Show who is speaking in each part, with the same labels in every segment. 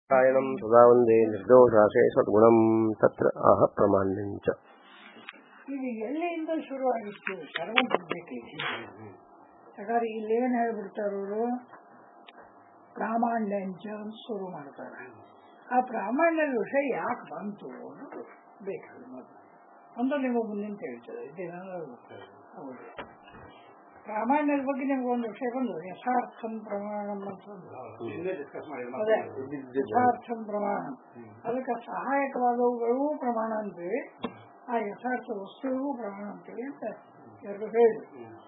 Speaker 1: ಕಾಯಣಂ ಸದಾ ಒಂದೇ ನಿರ್ದೋಷಾಶೇ ಸದ್ಗುಣಂ ತತ್ರ ಆಹ ಪ್ರಮಾಣ್ಯಂಚ
Speaker 2: ಇದು ಎಲ್ಲಿಂದ ಶುರುವಾಗಿತ್ತು ಸರ್ವ ಬಿಡ್ಬೇಕೈತಿ ಹಾಗಾದ್ರೆ ಇಲ್ಲಿ ಏನ್ ಹೇಳ್ಬಿಡ್ತಾರ ಅವರು ಪ್ರಾಮಾಣ್ಯ ಅಂತ ಶುರು ಮಾಡ್ತಾರೆ ಆ ಪ್ರಾಮಾಣ್ಯದ ವಿಷಯ ಯಾಕೆ ಬಂತು ಅನ್ನೋದು ಬೇಕಾದ್ರೆ ಮೊದಲು ಒಂದು ನಿಮಗೆ ಮುಂದಿನ ಹೇಳ್ತದೆ ಇದೇನಾದ್ರು ಹೌದು ಪ್ರಾಮಾಣ್ಯದ ಬಗ್ಗೆ ನಿಮ್ಗೆ ಒಂದು ವಿಷಯ ಬಂದು ಯಥಾರ್ಥಂ ಪ್ರಮಾಣಂ ಅಂತಂದು ಅದೇ ಯಥಾರ್ಥಂ ಪ್ರಮಾಣ ಅದಕ್ಕೆ ಸಹಾಯಕವಾದವುಗಳು ಪ್ರಮಾಣ ಅಂತೇಳಿ ಆ ಯಥಾರ್ಥ ವಸ್ತುವಿಗೂ ಪ್ರಮಾಣ ಅಂತೇಳಿ ಅಂತ ಎರಡು ಹೇಳಿ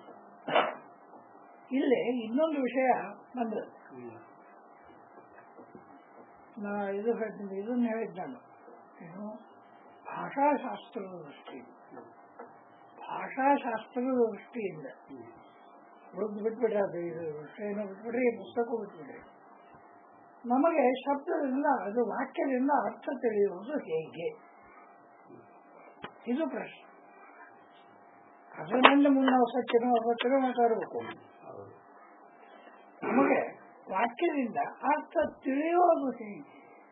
Speaker 2: ಇಲ್ಲಿ ಇನ್ನೊಂದು ವಿಷಯ ಬಂದ ನಾ ಇದು ಹೇಳ್ತೀನಿ ಇದನ್ನ ಹೇಳಿದ್ ನಾನು ಏನು ಭಾಷಾಶಾಸ್ತ್ರದ ದೃಷ್ಟಿ ಭಾಷಾಶಾಸ್ತ್ರದ ದೃಷ್ಟಿಯಿಂದ ಉಳಿದು ಬಿಟ್ಬಿಡ್ರಿ ಅದು ಇದು ವಿಷಯನ ಬಿಟ್ಬಿಡ್ರಿ ಈ ಪುಸ್ತಕ ಬಿಟ್ಬಿಡ್ರಿ ನಮಗೆ ಶಬ್ದದಿಂದ ಅದು ವಾಕ್ಯದಿಂದ ಅರ್ಥ ತಿಳಿಯುವುದು ಹೇಗೆ ಇದು ಪ್ರಶ್ನೆ ಅದರಿಂದ ಮುನ್ನ ಸತ್ಯನೋ ಅಸತ್ಯನೋ ಮಾತಾಡಬೇಕು ನಮಗೆ ವಾಕ್ಯದಿಂದ ಅರ್ಥ ತಿಳಿಯೋದು ಹೇಗೆ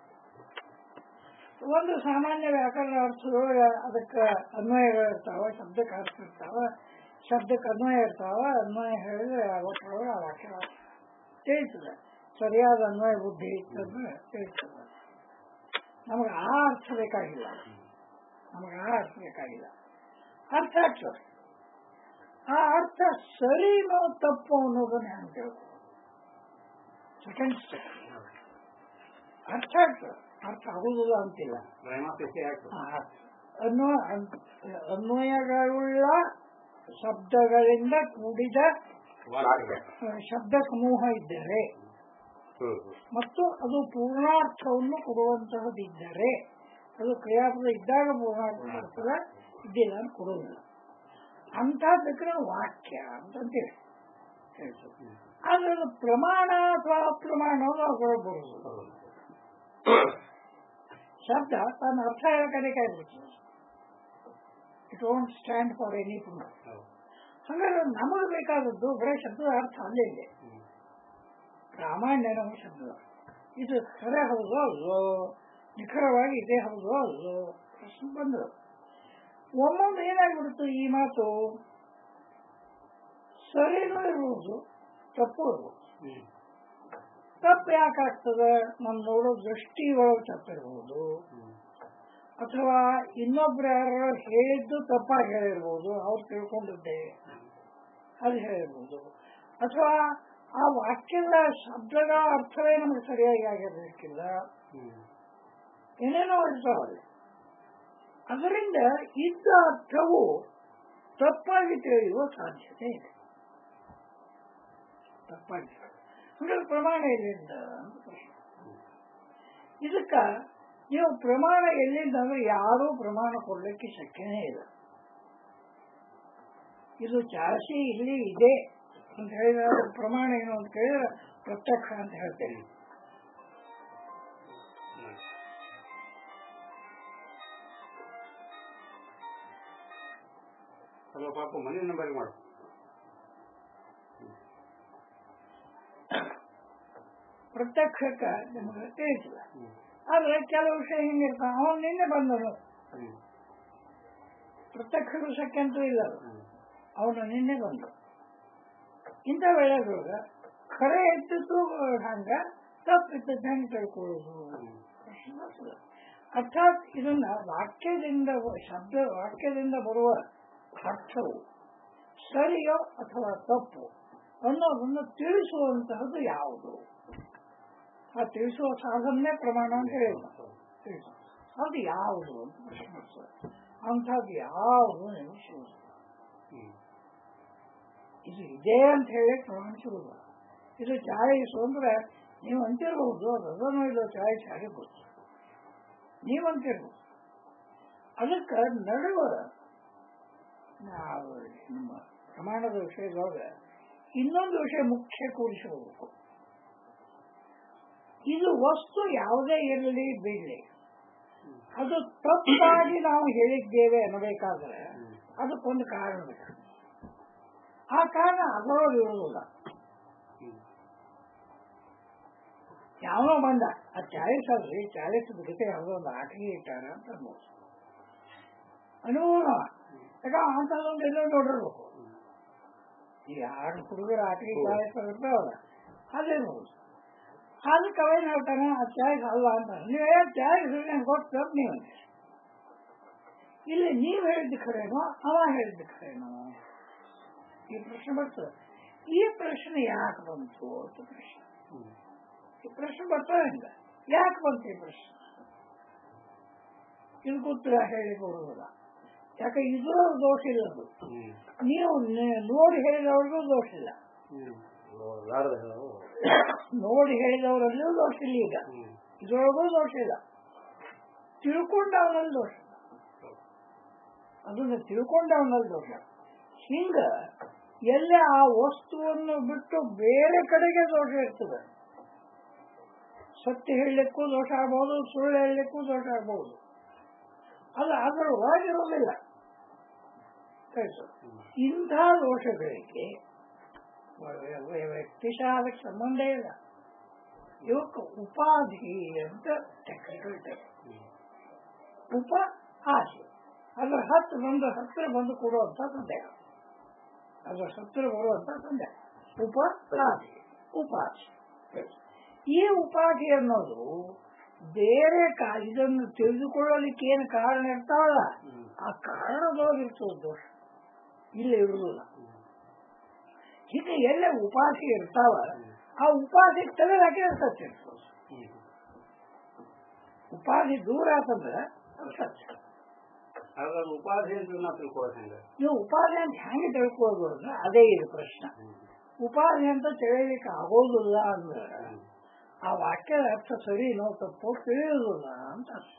Speaker 2: ಒಂದು ಸಾಮಾನ್ಯ ವ್ಯಾಕರಣ ಅರ್ಥಗಳು ಅದಕ್ಕೆ ಅನ್ವಯಗಳಿರ್ತಾವ ಶಬ್ದಕ್ಕೆ ಅರ್ಥ ಇರ್ತಾವ ಶಬ್ದಕ್ಕೆ ಅನ್ವಯ ಇರ್ತಾವ ಅನ್ವಯ ಹೇಳಿದ್ರೆ ಅವತ್ತೊಳಗೆ ಆ ವಾಕ್ಯ ತಿಳಿತದೆ ಸರಿಯಾದ ಅನ್ವಯ ಬುದ್ಧಿ ಇತ್ತಂದ್ರೆ ತಿಳಿತದೆ ನಮಗೆ ಆ ಅರ್ಥ ಬೇಕಾಗಿಲ್ಲ ನಮಗೆ ಆ ಅರ್ಥ ಬೇಕಾಗಿಲ್ಲ ಅರ್ಥ ಆಗ್ತದೆ ಆ ಅರ್ಥ ಸರಿನೋ ತಪ್ಪು ಅನ್ನೋದನ್ನ ಹೆಂಗೆ ತಿಳ್ಕೊ ಸೆಕೆಂಡ್ ಸ್ಟೆಪ್ ಅರ್ಥ ಆಗ್ತದೆ ಅರ್ಥ ಆಗುವುದಿಲ್ಲ ಅಂತಿಲ್ಲ ಅನ್ವಯ ಅನ್ವಯಗಳುಳ್ಳ ಶಬ್ದಗಳಿಂದ ಕೂಡಿದ ಶಬ್ದ ಸಮೂಹ ಇದ್ದರೆ ಮತ್ತು ಅದು ಪೂರ್ಣಾರ್ಥವನ್ನು ಕೊಡುವಂತಹದಿದ್ದರೆ ಅದು ಕ್ರಿಯಾಪದ ಇದ್ದಾಗ ಪೂರ್ಣಾರ್ಥ ಕೊಡ್ತದೆ ಇದ್ದಿಲ್ಲ ಅಂತ ಕೊಡುವುದಿಲ್ಲ ಅಂತಹದಕ್ಕೆ ವಾಕ್ಯ ಅಂತಂತೇಳಿ ಆದ್ರೆ ಅದು ಪ್ರಮಾಣ ಅಥವಾ ಅಪ್ರಮಾಣ ಬರುವುದು ಶಬ್ದ ತನ್ನ ಅರ್ಥ ಹೇಳಬೇಕಾಗ್ಬಿಡ್ತದೆ it won't stand for any proof ಹಾಗಾದ್ರೆ ನಮಗೆ ಬೇಕಾದದ್ದು ಬರೀ ಶಬ್ದದ ಅರ್ಥ ಅಲ್ಲೇ ಇದೆ ಪ್ರಾಮಾಣ್ಯ ನಮ್ಮ ಶಬ್ದ ಇದು ಖರೆ ಹೌದು ಅಲ್ಲೋ ನಿಖರವಾಗಿ ಇದೇ ಹೌದು ಅಲ್ಲೋ ಪ್ರಶ್ನೆ ಬಂದರು ಒಮ್ಮೊಮ್ಮೆ ಏನಾಗ್ಬಿಡ್ತು ಈ ಮಾತು ಸರಿನೂ ಇರ್ಬೋದು ತಪ್ಪು ಇರ್ಬೋದು ತಪ್ಪು ಯಾಕಾಗ್ತದೆ ನಮ್ ನೋಡೋ ದೃಷ್ಟಿ ಒಳಗೆ ತಪ್ಪಿರ್ಬೋದು ಅಥವಾ ಇನ್ನೊಬ್ರು ಯಾರು ಹೇಳಿದ್ದು ತಪ್ಪಾಗಿ ಹೇಳಿರ್ಬೋದು ಅವ್ರು ತಿಳ್ಕೊಂಡಿದ್ದೆ ಅದು ಹೇಳಿರ್ಬೋದು ಅಥವಾ ಆ ವಾಕ್ಯದ ಶಬ್ದದ ಅರ್ಥವೇ ನಮಗೆ ಸರಿಯಾಗಿ ಆಗಿರ್ಬೇಕಿಲ್ಲ ಏನೇನೋ ಇರ್ತಾವಲ್ಲ ಅದರಿಂದ ಇದ್ದ ಅರ್ಥವು ತಪ್ಪಾಗಿ ತಿಳಿಯುವ ಸಾಧ್ಯತೆ ಇದೆ ತಪ್ಪಾಗಿ ಅಂದ್ರೆ ಪ್ರಮಾಣ ಎಲ್ಲಿಂದ ಅಂತ ಪ್ರಶ್ನೆ ಇದಕ್ಕ ನೀವು ಪ್ರಮಾಣ ಎಲ್ಲಿಂದ ಅಂದ್ರೆ ಯಾರೂ ಪ್ರಮಾಣ ಕೊಡ್ಲಿಕ್ಕೆ ಶಕ್ಯನೇ ಇಲ್ಲ ಇದು ಚಾಸಿ ಇಲ್ಲಿ ಇದೆ ಅಂತ ಹೇಳಿದ್ರೆ ಪ್ರಮಾಣ ಏನು ಅಂತ ಕೇಳಿದ್ರೆ ಪ್ರತ್ಯಕ್ಷ ಅಂತ ಹೇಳ್ತೇನೆ
Speaker 3: ಪಾಪ ಮನೆ ನಂಬರ್ ಮಾಡು
Speaker 2: ಪ್ರತ್ಯಕ್ಷಕ್ಕ ನಿಮಗೆ ತಿಳಿಸಿಲ್ಲ ಆದ್ರೆ ಕೆಲವು ವಿಷಯ ಹೆಂಗಿರ್ತಾವ ಅವನು ನಿನ್ನೆ ಬಂದನು ಪ್ರತ್ಯಕ್ಷ ವಿಷಯಕ್ಕೆ ಅಂತೂ ಇಲ್ಲ ಅವನು ನಿನ್ನೆ ಬಂದ ಇಂಥ ವೇಳೆಗಳೊಳಗ ಖರೆ ಇದ್ದದ್ದು ಹಂಗ ತಪ್ಪಿದ್ದದ್ದು ಹೆಂಗೆ ತಿಳ್ಕೊಳ್ಳೋದು ಅರ್ಥಾತ್ ಇದನ್ನ ವಾಕ್ಯದಿಂದ ಶಬ್ದ ವಾಕ್ಯದಿಂದ ಬರುವ ಅರ್ಥವು ಸರಿಯೋ ಅಥವಾ ತಪ್ಪು ಅನ್ನೋದನ್ನು ತಿಳಿಸುವಂತಹದ್ದು ಯಾವುದು ಆ ತಿಳಿಸುವ ಸಾಧನೆ ಪ್ರಮಾಣ ಅಂತ ಹೇಳೋದು ಅದು ಯಾವುದು ಅಂತ ಪ್ರಶ್ನೆ ಅಂಥದ್ದು ಯಾವುದು ನೀವು ಸಿಗುದು ಇದು ಇದೆ ಅಂತ ಹೇಳಿ ಪ್ರಮಾಣ ಸಿಗುದು ಇದು ಚಾಯಿಸು ಅಂದ್ರೆ ನೀವು ಅಂತಿರ್ಬಹುದು ಅದು ಅದನ್ನು ಇದು ಚಾಯಿಸ್ ಆಗಿ ಗೊತ್ತು ನೀವು ಅಂತಿರ್ಬೋದು ಅದಕ್ಕೆ ನಡುವ ನಾವು ನಮ್ಮ ಪ್ರಮಾಣದ ವಿಷಯದೊಳಗೆ ಇನ್ನೊಂದು ವಿಷಯ ಮುಖ್ಯ ಕೂಡಿಸಬೇಕು ಇದು ವಸ್ತು ಯಾವುದೇ ಇರಲಿ ಬಿಡಲಿ ಅದು ತಪ್ಪಾಗಿ ನಾವು ಹೇಳಿದ್ದೇವೆ ಅನ್ನಬೇಕಾದ್ರೆ ಅದಕ್ಕೊಂದು ಕಾರಣ ಬೇಕು ಆ ಕಾರಣ ಅದರೊಳಗೆ ಇರುವುದಿಲ್ಲ ಯಾವನೋ ಬಂದ ಆ ಚಾಳಿಸ್ ಅಲ್ರಿ ಚಾಳಿಸ್ ಜೊತೆ ಯಾವುದೋ ಒಂದು ಆಟಿಗೆ ಇಟ್ಟಾರ ಅಂತ ಅನ್ಬೋದು ಅನುಭವ ಯಾಕ ಅಂತದೊಂದು ಎಲ್ಲೋ ನೋಡಿರ್ಬೇಕು ಈ ಆರು ಹುಡುಗರ ಆಟಿಗೆ ಚಾಳಿಸ್ ಇರ್ತಾವಲ್ಲ ಅದೇನ್ಬೋದು ಅದಕ್ಕೆ ಅವೇನ್ ಹೇಳ್ತಾನೆ ಆ ಚಾಳಿಸ್ ಅಲ್ಲ ಅಂತ ನೀವೇ ಚಾಳಿಸ್ ನಂಗೆ ಗೊತ್ತು ನೀವು ಇಲ್ಲಿ ನೀವು ಹೇಳಿದ್ದು ಖರೇನೋ ಅವ ಹೇಳಿದ್ದು ಖರೇನೋ ಈ ಪ್ರಶ್ನೆ ಬರ್ತದೆ ಈ ಪ್ರಶ್ನೆ ಯಾಕೆ ಬಂತು ಅಂತ ಪ್ರಶ್ನೆ ಈ ಪ್ರಶ್ನೆ ಬರ್ತಾ ಇಲ್ಲ ಯಾಕೆ ಬಂತು ಈ ಪ್ರಶ್ನೆ ಇದಕ್ಕೆ ಉತ್ತರ ಹೇಳಿ ಕೊಡುವುದಿಲ್ಲ ಯಾಕೆ ಇದು ದೋಷ ಇಲ್ಲ ಅದು ನೀವು ನೆ- ನೋಡಿ ಹೇಳಿದವ್ರಿಗೂ ದೋಷ ಇಲ್ಲ
Speaker 1: ನಾರದ
Speaker 2: ನೋಡಿ ಹೇಳಿದವರಲ್ಲೂ ದೋಷ ಇಲ್ಲ ಈಗ ಇದ್ರೊಳಗೂ ದೋಷ ಇಲ್ಲ ತಿಳ್ಕೊಂಡವನಲ್ಲಿ ದೋಷ ಅದನ್ನ ತಿಳ್ಕೊಂಡವನಲ್ಲಿ ದೋಷ ಹಿಂಗ ಎಲ್ಲ ಆ ವಸ್ತುವನ್ನು ಬಿಟ್ಟು ಬೇರೆ ಕಡೆಗೆ ದೋಷ ಇರ್ತದೆ ಸತ್ಯ ಹೇಳಲಿಕ್ಕೂ ದೋಷ ಆಗ್ಬಹುದು ಸುಳ್ಳು ಹೇಳಲಿಕ್ಕೂ ದೋಷ ಆಗ್ಬಹುದು ಅದು ಅದರ ಒಳಗಿರೋದಿಲ್ಲ ಆಯ್ತು. ಇಂಥ ದೋಷಗಳಿಗೆ ವ್ಯಕ್ತಿಶಃ ಅದಕ್ಕೆ ಸಂಬಂಧ ಇಲ್ಲ ಇವಕ್ಕೆ ಉಪಾಧಿ ಅಂತ ಟೆಕ್ನಿಕಲ್ ಟೈಪ್ ಉಪ ಆಸೆ ಅದರ ಹತ್ತು ಬಂದು ಹತ್ತಿರ ಬಂದು ಕೊಡುವಂತ ಸಂದೇಹ ಅದರ ಹತ್ತಿರ ಬರುವಂತ ಸಂದೇಹ ಉಪಾಧಿ ಉಪಾಧಿ ಈ ಉಪಾಧಿ ಅನ್ನೋದು ಬೇರೆ ಕಾ ಇದನ್ನು ತಿಳಿದುಕೊಳ್ಳಲಿಕ್ಕೆ ಏನು ಕಾರಣ ಇರ್ತಾವಲ್ಲ ಆ ಕಾರಣದೊಳಗಿರ್ತದೆ ದೋಷ ಇಲ್ಲಿ ಇರುವುದಿಲ್ಲ ಹೀಗೆ ಎಲ್ಲ ಉಪಾಧಿ ಇರ್ತಾವ ಆ ಉಪಾಧಿ ತೆಗೆದಾಕೆ ಸತ್ಯ ಇರ್ತದೆ ಉಪಾಧಿ ದೂರ ಆತಂದ್ರೆ ಅದು ಸತ್ಯ
Speaker 3: ಹಾಗಾದ್ರೆ ಉಪಾಧಿ ಅಂತ ನಾವು ತಿಳ್ಕೊಳ್ಳೋದು ಹೆಂಗೆ
Speaker 2: ನೀವು ಉಪಾಧಿ ಅಂತ ಹೆಂಗೆ ತಿಳ್ಕೊಳ್ಳೋದು ಅಂದ್ರೆ ಅದೇ ಇದು ಪ್ರಶ್ನೆ ಉಪಾಧಿ ಅಂತ ತಿಳಿಯಲಿಕ್ಕೆ ಆಗೋದಿಲ್ಲ ಅಂದ್ರೆ ಆ ವಾಕ್ಯದ ಅರ್ಥ ಸರಿನೋ ತಪ್ಪೋ ತಿಳಿಯೋದಿಲ್ಲ ಅಂತ ಅರ್ಥ.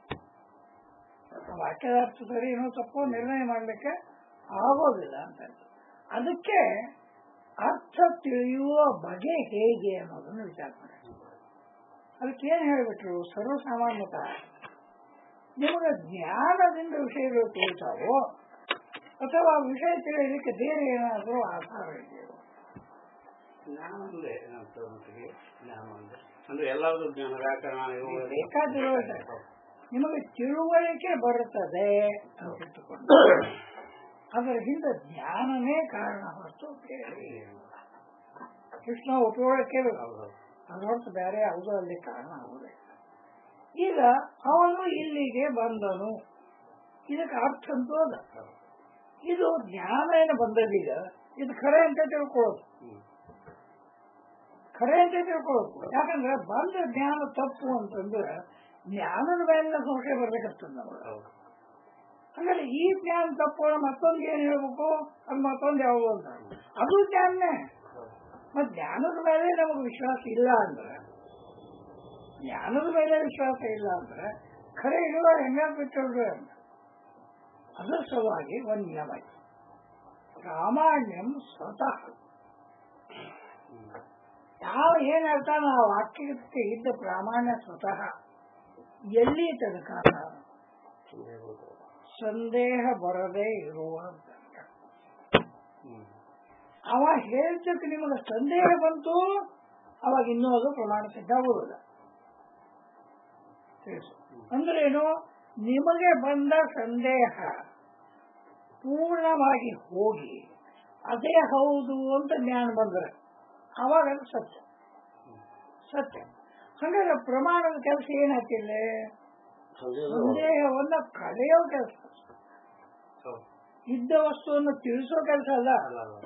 Speaker 2: ಆ ವಾಕ್ಯದ ಅರ್ಥ ಸರಿನೋ ತಪ್ಪೋ ನಿರ್ಣಯ ಮಾಡಲಿಕ್ಕೆ ಆಗೋದಿಲ್ಲ ಅಂತ ಅರ್ಥ. ಅದಕ್ಕೆ ಅರ್ಥ ತಿಳಿಯುವ ಬಗೆ ಹೇಗೆ ಅನ್ನೋದನ್ನು ವಿಚಾರ ಮಾಡಿ ಅದಕ್ಕೆ ಏನ್ ಹೇಳ್ಬಿಟ್ರು ಸರ್ವಸಾಮಾನ್ಯತಃ ನಿಮಗೆ ಜ್ಞಾನದಿಂದ ವಿಷಯಗಳು ತಿಳಿತಾವೋ ಅಥವಾ ವಿಷಯ ತಿಳಿಯಲಿಕ್ಕೆ ಬೇರೆ ಏನಾದರೂ ಆಧಾರ ಇದೆಯೋ
Speaker 3: ಜ್ಞಾನ ಒಂದೇ ನಾವು ತಿಳ್ಕೊಂತೀವಿ. ಜ್ಞಾನ ಒಂದೇ ಅಂದ್ರೆ ಎಲ್ಲರದು ಜ್ಞಾನ ವ್ಯಾಕರಣ ಇವು
Speaker 2: ಬೇಕಾದಿರೋ ನಿಮಗೆ ತಿಳುವಳಿಕೆ ಬರುತ್ತದೆ ಅಂತ ಇಟ್ಟುಕೊಂಡು ಅದರ ಹಿಂದೆ ಜ್ಞಾನನೇ ಕಾರಣ ಹೊರತು ಬೇರೆ ಏನು. ಕೃಷ್ಣ ಉಪಯೋಗಕ್ಕೆ
Speaker 3: ಹೌದು.
Speaker 2: ಅದು ಹೊರತು ಬೇರೆ ಯಾವುದೂ ಅಲ್ಲಿ ಕಾರಣ ಆಗುವುದಿಲ್ಲ ಈಗ ಅವನು ಇಲ್ಲಿಗೆ ಬಂದನು ಇದಕ್ಕೆ ಅರ್ಥ ಅಂತೂ ಅದ ಇದು ಜ್ಞಾನ ಏನು ಬಂದದೀಗ ಇದು ಖರೆ ಅಂತ ತಿಳ್ಕೊಳ್ಳೋದು
Speaker 3: ಹ್ಮ್.
Speaker 2: ಖರೆ ಅಂತ ತಿಳ್ಕೊಳ್ಳೋದು ಯಾಕಂದ್ರೆ ಬಂದ ಜ್ಞಾನ ತಪ್ಪು ಅಂತಂದ್ರೆ ಜ್ಞಾನದ ಮೇಲೆ ಸಂಶಯ ಬರ್ಬೇಕಾಗ್ತದೆ ನಮಗೆ
Speaker 3: ಹೌದು.
Speaker 2: ಹಾಗಾದ್ರೆ ಈ ಜ್ಞಾನ ತಪ್ಪು ಮತ್ತೊಂದು ಏನ್ ಹೇಳ್ಬೇಕು ಅದು ಮತ್ತೊಂದು ಯಾವುದು ಅಂತ ಅದು ಜ್ಞಾನನೇ ಮತ್ ಜ್ಞಾನದ ಮೇಲೆ ನಮಗೆ ವಿಶ್ವಾಸ ಇಲ್ಲ ಅಂದ್ರೆ ಜ್ಞಾನದ ಮೇಲೆ ವಿಶ್ವಾಸ ಇಲ್ಲ ಅಂದ್ರೆ ಖರೆ ಇರುವ ಹೆಂಗ ಬಿಟ್ಟಲ್ರಿ ಅಂತ ಅದರ ಸಲುವಾಗಿ ಒಂದು ನಿಯಮ ಇದೆ ಪ್ರಾಮಾಣ್ಯಂ ಸ್ವತಃ ಯಾವ ಏನ್ ಹೇಳ್ತಾನ ಆ ವಾಕ್ಯಕ್ಕೆ ಇದ್ದ ಪ್ರಾಮಾಣ್ಯ ಸ್ವತಃ ಎಲ್ಲಿ ತನಕ ಸಂದೇಹ ಬರದೇ ಇರುವ ತನಕ
Speaker 3: ಹ್ಮ್.
Speaker 2: ಅವ ಹೇಳ್ತಕ್ಕೆ ನಿಮಗೆ ಸಂದೇಹ ಬಂತು ಅವಾಗ ಇನ್ನೂ ಅದು ಪ್ರಮಾಣ ಸಿದ್ಧ ಆಗುವುದಿಲ್ಲ ತಿಳಿಸು. ಅಂದ್ರೆ ಏನು ನಿಮಗೆ ಬಂದ ಸಂದೇಹ ಪೂರ್ಣವಾಗಿ ಹೋಗಿ ಅದೇ ಹೌದು ಅಂತ ಜ್ಞಾನ ಬಂದ್ರೆ ಅವಾಗ ಅದು ಸತ್ಯ ಸತ್ಯ ಹಾಗಾದ್ರೆ ಪ್ರಮಾಣದ ಕೆಲಸ ಏನಾಗ್ತಿಲ್ಲ ಸಂದೇಹವನ್ನ ಕಳೆಯೋ ಕೆಲಸ
Speaker 3: ಹೌದು.
Speaker 2: ಇದ್ದ ವಸ್ತುವನ್ನು ತಿಳಿಸೋ ಕೆಲಸ ಅಲ್ಲ
Speaker 3: ಅಲ್ಲ, ಅಲ್ಲ.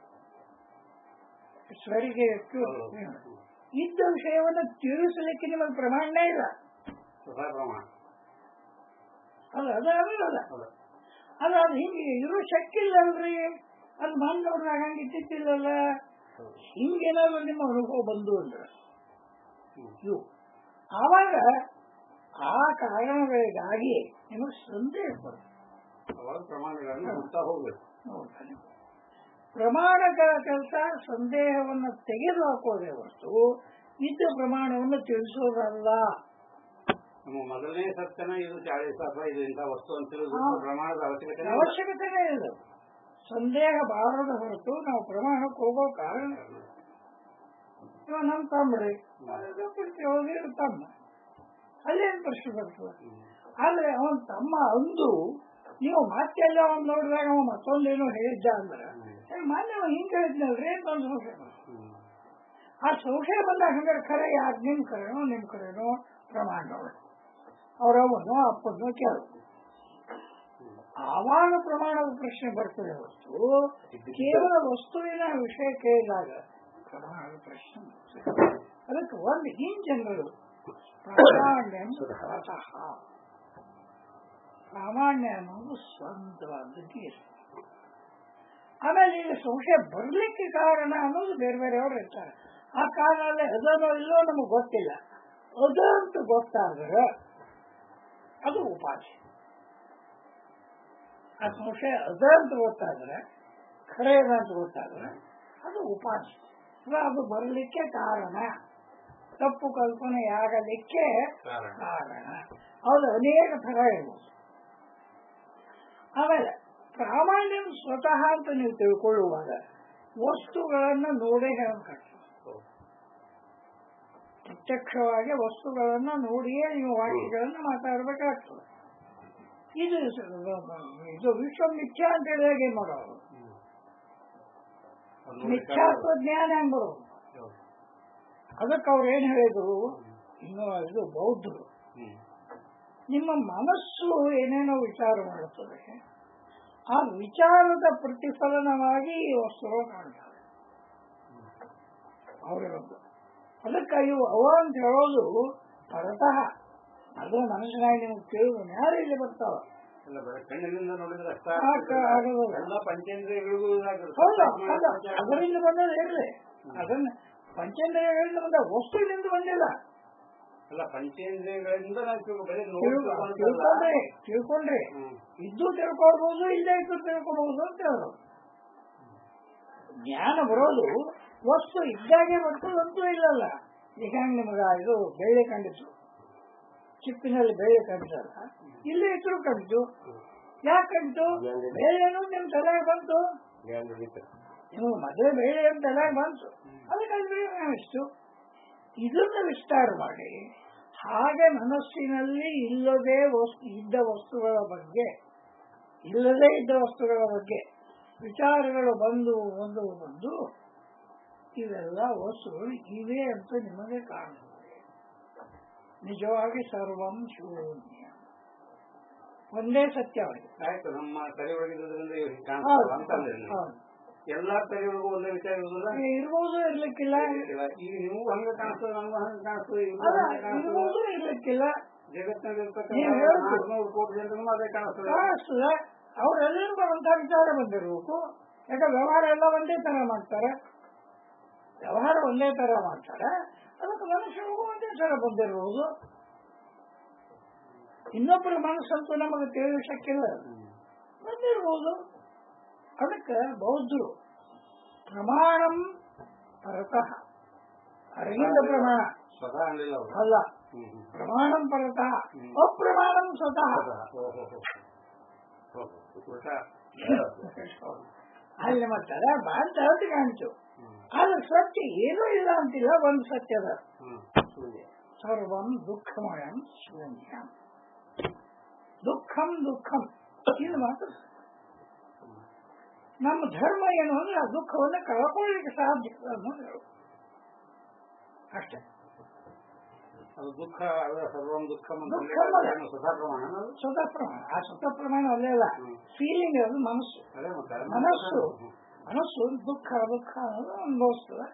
Speaker 2: ಸ್ವರಿಗೆ
Speaker 3: ಹೌದು.
Speaker 2: ಇದ್ದ ವಿಷಯವನ್ನು ತಿಳಿಸಲಿಕ್ಕೆ ನಿಮಗೆ ಪ್ರಮಾಣ ಇಲ್ಲ
Speaker 3: ಸ್ವತಃ ಪ್ರಮಾಣ
Speaker 2: ಅಲ್ಲ ಅದು ಅಲ್ಲ
Speaker 3: ಹೌದು.
Speaker 2: ಅಲ್ಲ ಅದು ಹಿಂಗೆ ಇರೋ ಶಕ್ತಿ ಇಲ್ಲ ಅಲ್ರಿ ಅದು ಬಂದು ನೋಡ್ದಾಗ ಹಂಗೆ ಇದ್ದಿದ್ದಿಲ್ಲಲ್ಲ
Speaker 3: ಹೌದು.
Speaker 2: ಹಿಂಗೇನಾದ್ರು ನಿಮ್ಮ ಅನುಭವ ಬಂದು ಅಂದ್ರೆ
Speaker 3: ಹ್ಮ್.
Speaker 2: ಇವು ಆವಾಗ ಆ ಕಾರಣಗಳಿಗಾಗಿ ನಿಮಗೆ ಸಂದೇಹ ಬರುತ್ತೆ
Speaker 3: ಅವಾಗ ಪ್ರಮಾಣಗಳನ್ನು ಹುಡ್ತಾ ಹೋಗ್ಬೇಕು
Speaker 2: ನೋಡ್ತಾನೆ ಪ್ರಮಾಣಗಳ ಕೆಲಸ ಸಂದೇಹವನ್ನು ತೆಗೆದು ಹಾಕೋದೇ ಹೊರತು ಇದ್ದ ಪ್ರಮಾಣವನ್ನು ತಿಳಿಸೋದಲ್ಲ
Speaker 3: ನಮ್ಮ ಮೊದಲನೇ ಸತ್ಯನ ಇದು ಚಾಳಿಸ್ ಅಥವಾ ಇದು ಇಂಥ ವಸ್ತು ಅಂತ ತಿಳಿದು
Speaker 2: ಹಾ.
Speaker 3: ಪ್ರಮಾಣದ ಅವಶ್ಯಕತೆ ಇಲ್ಲ.
Speaker 2: ಅವಶ್ಯಕತೆನೇ ಇಲ್ಲ ಸಂದೇಹ ಬಾರದ ಹೊರತು ನಾವು ಪ್ರಮಾಣಕ್ಕೆ ಹೋಗೋ ಕಾರಣ ಇಲ್ಲ. ಇವ ನಮ್ಮ ತಮ್ಮರಿ ಹೋಗಿ ತಮ್ಮ ಅಲ್ಲೇನು ಪ್ರಶ್ನೆ ಬರ್ತದೆ ಆದ್ರೆ ಅವನ್ ತಮ್ಮ ಅಂದು ನೀವು ಮತ್ತೆಲ್ಲ ಅವ್ನು ನೋಡಿದಾಗ ಅವ ಮತ್ತೊಂದೇನೋ ಹೇಳಿದ್ದ ಅಂದ್ರೆ ಏ, ಮೊನ್ನೆ ಅವ ಹಿಂಗ್ ಹೇಳಿದ್ನಲ್ರಿ ಅಂತ ಒಂದು ಸಂಶಯ ಬರ್ತದೆ. ಆ ಸಂಶಯ ಬಂದಾಗ ಹಂಗಾರೆ ಖರೆ ಯಾರು ನಿಮ್ ಕರೆನೋ ನಿಮ್ ಕರೆನೋ ಪ್ರಮಾಣ ನೋಡಿ ಅವರವನು ಅಪ್ಪನೋ ಕೇಳು ಆವಾಗ ಪ್ರಮಾಣದ ಪ್ರಶ್ನೆ ಬರ್ತದೆ ಹೊರತು ಕೇವಲ ವಸ್ತುವಿನ ವಿಷಯ ಕೇಳಿದಾಗ ಪ್ರಮಾಣದ ಪ್ರಶ್ನೆ ಬರ್ತದೆ. ಅದಕ್ಕೆ ಒಂದು ಇನ್ ಜನರು ಪ್ರಾಮಾಣ್ಯ ಸ್ವತಃ ಪ್ರಾಮಾಣ್ಯ ಅನ್ನೋದು ಸ್ವಂತವಾದದ್ದು ಇರ್ತದೆ ಆಮೇಲೆ ಈಗ ಸಂಶಯ ಬರ್ಲಿಕ್ಕೆ ಕಾರಣ ಅನ್ನೋದು ಬೇರೆ ಬೇರೆಯವರು ಇರ್ತಾರೆ ಆ ಕಾರಣದಲ್ಲಿ ಅದನ್ನೋ ಇಲ್ಲೋ ನಮಗೆ ಗೊತ್ತಿಲ್ಲ ಅದಂತ ಗೊತ್ತಾದ್ರೆ ಅದು ಉಪಾಧಿ ಆ ಸಂಶಯ ಅದ ಅಂತ ಗೊತ್ತಾದ್ರೆ ಖರೆ ಅದ ಅಂತ ಗೊತ್ತಾದ್ರೆ ಅದು ಉಪಾಧಿ ಅಥವಾ ಅದು ಬರಲಿಕ್ಕೆ ಕಾರಣ ತಪ್ಪು ಕಲ್ಪನೆ ಆಗಲಿಕ್ಕೆ
Speaker 3: ಕಾರಣ.
Speaker 2: ಕಾರಣ ಅದು ಅನೇಕ ಥರ ಇರ್ಬೋದು ಆಮೇಲೆ ಪ್ರಾಮಾಣ್ಯ ಸ್ವತಃ ಅಂತ ನೀವು ತಿಳ್ಕೊಳ್ಳುವಾಗ ವಸ್ತುಗಳನ್ನ ನೋಡೇ ಹೇಳಬೇಕಾಗ್ತದೆ ಪ್ರತ್ಯಕ್ಷವಾಗಿ ವಸ್ತುಗಳನ್ನ ನೋಡಿಯೇ ನೀವು ವಾಕ್ಯಗಳನ್ನ ಮಾತಾಡಬೇಕಾಗ್ತದೆ ಇದು ಸ- ಇದು ವಿಶ್ವ ಮಿಥ್ಯಾ ಅಂತ ಹೇಳಿದಾಗ ಏನ್ ಮಾಡೋರು ಮಿಥ್ಯಾತ್ವ ಜ್ಞಾನ ಹೆಂಗ್ ಬರೋದು ಅದಕ್ಕೆ ಅವ್ರು ಏನ್ ಹೇಳಿದ್ರು ಇನ್ನು ಇದು ಬೌದ್ಧರು ನಿಮ್ಮ ಮನಸ್ಸು ಏನೇನೋ ವಿಚಾರ ಮಾಡುತ್ತದೆ ಆ ವಿಚಾರದ ಪ್ರತಿಫಲನವಾಗಿ ಈ ವಸ್ತುಗಳು ಕಾಣ್ತವೆ ಅವರಿಗೊಂದು ಅದಕ್ಕೆ ಇವು ಅವ ಅಂತ ಹೇಳೋದು ಪರತಃ ಅದು ಮನಸ್ಸಿನಾಗಿ ನಿಮ್ಗೆ ತಿಳಿದು ಯಾರು ಇಲ್ಲಿ ಬರ್ತಾವ
Speaker 3: ಇಲ್ಲ ಬರೀ ಕಣ್ಣಿನಿಂದ ನೋಡಿದ್ರೆ ಅಷ್ಟ
Speaker 2: ಆಗ- ಆಗೋದಿಲ್ಲ.
Speaker 3: ಎಲ್ಲ ಪಂಚೇಂದ್ರಿಯಗಳಿಗೂ ಇದಾಗಿರುತ್ತೆ.
Speaker 2: ಹೌದು ಹೌದು ಅದರಿಂದ ಬಂದದ್ದು ಹೇಳಿ ಅದನ್ನ ಪಂಚೇಂದ್ರಿಯಗಳಿಂದ ಬಂದ ವಸ್ತುವಿನಿಂದ ಬಂದಿಲ್ಲ
Speaker 3: ಅಲ್ಲ ಪಂಚೇಂದ್ರಿಯಗಳಿಂದ ನಾವು ತಿಳ್ಕೊ- ಬರೀ
Speaker 2: ತಿಳ್ಕೊ-
Speaker 3: ನೋಡ್ತಿರ್ಬೋದು
Speaker 2: ತಿಳ್ಕೊಂಡ್ರಿ ತಿಳ್ಕೊಂಡ್ರಿ
Speaker 3: ಹ್ಮ್.
Speaker 2: ಇದ್ದು ತಿಳ್ಕೊಳ್ಬಹುದು ಇಲ್ಲೇ ಇದ್ದು ತಿಳ್ಕೊಬಹುದು ಅಂತ ಹೇಳೋದು ಜ್ಞಾನ ಬರೋದು ವಸ್ತು ಇದ್ದಾಗೆ ಬರ್ತದಂತೂ ಇಲ್ಲಲ್ಲ ಈಗ ಹೆಂಗ್ ನಿಮಗ ಇದು ಬೆಳ್ಳಿ ಕಂಡಿತು ಚಿಪ್ಪಿನಲ್ಲಿ ಬೆಳ್ಳಿ ಕಂಡಿತಲ್ಲ ಇಲ್ಲೇ ಇದ್ರು ಕಂಡಿತು ಯಾಕೆ ಕಂಡಿತು ಬೆಳ್ಳಿ ಅನ್ನೋದು ನಿಮ್ ತಲೆಗೆ ಬಂತು
Speaker 1: ಜ್ಞಾನ ರಹಿತ
Speaker 2: ನೀವು ಮದುವೆ ಬೆಳ್ಳಿ ಅಂತ ತಲೆಗೆ ಬಂತು ಅದಕ್ಕೆ ಅದು ಇಷ್ಟು ಇದನ್ನ ವಿಸ್ತಾರ ಮಾಡಿ ಹಾಗೆ ಮನಸ್ಸಿನಲ್ಲಿ ಇಲ್ಲದೆ ವಸ್ತು ಇದ್ದ ವಸ್ತುಗಳ ಬಗ್ಗೆ ಇಲ್ಲದೆ ಇದ್ದ ವಸ್ತುಗಳ ಬಗ್ಗೆ ವಿಚಾರಗಳು ಬಂದು ಬಂದು ಬಂದು ಇವೆಲ್ಲ ವಸ್ತುಗಳು ಇವೆ ಅಂತ ನಿಮಗೆ ಕಾಣುತ್ತದೆ ನಿಜವಾಗಿ ಸರ್ವಂ ಶೂನ್ಯ ಒಂದೇ ಸತ್ಯವಾಗಿದೆ
Speaker 3: ಆಯ್ತು ನಮ್ಮ ತಲೆ ಒಳಗಿದ್ರಿಂದ ಇವ್ರಿಗೆ
Speaker 2: ಹೌದು,
Speaker 3: ಕಾಣಿಸ್ತಲ್ಲ ಅಂತಂದ್ರೆ ನೀವು.
Speaker 2: ಹೌದು.
Speaker 3: ಎಲ್ಲಾ ತಲೆಗಳಿಗೂ ಒಂದೇ ವಿಚಾರ ಇರುವುದಿಲ್ಲ
Speaker 2: ಇರ್ಬೋದು ಇರ್ಲಿಕ್ಕಿಲ್ಲ
Speaker 3: ಇಲ್ಲ, ಈಗ ನೀವು ಹಂಗ ಕಾಣಿಸ್ತದೆ ನಮ್ಗೆ ಹಂಗ ಕಾಣಿಸ್ತದೆ ಇವ್ರಿಗೂ
Speaker 2: ಅಲ್ಲ,
Speaker 3: ಹಂಗೆ ಕಾಣಿಸ್ತದೆ
Speaker 2: ಇರ್ಬೋದು ಇರ್ಲಿಕ್ಕಿಲ್ಲ
Speaker 3: ಜಗತ್ತಿನಲ್ಲಿ ಇರ್ತಕ್ಕಂಥ
Speaker 2: ನೀವು ಹೇಳ್ತೀರಿ.
Speaker 3: ನಾಲ್ಕುನೂರು ಕೋಟಿ ಜನರಿಗೂ ಅದೇ ಕಾಣಿಸ್ತದೆ
Speaker 2: ಕಾಣಿಸ್ತದೆ ಅವರೆಲ್ಲರಿಗೂ ಅಂತ ವಿಚಾರ ಬಂದಿರ್ಬೇಕು ಯಾಕೆ ವ್ಯವಹಾರ ಎಲ್ಲ ಒಂದೇ ತರ ಮಾಡ್ತಾರೆ ವ್ಯವಹಾರ ಒಂದೇ ತರ ಮಾಡ್ತಾರೆ ಅದಕ್ಕೆ ಮನುಷ್ಯರಿಗೂ ಒಂದೇ ತರ ಬಂದಿರ್ಬೋದು ಇನ್ನೊಬ್ಬರ ಮನಸ್ಸಂತೂ ನಮಗೆ ತಿಳಿಸಕ್ಕಿಲ್ಲ ಬಂದಿರ್ಬೋದು ಅದಕ್ಕೆ ಬೌದ್ಧರು ಪ್ರಮಾಣಂ ಪರತಃ ಹೊರಗಿಂದ ಪ್ರಮಾಣ
Speaker 3: ಸ್ವತಃ ಅಲ್ಲಿಲ್ಲ ಅವರು
Speaker 2: ಅಲ್ಲ
Speaker 3: ಹ್ಮ್ ಹ್ಮ್.
Speaker 2: ಪ್ರಮಾಣಂ ಪರತಃ
Speaker 3: ಹ್ಮ್.
Speaker 2: ಅಪ್ರಮಾಣಂ ಸ್ವತಃ
Speaker 3: ಓ, ಹೋ, ಹೋ. ಹೋ, ಹೋ. ಉಲ್ಟಾ.
Speaker 2: ಅಲ್ಲಿ ಮಾಡ್ತಾರೆ ಅಂತ ಹೇಳ್ತಿ ಕಾಣಿತು
Speaker 3: ಹ್ಮ್.
Speaker 2: ಆದ್ರೆ ಸತ್ಯ ಏನೂ ಇಲ್ಲ ಅಂತಿಲ್ಲ ಒಂದು ಸತ್ಯದ
Speaker 3: ಹ್ಮ್. ಶೂನ್ಯ.
Speaker 2: ಸರ್ವಂ ದುಃಖಮಯಂ ಶೂನ್ಯ ದುಃಖಂ ದುಃಖಂ ಇದು ಮಾತ್ರ ನಮ್ಮ ಧರ್ಮ ಏನು ಅಂದ್ರೆ ಆ ದುಃಖವನ್ನು ಕಳ್ಕೊಳ್ಳಿಕ್ಕೆ ಸಾಧ್ಯ ಅನ್ನೋದು ಹೇಳು. ಅಷ್ಟೇ
Speaker 3: ಅದು ದುಃಖ ಅದ ಸರ್ವಂ ದುಃಖ
Speaker 2: ದುಃಖಂ ಅಲ್ಲ.
Speaker 3: ಸ್ವತಃ ಪ್ರಮಾಣ ಅದು?
Speaker 2: ಸ್ವತಃ ಪ್ರಮಾಣ ಆ ಸ್ವತಃ ಪ್ರಮಾಣ ಅಲ್ಲೇ ಅಲ್ಲ
Speaker 3: ಹ್ಮ್.
Speaker 2: ಫೀಲಿಂಗ್ ಅದು ಮನಸ್ಸು
Speaker 3: ಅದೇ ಮತ್ತೆ ಅದು
Speaker 2: ಮನಸ್ಸು
Speaker 3: ಹ್ಮ್.
Speaker 2: ಮನಸ್ಸು ದುಃಖ ದುಃಖ ಅನ್ನೋದು ಅನುಭವಿಸ್ತದೆ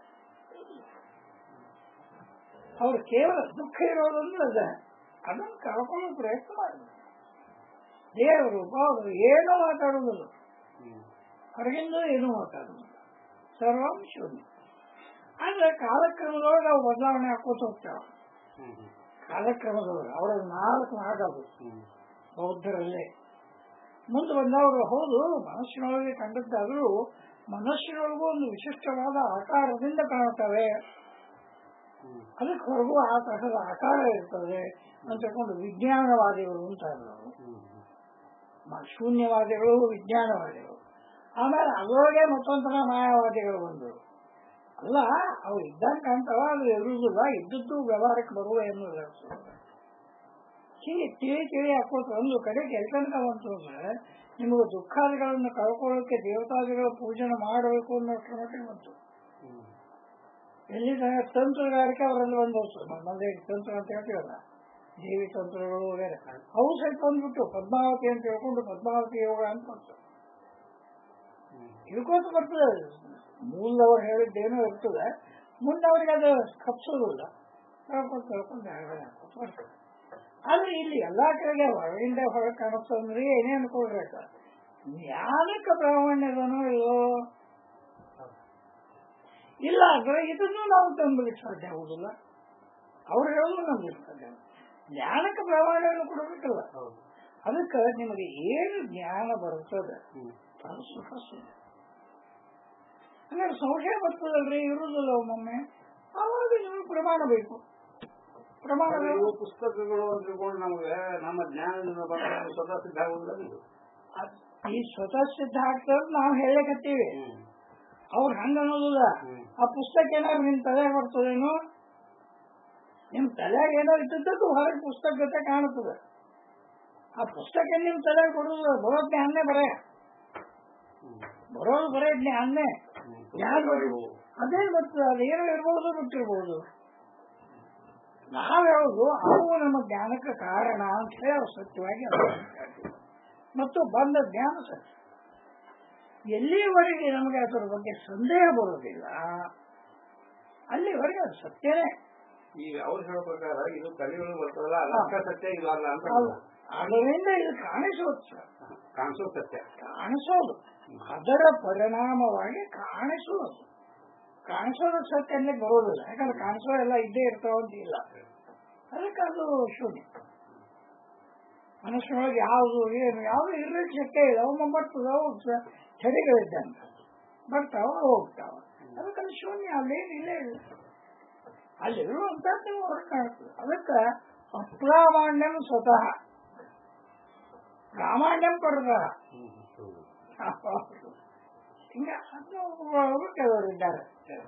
Speaker 2: ಅವ್ರು ಕೇವಲ ದುಃಖ ಇರೋದಂದ್ರೆ ಅದ ಅದನ್ನು ಕಳ್ಕೊಳ್ಳೋ ಪ್ರಯತ್ನ ಮಾಡಬೇಕು ದೇವರು ಅವರು ಏನೂ ಮಾತಾಡುವುದಿಲ್ಲ
Speaker 3: ಹ್ಮ್.
Speaker 2: ಹೊರಗಿಂದ ಏನೂ ಮಾತಾಡುವುದಿಲ್ಲ ಸರ್ವಂ ಶೂನ್ಯ ಆದ್ರೆ ಕಾಲಕ್ರಮದೊಳಗೆ ನಾವು ಬದಲಾವಣೆ ಹಾಕೋತ ಹೋಗ್ತೇವೆ
Speaker 3: ಹ್ಮ್. ಹ್ಮ್.
Speaker 2: ಕಾಲಕ್ರಮದೊಳಗೆ ಅವರ ನಾಲ್ಕು ನಾಡದು
Speaker 3: ಹ್ಮ್.
Speaker 2: ಬೌದ್ಧರಲ್ಲೇ ಮುಂದೆ ಬಂದವರು ಹೌದು ಮನಸ್ಸಿನೊಳಗೆ ಕಂಡದ್ದಾದರೂ ಮನಸ್ಸಿನೊಳಗೂ ಒಂದು ವಿಶಿಷ್ಟವಾದ ಆಕಾರದಿಂದ ಕಾಣುತ್ತವೆ
Speaker 3: ಹ್ಮ್.
Speaker 2: ಅದಕ್ಕೆ ಹೊರಗೂ ಆ ತರಹದ ಆಕಾರ ಇರ್ತದೆ ಅಂತ ತಿಳ್ಕೊಂಡು ವಿಜ್ಞಾನವಾದಿಗಳು ಅಂತ ಅವರು
Speaker 3: ಹ್ಮ್.
Speaker 2: ಮ- ಶೂನ್ಯವಾದಿಗಳು ವಿಜ್ಞಾನವಾದಿಗಳು ಆಮೇಲೆ ಅದರೊಳಗೆ ಮತ್ತೊಂಥರ ಮಾಯಾವಾದಿಗಳು ಬಂದರು ಅಲ್ಲ ಅವು ಇದ್ದಂಗೆ ಕಾಣ್ತಾವ ಅದು ಇರುವುದಿಲ್ಲ ಇದ್ದದ್ದು ವ್ಯವಹಾರಕ್ಕೆ ಬರುವ ಎನ್ನುವುದಿಲ್ಲ ಹೀಗೆ ತಿಳಿ ತಿಳಿ ಹಾಕೋತ ಒಂದು ಕಡೆಗೆ ಎಲ್ಕಂತ ಬಂತು ಅಂದ್ರೆ ನಿಮಗೆ ದುಃಖಾದಿಗಳನ್ನು ಕಳ್ಕೊಳ್ಳೋಕೆ ದೇವತಾದಿಗಳ ಪೂಜನೆ ಮಾಡಬೇಕು ಅನ್ನೋ ಮಟ್ಟಿಗೆ ಬಂತು
Speaker 3: ಹ್ಮ್.
Speaker 2: ಎಲ್ಲಿ ತನಕ ತಂತ್ರಗಾರಿಕೆ ಅವರಲ್ಲಿ ಬಂದೋತು ನಮ್ಮಲ್ಲಿ ತಂತ್ರ ಅಂತ ಹೇಳ್ತೀವಲ್ಲ ದೇವಿ ತಂತ್ರಗಳು ಬೇರೆ ಅವು ಸ್ವಲ್ಪ ಬಂದ್ಬಿಟ್ಟು ಪದ್ಮಾವತಿ ಅಂತ ಹೇಳ್ಕೊಂಡು ಪದ್ಮಾವತಿ ಯೋಗ ಅಂತ ಬಂತು
Speaker 3: ಹ್ಮ್.
Speaker 2: ತಿಳ್ಕೋತ ಬರ್ತದೆ ಅದು. ಮೂಲದವ್ರು ಹೇಳಿದ್ದೇನೋ ಇರ್ತದೆ ಮುಂದೆ ಅವ್ರಿಗೆ ಅದು ಕಪ್ಸೋದಿಲ್ಲ ಹೇಳ್ಕೊಂಡು ತಿಳ್ಕೊಂಡು ಹೇಳ್ಕೊಂಡು ಬರ್ತದೆ ಆದ್ರೆ ಇಲ್ಲಿ ಎಲ್ಲಾ ಕಡೆಗೆ ಹೊರಗಿಂದ ಹೊರಗೆ ಕಾಣಿಸ್ತಂದ್ರೆ ಏನೇ ಅನ್ಕೊಳ್ಬೇಕ ಜ್ಞಾನಕ್ಕೆ ಪ್ರಾಮಾಣ್ಯದನೋ ಇಲ್ಲೋ ಇಲ್ಲ ಅಂದ್ರೆ ಇದನ್ನು ನಾವು ತಂದ್ಬಿಡಕ್ಕೆ ಸಾಧ್ಯ ಆಗುದಿಲ್ಲ ಅವ್ರು ಹೇಳೋದು ನಮ್ಗೆ ಸಾಧ್ಯ ಆಗುದಿಲ್ಲ. ಜ್ಞಾನಕ್ಕೆ ಪ್ರಾಮಾಣ್ಯವನ್ನು ಕೊಡಬೇಕಲ್ಲ
Speaker 3: ಹೌದು
Speaker 2: ಅದಕ್ಕೆ ನಿಮಗೆ ಏನು ಜ್ಞಾನ ಬರ್ತದೆ
Speaker 3: ಹ್ಮ್.
Speaker 2: ಅದು ಸುಖ ಸುಖ ಅಂದ್ರೆ ಸಂಶಯ ಬರ್ತದಲ್ರಿ ಇರುವುದಿಲ್ಲ ಒಮ್ಮೊಮ್ಮೆ ಆವಾಗ ನಿಮಗೆ ಪ್ರಮಾಣ ಬೇಕು ಪ್ರಮಾಣ
Speaker 3: ಆದ್ರೆ
Speaker 2: ಬೇಕು
Speaker 3: ಇವು ಪುಸ್ತಕಗಳು ಅಂತ ತಿಳ್ಕೊಂಡು ನಮಗೆ ನಮ್ಮ ಜ್ಞಾನದಿಂದ ಬಂದ ಸ್ವತಃ ಸಿದ್ಧ ಆಗುವುದಿಲ್ಲ ಇದು.
Speaker 2: ಅದ್- ಈ ಸ್ವತಃ ಸಿದ್ಧ ಆಗ್ತದ ನಾವು ಹೇಳಕತ್ತೀವಿ
Speaker 3: ಹ್ಮ್.
Speaker 2: ಅವ್ರು ಹಂಗ ಅನ್ನೋದಿಲ್ಲ
Speaker 3: ಹ್ಮ್.
Speaker 2: ಆ ಪುಸ್ತಕ ಏನಾದ್ರು ನಿಮ್ ತಲೆಯಾಗ ಬರ್ತದೇನೋ ನಿಮ್ ತಲೆಯಾಗ ಏನೋ ಇದ್ದದ್ದು ಹೊರಗೆ ಪುಸ್ತಕ ಜೊತೆ ಕಾಣುತ್ತದೆ ಆ ಪುಸ್ತಕ ನಿಮ್ ತಲೆಯಾಗ ಕೊಡುದು ಬರೋ ಜ್ಞಾನೇ ಬರೇ
Speaker 3: ಹ್ಮ್.
Speaker 2: ಬರೋದು ಬರೇ ಜ್ಞಾನೇ
Speaker 3: ಹ್ಮ್.
Speaker 2: ಜ್ಞಾನ ಬರೋದು ಅದೇ ಬರ್ತದೆ ಅದೇನೋ ಇರ್ಬೋದು ಬಿಟ್ಟಿರ್ಬೋದು ನಾವ್ ಹೇಳುದು ಅವು ನಮ್ಮ ಜ್ಞಾನಕ್ಕೆ ಕಾರಣ ಅಂತ ಹೇಳಿ ಅವ್ರು ಸತ್ಯವಾಗಿ ಅರ್ಥ ಮಾಡ್ಕೊಳ್ತೀವಿ. ಮತ್ತು ಬಂದ ಜ್ಞಾನ ಸತ್ಯ ಎಲ್ಲಿವರೆಗೆ ನಮಗೆ ಅದರ ಬಗ್ಗೆ ಸಂದೇಹ ಬರೋದಿಲ್ಲ ಅಲ್ಲಿವರೆಗೆ ಅದು ಸತ್ಯನೇ
Speaker 3: ಈಗ ಅವ್ರು ಹೇಳೋ ಪ್ರಕಾರ ಇದು ಕಲಿಗಳು ಬರ್ತದಲ್ಲ ಅದಕ್ಕ ಸತ್ಯ ಇದು ಅಲ್ಲ ಅಂತ
Speaker 2: ಅಲ್ಲ ಅದರಿಂದ ಇದು ಕಾಣಿಸೋದು ಸರ್
Speaker 3: ಕಾಣಿಸೋ ಸತ್ಯ
Speaker 2: ಕಾಣಿಸೋದು ಅದರ ಪರಿಣಾಮವಾಗಿ ಕಾಣಿಸೋದು ಕಾಣಿಸೋದು ಸತ್ಯ ಅನ್ನಕ್ಕೆ ಬರೋದಿಲ್ಲ ಯಾಕಂದ್ರೆ ಕಾಣಿಸೋ ಎಲ್ಲ ಇದ್ದೇ ಇರ್ತಾವಂತ ಇಲ್ಲ ಅದಕ್ಕೆ ಅದು ಶೂನ್ಯ ಮನುಷ್ಯನೊಳಗೆ ಯಾವುದು ಏನು ಯಾವುದು ಇರ್ಲಿಕ್ಕೆ ಶಕ್ಯ ಇಲ್ಲ ಅವು ಬರ್ತದ ಅವು ಸ- ಚಳಿಗಳಿದ್ದಂತ ಬರ್ತಾವ ಹೋಗ್ತಾವ ಅದಕ್ಕೆ ಅದು ಶೂನ್ಯ ಅಲ್ಲೇನು ಇಲ್ಲೇ ಇಲ್ಲ ಅಲ್ಲಿರುವಂತದ್ದು ಹೊರ ಕಾಣ್ತದೆ ಅದಕ್ಕೆ ಅಪ್ರಾಮಾಣ್ಯಂ ಸ್ವತಃ ಪ್ರಾಮಾಣ್ಯಂ ಪಡೆದ ಹಿಂಗ ಅದು ಕೆಲವರಿದ್ದಾರೆ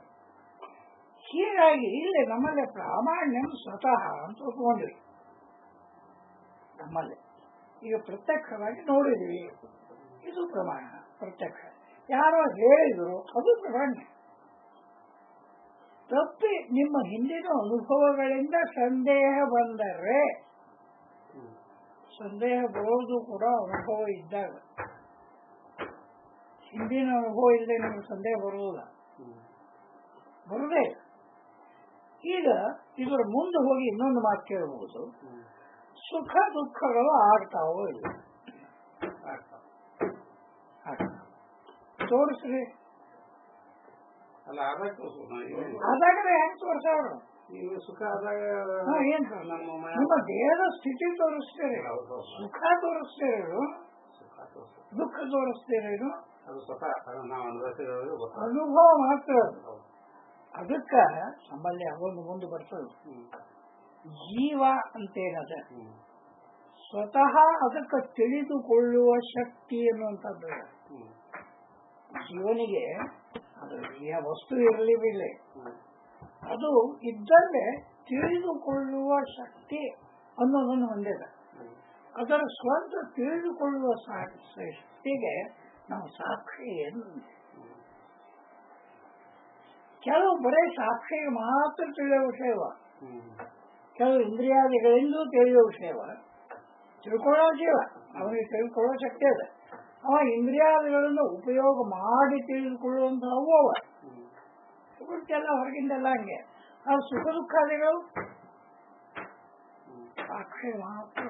Speaker 2: ಹೀಗಾಗಿ ಇಲ್ಲಿ ನಮ್ಮಲ್ಲಿ ಪ್ರಾಮಾಣ್ಯಂ ಸ್ವತಃ ಅಂತ ಒಪ್ಕೊಂಡ್ರಿ ನಮ್ಮಲ್ಲಿ ಈಗ ಪ್ರತ್ಯಕ್ಷವಾಗಿ ನೋಡಿದ್ವಿ ಇದು ಪ್ರಮಾಣ ಪ್ರತ್ಯಕ್ಷ ಯಾರೋ ಹೇಳಿದ್ರು ಅದು ಪ್ರಮಾಣ್ಯ ತಪ್ಪಿ ನಿಮ್ಮ ಹಿಂದಿನ ಅನುಭವಗಳಿಂದ ಸಂದೇಹ ಬಂದರೆ ಸಂದೇಹ ಬರೋದು ಕೂಡ ಅನುಭವ ಇದ್ದಾಗ ಹಿಂದಿನ ಅನುಭವ ಇಲ್ಲದೆ ನಿಮಗೆ ಸಂದೇಹ ಬರುವುದಿಲ್ಲ ಬರುದೇ ಇಲ್ಲ. ಈಗ ಇದರ ಮುಂದೆ ಹೋಗಿ ಇನ್ನೊಂದು ಮಾತು ಕೇಳಬಹುದು ಸುಖ ದುಃಖಗಳು ಆಗ್ತಾವೋ ಇಲ್ಲ ಆಗ್ತಾವ. ತೋರಿಸ್ರಿ
Speaker 3: ಅಲ್ಲ ಆದಾಗ ತೋರ್ಸೋದು. ಈಗ-
Speaker 2: ಆದಾಗಲೇ ಹೆಂಗ್ ತೋರ್ಸವ್ರು
Speaker 3: ಈಗ ಸುಖ ಆದಾಗ
Speaker 2: ಹಾ, ಏನ್
Speaker 3: ನಮ್ಮ ಮನೆ
Speaker 2: ನಿಮ್ಮ ದೇಹದ ಸ್ಥಿತಿ ತೋರಿಸ್ತೀರಿ
Speaker 3: ಹೌದು, ಹೌದು.
Speaker 2: ಸುಖ ತೋರಿಸ್ತೀರೇನು
Speaker 3: ಸುಖ ತೋರ್ಸೋದು.
Speaker 2: ದುಃಖ ತೋರಿಸ್ತೀರೇನು
Speaker 3: ಅದು ಸ್ವತಃ ಅದು ನಾವು ಅನುಭವಿಸಿರೋದು ಗೊತ್ತಾಗ
Speaker 2: ಅನುಭವ ಮಾತ್ರ ಅದು. ಅದಕ್ಕ ನಮ್ಮಲ್ಲಿ ಅವೊಂದು ಮುಂದೆ ಬರ್ತದೆ ಜೀವ ಅಂತೇನದ ಸ್ವತಃ ಅದಕ್ಕೆ ತಿಳಿದುಕೊಳ್ಳುವ ಶಕ್ತಿ ಎನ್ನುವಂಥದ್ದು ಇದೆ. ಜೀವನಿಗೆ ಅದು ಯಾವ ವಸ್ತು ಇರಲಿ ಬಿಡಲಿ ಅದು ಇದ್ದಲ್ಲೇ ತಿಳಿದುಕೊಳ್ಳುವ ಶಕ್ತಿ ಅನ್ನೋದನ್ನು ಹೊಂದಿದೆ ಅದರ ಸ್ವಂತ ತಿಳಿದುಕೊಳ್ಳುವ ಸಾ- ಶಕ್ತಿಗೆ ನಾವು ಸಾಕ್ಷಿ ಎಂದು ಕೆಲವು ಬರೇ ಸಾಕ್ಷಿಗೆ ಮಾತ್ರ ತಿಳಿಯುವ ವಿಷಯವ ಕೆಲವು ಇಂದ್ರಿಯಾದಿಗಳಿಂದಲೂ ತಿಳಿಯುವ ವಿಷಯವ ತಿಳ್ಕೊಳ್ಳೋ ಜೀವ ಅವನಿಗೆ ತಿಳ್ಕೊಳ್ಳೋ ಶಕ್ತಿ ಇದೆ ಅವ ಇಂದ್ರಿಯಾದಿಗಳನ್ನು ಉಪಯೋಗ ಮಾಡಿ ತಿಳಿದುಕೊಳ್ಳುವಂತಹವು ಅವ ಎಲ್ಲ ಹೊರಗಿಂದೆಲ್ಲ ಹಂಗೆ ಆ ಸುಖ ದುಃಖಾದಿಗಳು ಸಾಕ್ಷಿ ಮಾತ್ರ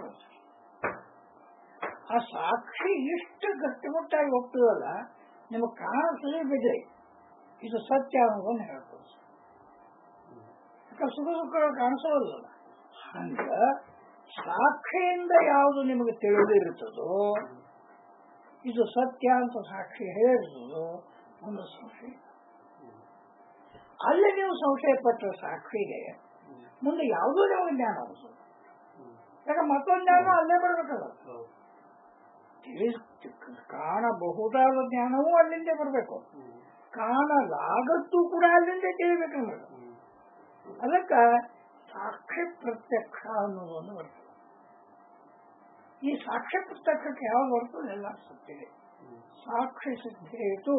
Speaker 2: ಆ ಸಾಕ್ಷಿ ಇಷ್ಟು ಗಟ್ಟಿಮುಟ್ಟಾಗಿ ಹೋಗ್ತದಲ್ಲ ನಿಮಗೆ ಕಾಣಿಸಲೇ ಬಿಡ್ರಿ ಇದು ಸತ್ಯ ಅನ್ನೋದನ್ನು ಹೇಳ್ಬೋದು ಯಾಕಂದ್ರೆ ಸುಖ ದುಃಖಗಳು ಕಾಣಿಸೋಲ್ಲ ಹಂಗ ಸಾಕ್ಷಿಯಿಂದ ಯಾವುದು ನಿಮಗೆ ತಿಳಿದಿರುತ್ತದೋ ಇದು ಸತ್ಯ ಅಂತ ಸಾಕ್ಷಿ ಹೇಳಿರುವುದು ಒಂದು ಸಂಶಯ ಅಲ್ಲಿ ನೀವು ಸಂಶಯ ಪಟ್ಟರೆ ಸಾಕ್ಷಿಗೆ ಮುಂದೆ ಯಾವುದೂ ನಿಮಗೆ ಜ್ಞಾನ ಆಗುತ್ತದೆ ಯಾಕೆ ಮತ್ತೊಂದು ಜ್ಞಾನ ಅಲ್ಲೇ ಬರ್ಬೇಕಲ್ಲ ತಿಳಿ ಕಾಣಬಹುದಾದ ಜ್ಞಾನವೂ ಅಲ್ಲಿಂದ ಬರಬೇಕು ಕಾಣಲಾಗದ್ದು ಕೂಡ ಅಲ್ಲಿಂದ ತಿಳಿಬೇಕನ್ನೋದು ಅದಕ್ಕ ಸಾಕ್ಷಿ ಪ್ರತ್ಯಕ್ಷ ಅನ್ನೋದು ಒಂದು ಬರ್ತದೆ ಈ ಸಾಕ್ಷ್ಯ ಪ್ರತ್ಯಕ್ಷಕ್ಕೆ ಯಾವಾಗ ಬರ್ತದೆ ಎಲ್ಲ ಸತ್ತಿದೆ ಸಾಕ್ಷಿ ಸಿದ್ಧೇತು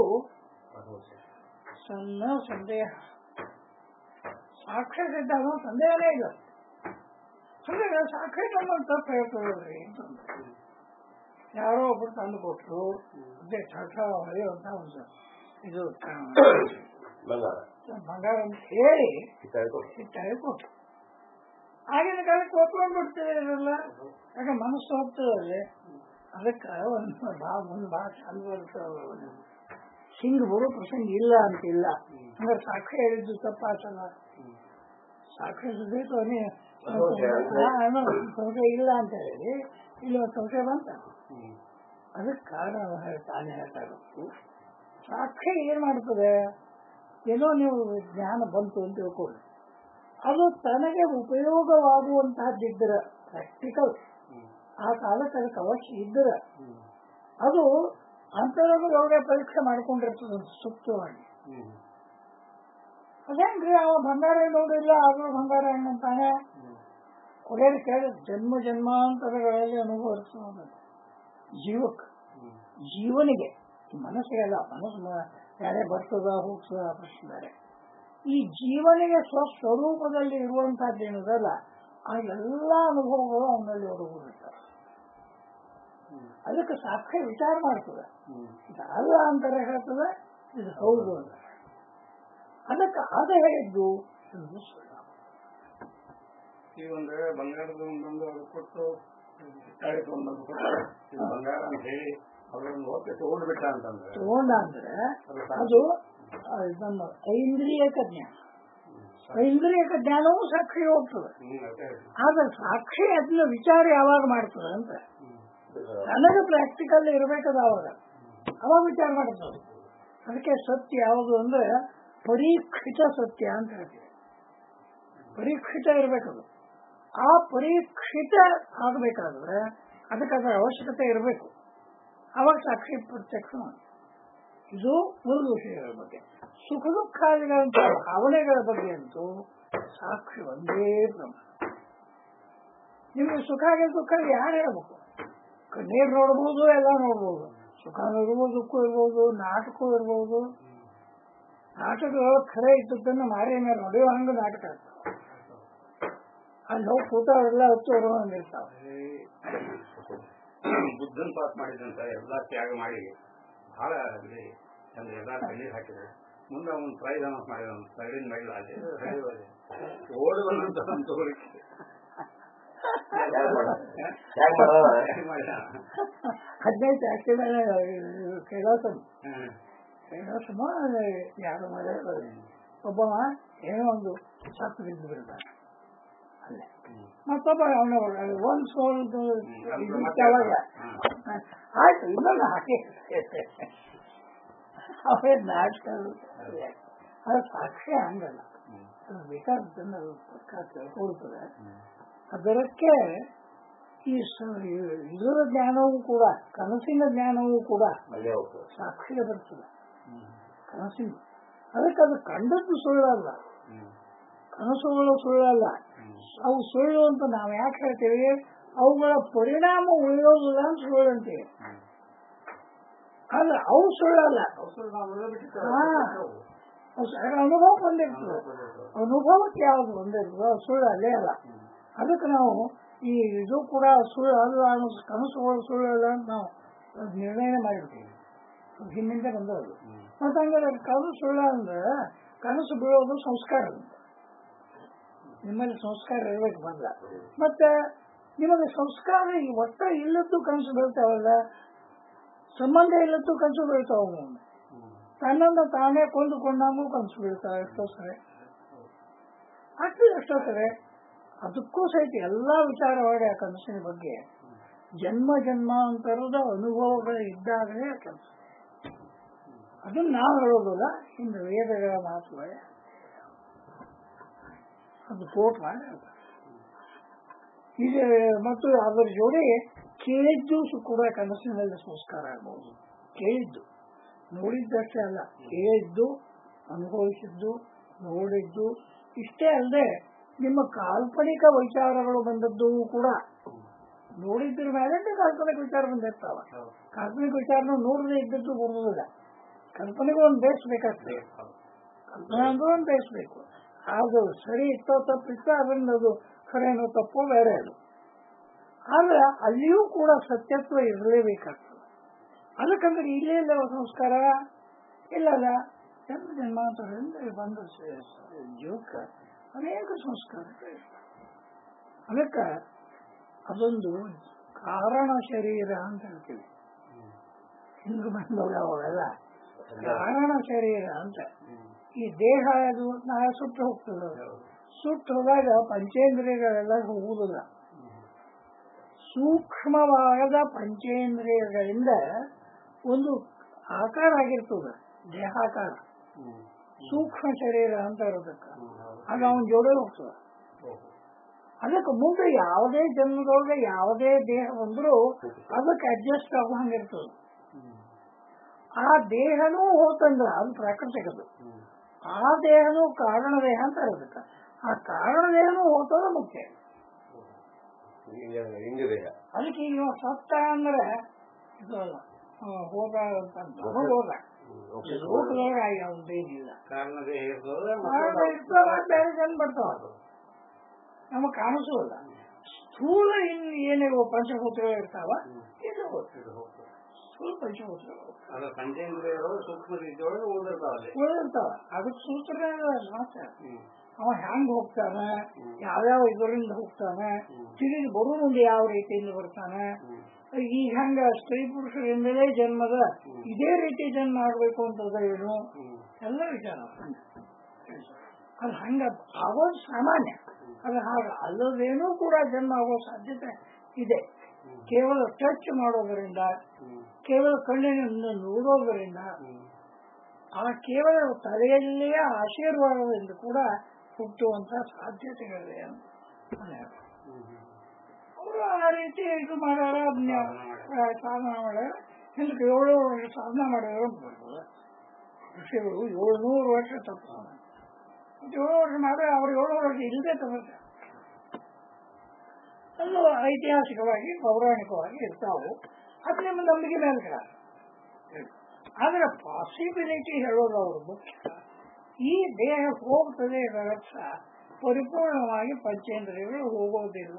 Speaker 2: ಸಣ್ಣ ಸಂದೇಹ ಸಾಕ್ಷ್ಯ ಸಿದ್ಧ ಅನ್ನೋ ಸಂದೇಹನೇ ಇಲ್ಲ ಅಂದ್ರೆ ಸಾಕ್ಷಿ ನಮ್ಮನ್ನು ತಪ್ಪು ಹೇಳ್ತದ್ರಿ ಅಂತಂದ್ರೆ ಯಾರೋ ಒಬ್ರು ತಂದು ಕೊಟ್ರು ಅದೇ ಠಠ ಹೊಳೆಯುವಂತ ಒಂದು ಇದು
Speaker 1: ಬಂಗಾರ
Speaker 2: ಬಂಗಾರ ಅಂತ ಹೇಳಿ
Speaker 1: ಕಿತ್ತಾಯ್ತು
Speaker 2: ಸಿಟ್ಟಾಗಿ ಕೊಟ್ರು ಆಗಿನ ಕಾಲಕ್ಕೆ ಒಪ್ಕೊಂಡು ಬಿಡ್ತೇವೆ ಇರಲ್ಲ ಯಾಕೆ ಮನಸ್ಸು ಹೋಗ್ತದಲ್ಲಿ ಅದಕ್ಕೆ ಒಂದು ಬಾ ಮುಂದೆ ಭಾಳ ಚಂದ ಬರ್ತದೆ ಹಿಂಗ್ ಬರೋ ಪ್ರಸಂಗ ಇಲ್ಲ ಅಂತಿಲ್ಲ ಅಂದ್ರೆ ಸಾಕ್ಷಿ ಹೇಳಿದ್ದು ತಪ್ಪಾತಲ್ಲ ಸಾಕ್ಷಿ ಸಿದ್ಧೇತು ಸಂಶಯ ಇಲ್ಲ ಅಂತ ಹೇಳಿ ಇಲ್ಲಿ ಒಂದು ಸಂಶಯ ಬಂತ ಅದಕ್ಕೆ ಕಾರಣ ತಾನೇ ಹೇಳ್ತಾರೆ ಸಾಕ್ಷಿ ಏನ್ ಮಾಡ್ತದೆ ಏನೋ ನೀವು ಜ್ಞಾನ ಬಂತು ಅಂತ ತಿಳ್ಕೊಳ್ಳಿ ಅದು ತನಗೆ ಉಪಯೋಗವಾಗುವಂತಹದ್ದಿದ್ದರ ಪ್ರಾಕ್ಟಿಕಲ್ ಆ ಕಾಲಕ್ಕೆ ಅದಕ್ಕೆ ಅವಶ್ಯ ಇದ್ದರ ಅದು ಅಂತರೊಳಗೆ ಪರೀಕ್ಷೆ ಮಾಡ್ಕೊಂಡಿರ್ತದೆ ಸೂಕ್ತವಾಗಿ ಅದೇನ್ರಿ ಅವ ಬಂಗಾರ ನೋಡಿಲ್ಲ ಆದ್ರೂ ಬಂಗಾರ ಹೆಂಗಂತಾನೆ ಕೊನೆಯಲ್ಲಿ ಕೇಳಿ ಜನ್ಮ ಜನ್ಮಾಂತರಗಳಲ್ಲಿ ಅನುಭವ ಇರ್ತದೆ ಜೀವಕ್ಕೆ ಜೀವನಿಗೆ ಈ ಮನಸ್ಸಿಗೆಲ್ಲ ಮನಸ್ಸು ಮ- ಯಾರೇ ಬರ್ತದ ಹೋಗ್ತದ ಪ್ರಶ್ನೆ ಬೇರೆ ಈ ಜೀವನಿಗೆ ಸ್ವಸ್ವರೂಪದಲ್ಲಿ ಇರುವಂತಹದ್ದು ಏನಿದಲ್ಲ ಆ ಎಲ್ಲ ಅನುಭವಗಳು ಅವನಲ್ಲಿ ಒಡಗೂಡಿರ್ತವೆ ಅದಕ್ಕೆ ಸಾಕ್ಷಿ ವಿಚಾರ ಮಾಡ್ತದೆ ಇದು ಅಲ್ಲ ಅಂತಾರೆ ಹೇಳ್ತದೆ ಇದು ಹೌದು ಅಂತ ಅದಕ್ಕೆ ಅದ ಹೇಳಿದ್ದು ಇದು ಸುಳ್ಳು
Speaker 3: ಈ ಒಂದು ಬಂಗಾರದ ಒಂದೊಂದು ಅದು ಕೊಟ್ಟು ಕಾಳಿಕೆ ಒಂದೊಂದು ಕೊಟ್ಟು ಇದು ಬಂಗಾರ ಅಂತ ಹೇಳಿ ಅವರನ್ನು ಓಕೆ ತಗೊಂಡ್ಬಿಟ್ಟ ಅಂತಂದ್ರೆ
Speaker 2: ತಗೊಂಡ ಅಂದ್ರೆ
Speaker 3: ಅದು ಸಾಕು.
Speaker 2: ಅದು ಆ, ನಮ್ಮ ಐಂದ್ರಿಯಕ ಜ್ಞಾನ ಐಂದ್ರಿಯಕ ಜ್ಞಾನವೂ ಸಾಕ್ಷಿ ಹೋಗ್ತದೆ
Speaker 3: ಹ್ಮ್, ಅದೇ.
Speaker 2: ಆದ್ರೆ ಸಾಕ್ಷಿ ಅದನ್ನ ವಿಚಾರ ಯಾವಾಗ ಮಾಡ್ತದೆ ಅಂತ
Speaker 3: ಹ್ಮ್.
Speaker 2: ನನಗೆ ಪ್ರಾಕ್ಟಿಕಲ್ ಇರಬೇಕದ ಅವಾಗ ಅವಾಗ ವಿಚಾರ ಮಾಡ್ತದೆ ಅದಕ್ಕೆ ಸತ್ಯ ಯಾವುದು ಅಂದ್ರೆ ಪರೀಕ್ಷಿತ ಸತ್ಯ ಅಂತ ಹೇಳ್ತೀವಿ ಪರೀಕ್ಷಿತ ಇರಬೇಕದು ಆ ಪರೀಕ್ಷಿತ ಆಗಬೇಕಾದ್ರೆ ಅದಕ್ಕೆ ಅದರ ಅವಶ್ಯಕತೆ ಇರಬೇಕು ಅವಾಗ ಸಾಕ್ಷಿ ಪ್ರತ್ಯಕ್ಷ ಮಾಡ್ತದೆ. ಇದು ಮೂರು ವಿಷಯಗಳ ಬಗ್ಗೆ ಸುಖ ದುಃಖಾದಿಗಳಂತ ಭಾವನೆಗಳ ಬಗ್ಗೆ ಅಂತೂ ಸಾಕ್ಷಿ ಒಂದೇ ಪ್ರಮಾಣ ನಿಮಗೆ ಸುಖ ಆಗಿ ದುಃಖ ಯಾರು ಹೇಳ್ಬೇಕು ಕಣ್ಣೀರ್ ನೋಡ್ಬೋದು ಎಲ್ಲ ನೋಡ್ಬೋದು ಸುಖ ಇರ್ಬೋದು ದುಃಖ ಇರ್ಬೋದು ನಾಟಕ ಇರ್ಬೋದು ನಾಟಕಗಳು ಖರೆ ಇದ್ದದ್ದನ್ನು ಮಾರಿ ಮೇಲೆ ಹೊಡೆಯೋ ಹಂಗ ನಾಟಕ ಆಗ್ತಾವ ಅಲ್ಲಿ ಹೋಗಿ ಕೂತವರೆಲ್ಲ ಹತ್ತು ಬಂದಿರ್ತಾವ
Speaker 3: ಬುದ್ಧನ್ ಪಾಸ್ ಮಾಡಿದಂತ ಎಲ್ಲಾ ತ್ಯಾಗ ಮಾಡಿ ಬಹಳ ಇಲ್ಲಿ ಅಂದ್ರೆ ಎಲ್ಲಾ ಕಣ್ಣೀರ್ ಹಾಕಿದ್ರು ಮುಂದೆ ಅವನು ಪ್ರೈಸ್ ಅನೌನ್ಸ್ ಮಾಡಿದ ಸೈಡಿನ ಮೇಲೆ ಅದೇ ಓಡುವನಂತ ತಗೊಳಿಕ್ಕೆ
Speaker 1: ಯಾಕೆ ಮಾಡೋಣ
Speaker 2: ಹದಿನೈದು ಆಕ್ಸಿಡೆಂಟ್ ಕೈಲಾಸ
Speaker 3: ಹ್ಮ್.
Speaker 2: ಕೈಲಾಸಮ ಯಾರು ಮಳೆ ಒಬ್ಬವ ಏನೋ ಒಂದು ಸತ್ತು ಬಿದ್ದು ಬಿಡ್ತಾನೆ ಅಲ್ಲೇ
Speaker 3: ಹ್ಮ್.
Speaker 2: ಮತ್ತೊಬ್ಬ ಅವನ ಒಂದ್ ಸೋಲ್
Speaker 3: ಅದು ಮತ್ತೆ-
Speaker 2: ಯಾವಾಗ
Speaker 3: ಹ್ಮ್.
Speaker 2: ಆಯ್ತು ಇನ್ನೊಂದು ಹಾಕಿ ಅವೇ ನಾಟಕ ಅದು ಸಾಕ್ಷಿ ಹಂಗಲ್ಲ
Speaker 3: ಹ್ಮ್.
Speaker 2: ಅದು ಬೇಕಾದನ್ನ ಪಕ್ಕ ತಿಳ್ಕೊಳ್ತದೆ
Speaker 3: ಹ್ಮ್.
Speaker 2: ಅದಕ್ಕೆ ಈ ಸ- ಇದರ ಜ್ಞಾನವೂ ಕೂಡ ಕನಸಿನ ಜ್ಞಾನವೂ ಕೂಡ
Speaker 1: ಅಲ್ಲೇ ಹೋಗ್ತದೆ
Speaker 2: ಸಾಕ್ಷಿಗೆ ಬರ್ತದೆ
Speaker 3: ಹ್ಮ್.
Speaker 2: ಕನಸಿನ ಅದಕ್ಕೆ ಅದು ಕಂಡದ್ದು ಸುಳ್ಳಲ್ಲ
Speaker 3: ಹ್ಮ್.
Speaker 2: ಕನಸುಗಳು ಸುಳ್ಳಲ್ಲ
Speaker 3: ಹ್ಮ್.
Speaker 2: ಅವು ಸುಳ್ಳು ಅಂತ ನಾವು ಯಾಕೆ ಹೇಳ್ತೀವಿ ಅವುಗಳ ಪರಿಣಾಮ ಉಳಿಯೋದಿಲ್ಲ ಅಂತ ಸುಳ್ಳು ಅಂತೀವಿ
Speaker 3: ಹ್ಮ್.
Speaker 2: ಆದ್ರೆ ಅವು ಸುಳ್ಳಲ್ಲ
Speaker 3: ಅವಸರ ನಾವು ಉಳಿದ್ಬಿಟ್ಟಿರ್ತೇವೆ.
Speaker 2: ಹಾ. ಅವು ಸ- ಅನುಭವ ಬಂದಿರ್ತದೆ ಅನುಭವಕ್ಕೆ ಯಾವ್ದು ಬಂದಿರ್ತದೆ ಅದು ಸುಳ್ಳು ಅಲ್ಲೇ ಅಲ್ಲ
Speaker 3: ಹ್ಮ್.
Speaker 2: ಅದಕ್ಕೆ ನಾವು ಈ ಇದು ಕೂಡ ಸುಳ್ಳು ಅಲ್ಲ ಅನ್ನೋ ಕನಸುಗಳು ಸುಳ್ಳು ಅಲ್ಲ ಅಂತ ನಾವು ನಿರ್ಣಯ ಮಾಡಿರ್ತೀವಿ ಅದು ಹಿಂದಿಂದ ಬಂದವರು
Speaker 3: ಹ್ಮ್.
Speaker 2: ಮತ್ತೆ ಹಂಗಾದ್ರೆ ಕನಸು ಸುಳ್ಳು ಅಂದ್ರೆ ಕನಸು ಬೀಳೋದು ಸಂಸ್ಕಾರ ನಿಮ್ಮಲ್ಲಿ ಸಂಸ್ಕಾರ ಇರ್ಬೇಕು ಬಂದ ಮತ್ತೆ ನಿಮಗೆ ಸಂಸ್ಕಾರ ಈ ಒಟ್ಟ ಇಲ್ಲದ್ದು ಕನಸು ಬೀಳ್ತಾವಲ್ಲ ಸಂಬಂಧ ಇಲ್ಲದ್ದು ಕನಸು ಬೀಳ್ತಾವ
Speaker 3: ಹ್ಮ್.
Speaker 2: ತನ್ನನ್ನು ತಾನೇ ಕೊಂದುಕೊಂಡಂಗೂ ಕನಸು ಬೀಳ್ತಾವೆ ಎಷ್ಟೋ ಸರಿ ಆಗ್ತದೆ ಎಷ್ಟೋ ಸರಿ ಅದಕ್ಕೂ ಸಹಿತ ಎಲ್ಲಾ ವಿಚಾರ ಮಾಡಿ ಆ ಕನಸಿನ ಬಗ್ಗೆ ಜನ್ಮ ಜನ್ಮಾಂತರದ ಅನುಭವಗಳು ಇದ್ದಾಗಲೇ ಆ ಕೆಲಸ ಅದನ್ನ ನಾವು ಹೇಳೋದಿಲ್ಲ ಇನ್ನು ವೇದಗಳ ಮಾತುಗಳೇ ಅದು ಕೋಟ್ ಮಾಡಿ ಹೇಳ್ತಾರೆ. ಈಗ ಮತ್ತು ಅದರ ಜೋಡಿ ಕೇಳಿದ್ದು ಸು ಕೂಡ ಕನಸಿನಲ್ಲಿ ಸಂಸ್ಕಾರ ಆಗ್ಬೋದು ಕೇಳಿದ್ದು ನೋಡಿದ್ದಷ್ಟೇ ಅಲ್ಲ ಕೇಳಿದ್ದು ಅನುಭವಿಸಿದ್ದು ನೋಡಿದ್ದು ಇಷ್ಟೇ ಅಲ್ಲದೆ ನಿಮ್ಮ ಕಾಲ್ಪನಿಕ ವಿಚಾರಗಳು ಬಂದದ್ದು ಕೂಡ ನೋಡಿದ್ರ ಮೇಲೆ ಕಾಲ್ಪನಿಕ ವಿಚಾರ ಬಂದಿರ್ತಾವ
Speaker 3: ಹೌದು.
Speaker 2: ಕಾಲ್ಪನಿಕ ವಿಚಾರನ ನೋಡದೆ ಇದ್ದದ್ದು ಬರುವುದಿಲ್ಲ ಕಲ್ಪನೆಗೂ ಒಂದು ಬೇಯಿಸ್ಬೇಕಾಗ್ತದೆ
Speaker 3: ಹೌದು.
Speaker 2: ಕಲ್ಪನೆ ಅಂದ್ರೆ ಒಂದು ಬೇಯಿಸ್ಬೇಕು ಅದು ಸರಿ ಇತ್ತೋ ತಪ್ಪಿತ್ತೋ ಅದನ್ನ ಅದು ಖರೇನೋ ತಪ್ಪೋ ಬೇರೆ ಅದು ಆದ್ರೆ ಅಲ್ಲಿಯೂ ಕೂಡ ಸತ್ಯತ್ವ ಇರಲೇಬೇಕಾಗ್ತದೆ ಅದಕ್ಕಂದ್ರೆ ಇಲ್ಲೇ ಇಲ್ಲ ಸಂಸ್ಕಾರ ಇಲ್ಲಲ್ಲ ಜನ್ಮ ಜನ್ಮಾಂತರದಿಂದ ಬಂದ ಸ- ಸ- ಜೀವಕ್ಕೆ ಅನೇಕ ಸಂಸ್ಕಾರಗಳಿರ್ತವೆ ಅದಕ್ಕೆ ಅದೊಂದು ಕಾರಣ ಶರೀರ ಅಂತ ಹೇಳ್ತೀವಿ ಹಿಂದೂ ಬಂದವು ಅವೆಲ್ಲ ಕಾರಣ ಶರೀರ ಅಂತ
Speaker 3: ಹ್ಮ್.
Speaker 2: ಈ ದೇಹ ಅದು ನಾಳೆ ಸುಟ್ಟು ಹೋಗ್ತದೆ ಅದು.
Speaker 3: ಹೌದು.
Speaker 2: ಸುಟ್ಟು ಹೋದಾಗ ಪಂಚೇಂದ್ರಿಯಗಳೆಲ್ಲ ಹೋಗುದಿಲ್ಲ
Speaker 3: ಹ್ಮ್.
Speaker 2: ಸೂಕ್ಷ್ಮವಾದ ಪಂಚೇಂದ್ರಿಯಗಳಿಂದ ಒಂದು ಆಕಾರ ಆಗಿರ್ತದೆ ದೇಹಾಕಾರ
Speaker 3: ಹ್ಮ್.
Speaker 2: ಸೂಕ್ಷ್ಮ ಶರೀರ ಅಂತ ಇರೋದಕ್ಕೆ
Speaker 3: ಹ್ಮ್. ಹೌದು.
Speaker 2: ಅದು ಅವನ ಜೋಡಿ ಹೋಗ್ತದೆ
Speaker 3: ಓಹೋ.
Speaker 2: ಅದಕ್ಕೆ ಮುಂದೆ ಯಾವುದೇ ಜನ್ಮದೊಳಗೆ ಯಾವುದೇ ದೇಹ ಬಂದರೂ ಅದಕ್ಕೆ ಅಡ್ಜಸ್ಟ್ ಆಗೋ ಹಂಗಿರ್ತದೆ
Speaker 3: ಹ್ಮ್.
Speaker 2: ಆ ದೇಹನೂ ಹೋತಂದ್ರೆ ಅದು ಪ್ರಾಕೃತಿಕದು
Speaker 3: ಹ್ಮ್.
Speaker 2: ಆ ದೇಹನೂ ಕಾರಣ ದೇಹ ಅಂತ ಇರೋದಕ್ಕೆ ಆ ಕಾರಣ ದೇಹನೂ ಹೋತದ ಮುಖ್ಯ
Speaker 1: ಹಿಂಗೆ ದೇಹ
Speaker 2: ಅದಕ್ಕೆ ಈಗ ಇವ ಸತ್ತ ಅಂದ್ರೆ ಇದು ಅಲ್ಲ ಅವ ಹೋದ ಅಂತ ಅಂತಾನೆ, ಹೋದ ಲೋಕದೊಳಗೆ ಆಗಿ ಅವನದೇನಿಲ್ಲ
Speaker 3: ಕಾರಣ ದೇಹ ಇರ್ತದೆ
Speaker 2: ಕಾರಣ
Speaker 3: ಮತ್ತು
Speaker 2: ಇರ್ತಾವ ಬೇರೆ ಜನ ಬರ್ತಾವ ನಮಗ್ ಕಾಣಿಸೋಲ್ಲ ಸ್ಥೂಲ ಇನ್ ಏನಿರೋ ಪಂಚಭೂತಗಳು ಇರ್ತಾವ ಇದು
Speaker 3: ಇದು ಹೋಗ್ತದೆ.
Speaker 2: ಸ್ಥೂಲ ಪಂಚಭೂತಗಳು
Speaker 3: ಅದ ಪಂಚೇಂದ್ರಿಯಗಳು ಸೂಕ್ಷ್ಮ ರೀತಿಯೊಳಗೆ ಉಳಿದಿರ್ತಾವಲ್ಲಿ
Speaker 2: ಉಳಿದಿರ್ತಾವ ಅದಕ್ಕೆ ಸೂತ್ರ ಮಾತ್ರ
Speaker 3: ಹ್ಮ್.
Speaker 2: ಅವ ಹೆಂಗ್ ಹೋಗ್ತಾನೆ ಯಾವ್ಯಾವ ಇದರಿಂದ ಹೋಗ್ತಾನೆ ತಿಳಿದು ಬರೋ ಮುಂದೆ ಯಾವ ರೀತಿಯಿಂದ ಬರ್ತಾನೆ
Speaker 3: ಹ್ಮ್.
Speaker 2: ಈಗ ಹಂಗ ಸ್ತ್ರೀ ಪುರುಷರಿಂದಲೇ ಜನ್ಮದ ಇದೇ ರೀತಿ ಜನ್ಮ ಆಗ್ಬೇಕು ಅಂತದ ಏನು
Speaker 3: ಹ್ಮ್.
Speaker 2: ಎಲ್ಲ ವಿಚಾರ ಅದು ಹಂಗ ಆಗೋದು ಸಾಮಾನ್ಯ ಅದು ಹಾಗ ಅಲ್ಲದೇನೂ ಕೂಡ ಜನ್ಮ ಆಗೋ ಸಾಧ್ಯತೆ ಇದೆ ಕೇವಲ ಟಚ್ ಮಾಡೋದರಿಂದ
Speaker 3: ಹ್ಮ್.
Speaker 2: ಕೇವಲ ಕಣ್ಣಿನಿಂದ ನೋಡೋದರಿಂದ
Speaker 3: ಹ್ಮ್.
Speaker 2: ಆ ಕೇವಲ ತಲೆಯಲ್ಲಿಯೇ ಆಶೀರ್ವಾದದಿಂದ ಕೂಡ ಹುಟ್ಟುವಂತ ಸಾಧ್ಯತೆಗಳಿವೆ ಅಂತ ನಾನು ಹೇಳ್ತೀನಿ.
Speaker 3: ಹ್ಮ್. ಹ್ಮ್.
Speaker 2: ಅವರು ಆ ರೀತಿ ಇದು ಮಾಡ್ಯಾರ ಅದ್ನ ಆ, ಸಾಧನ ಮಾಡ್ಯಾರ ಹಿಂದಕ್ಕೆ ಏಳು ವರ್ಷ ಸಾಧನ ಮಾಡ್ಯಾರ ಅಂತ ಬರ್ತದೆ ಋಷಿಗಳು ಏಳ್ನೂರು ವರ್ಷ ತಪ್ಪ ಮತ್ತೆ ಏಳು ವರ್ಷ ಮಾಡ್ರೆ ಅವ್ರು ಏಳು ವರ್ಷ ಇಲ್ಲದೆ ತಗೋತಾರೆ ಅದು ಐತಿಹಾಸಿಕವಾಗಿ ಪೌರಾಣಿಕವಾಗಿ ಇರ್ತಾವು ಅದು ನಿಮ್ಮ ನಂಬಿಕೆ ಮೇಲೆ ಕರ ಆದ್ರೆ ಪಾಸಿಬಿಲಿಟಿ ಹೇಳೋದು ಅವರು ಮುಖ್ಯ ಈ ದೇಹ ಹೋಗ್ತದೆ ಇದರ ಅರ್ಥ ಪರಿಪೂರ್ಣವಾಗಿ ಪಂಚೇಂದ್ರಿಯಗಳು ಹೋಗೋದಿಲ್ಲ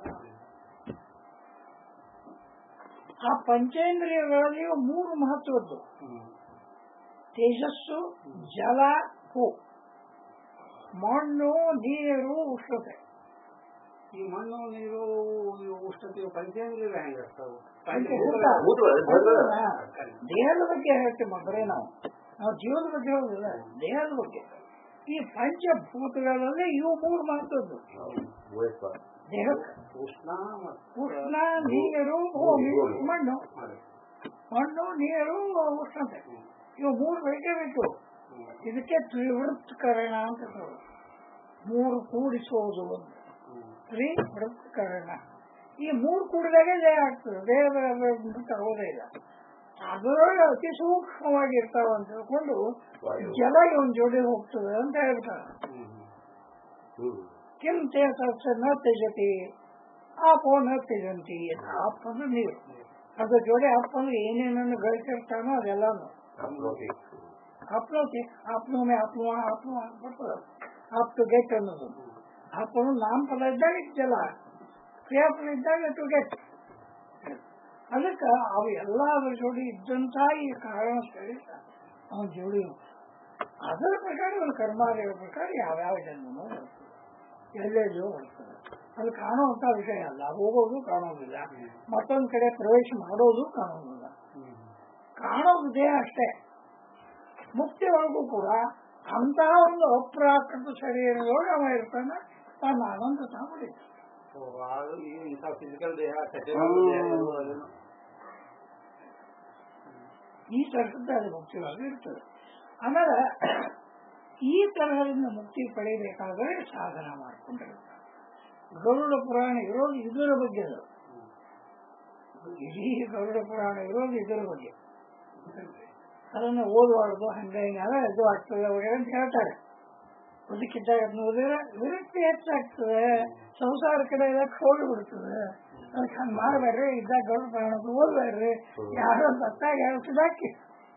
Speaker 2: ಆ ಪಂಚೇಂದ್ರಿಯಗಳಲ್ಲಿ ಮೂರು ಮಹತ್ವದ್ದು
Speaker 3: ಹ್ಮ್.
Speaker 2: ತೇಜಸ್ಸು ಜಲ ಹೂ ಮಣ್ಣು ನೀರು ಉಷ್ಣತೆ
Speaker 3: ಈ ಮಣ್ಣು ನೀರು ಇವು ಉಷ್ಣತೆ ಪಂಚೇಂದ್ರಿಯ ಹೆಂಗಿರ್ತಾವು
Speaker 2: ಪಂಚಭೂತ.
Speaker 1: ಪಂಚಭೂತ.
Speaker 2: ದೇಹದ ಬಗ್ಗೆ ಹೇಳ್ತೀವಿ ಬರೇ ನಾವು ನಾವು ಜೀವನದ ಬಗ್ಗೆ ಹೇಳೋದಿಲ್ಲ ದೇಹದ ಬಗ್ಗೆ ಈ ಪಂಚಭೂತಗಳಲ್ಲಿ ಇವು ಮೂರು ಮಹತ್ವದ್ದು
Speaker 1: ವಯಸ್ಸ
Speaker 2: ದೇಹಕ್ಕೆ
Speaker 3: ಉಷ್ಣ ಮತ್ತು
Speaker 2: ಉಷ್ಣ ನೀರು ಭೂಮಿ ಮಣ್ಣು
Speaker 3: ಅದೇ.
Speaker 2: ಮಣ್ಣು ನೀರು ಉಷ್ಣತೆ ಇವು ಮೂರು ಬೇಕೇ ಬೇಕು
Speaker 3: ಹ್ಮ್.
Speaker 2: ಇದಕ್ಕೆ ತ್ರಿವೃತ್ಕರಣ ಅಂತ ಹೇಳೋದು ಮೂರು ಕೂಡಿಸೋದು ಅಂತ
Speaker 3: ಹ್ಮ್.
Speaker 2: ತ್ರಿವೃತ್ಕರಣ ಈ ಮೂರು ಕೂಡಿದಾಗ ದೇಹ ಆಗ್ತದೆ ದೇಹದ ತಗೋದೇ ಇಲ್ಲ ಅದರೊಳಗೆ ಅತಿ ಸೂಕ್ಷ್ಮವಾಗಿ ಇರ್ತಾವ ಅಂತ ಹೇಳ್ಕೊಂಡು ಜಲ ಇವನ್ ಜೋಡಿ ಹೋಗ್ತದೆ ಅಂತ ಹೇಳ್ತಾರೆ
Speaker 3: ಹ್ಮ್.
Speaker 1: ಹ್ಮ್
Speaker 2: ಕಿಂ ತೇಜಸ್ ನ ತ್ಯಜತಿ ಆಪೋ ನ ತ್ಯಜಂತಿ ಆಪ್ ಅಂದ್ರೆ ನೀರು ಅದ್ರ ಜೋಡಿ ಆಪ್ ಅಂದ್ರೆ ಏನೇನನ್ನು ಗಳಿಸಿರ್ತಾನೋ ಅದೆಲ್ಲಾನು
Speaker 1: ಅಪ್ರೋಟಿ
Speaker 2: ಆಪ್ನೋತಿ ಆಪ್ನೋಮೆ ಆಪ್ನೋ ಆಪ್ನೋ ಬರ್ತದೆ ಆಪ್ ಟು ಗೆಟ್ ಅನ್ನೋದು ಆಪ್ ಅನ್ನೋದು ನಾಮಪದ ಇದ್ದಾಗ ಜಲ ಕ್ರಿಯಾಪದ ಇದ್ದಾಗ ಟು ಗೆಟ್ ಅದಕ್ಕೆ ಅವು ಎಲ್ಲ ಅದ್ರ ಜೋಡಿ ಇದ್ದಂತ ಈ ಕಾರಣ ಸರಿ ಅವನ ಜೋಡಿ ಅದರ ಪ್ರಕಾರ ಒಂದು ಕರ್ಮಾದಿಗಳ ಪ್ರಕಾರ ಯಾವ್ಯಾವ ಜನ್ಮನೂ ಬರ್ತದೆ ಎಲ್ಲೆಲ್ಲೋ ಬರ್ತದೆ ಅದು ಕಾಣುವಂತ ವಿಷಯ ಅಲ್ಲ ಹೋಗೋದು ಕಾಣೋದಿಲ್ಲ ಮತ್ತೊಂದ್ ಕಡೆ ಪ್ರವೇಶ ಮಾಡೋದು ಕಾಣೋದಿಲ್ಲ
Speaker 3: ಹ್ಮ್.
Speaker 2: ಕಾಣೋದು ದೇಹ ಅಷ್ಟೇ ಮುಕ್ತಿ ಒಳಗೂ ಕೂಡ ಅಂತಹ ಒಂದು ಅಪ್ರಾಕೃತ ಶರೀರದೊಳಗೆ ಅವ ಇರ್ತಾನೆ ತನ್ನ ಆನಂದ ತಾನು
Speaker 3: ಓ, ಅದು ಈ ಇಂಥ ಫಿಸಿಕಲ್ ದೇಹ ಸೆಟಲ್ ದೇಹ ಇರುವುದನ್ನು
Speaker 2: ಈ ತರಹದ ಅದು ಮುಕ್ತಿವಾಗಿ ಇರ್ತದೆ ಆಮೇಲೆ ಈ ತರಹದಿಂದ ಮುಕ್ತಿ ಪಡೆಯಬೇಕಾದರೆ ಸಾಧನ ಮಾಡಿಕೊಂಡಿರ್ತಾರೆ ಗರುಡ ಪುರಾಣ ಇರೋದು ಇದರ ಬಗ್ಗೆ ಅದು ಇಡೀ ಗರುಡ ಪುರಾಣ ಇರೋದು ಇದರ ಬಗ್ಗೆ ಅದನ್ನು ಓದಬಾರ್ದು ಹಂಗೆ ಹಿಂಗೆಲ್ಲ ಇದು ಆಗ್ತದೆ ವಗೇರೆ ಅಂತ ಹೇಳ್ತಾರೆ ಬದುಕಿದ್ದಾಗ ಅದನ್ನ ಓದಿದ್ರೆ ವಿರಕ್ತಿ ಹೆಚ್ಚಾಗ್ತದೆ ಸಂಸಾರ ಕಡೆ ಎಲ್ಲ ಹೋಗಿ ಬಿಡ್ತದೆ ಅದಕ್ಕೆ ಹಂಗೆ ಮಾಡಬೇಡ್ರಿ ಇದ್ದಾಗ ಗೌಡ ಪ್ರಾಣಕ್ಕೆ ಓದ್ಬೇಡ್ರಿ ಯಾರೋ ಸತ್ತಾಗ ಹೇಳ್ತಿದಾಕಿ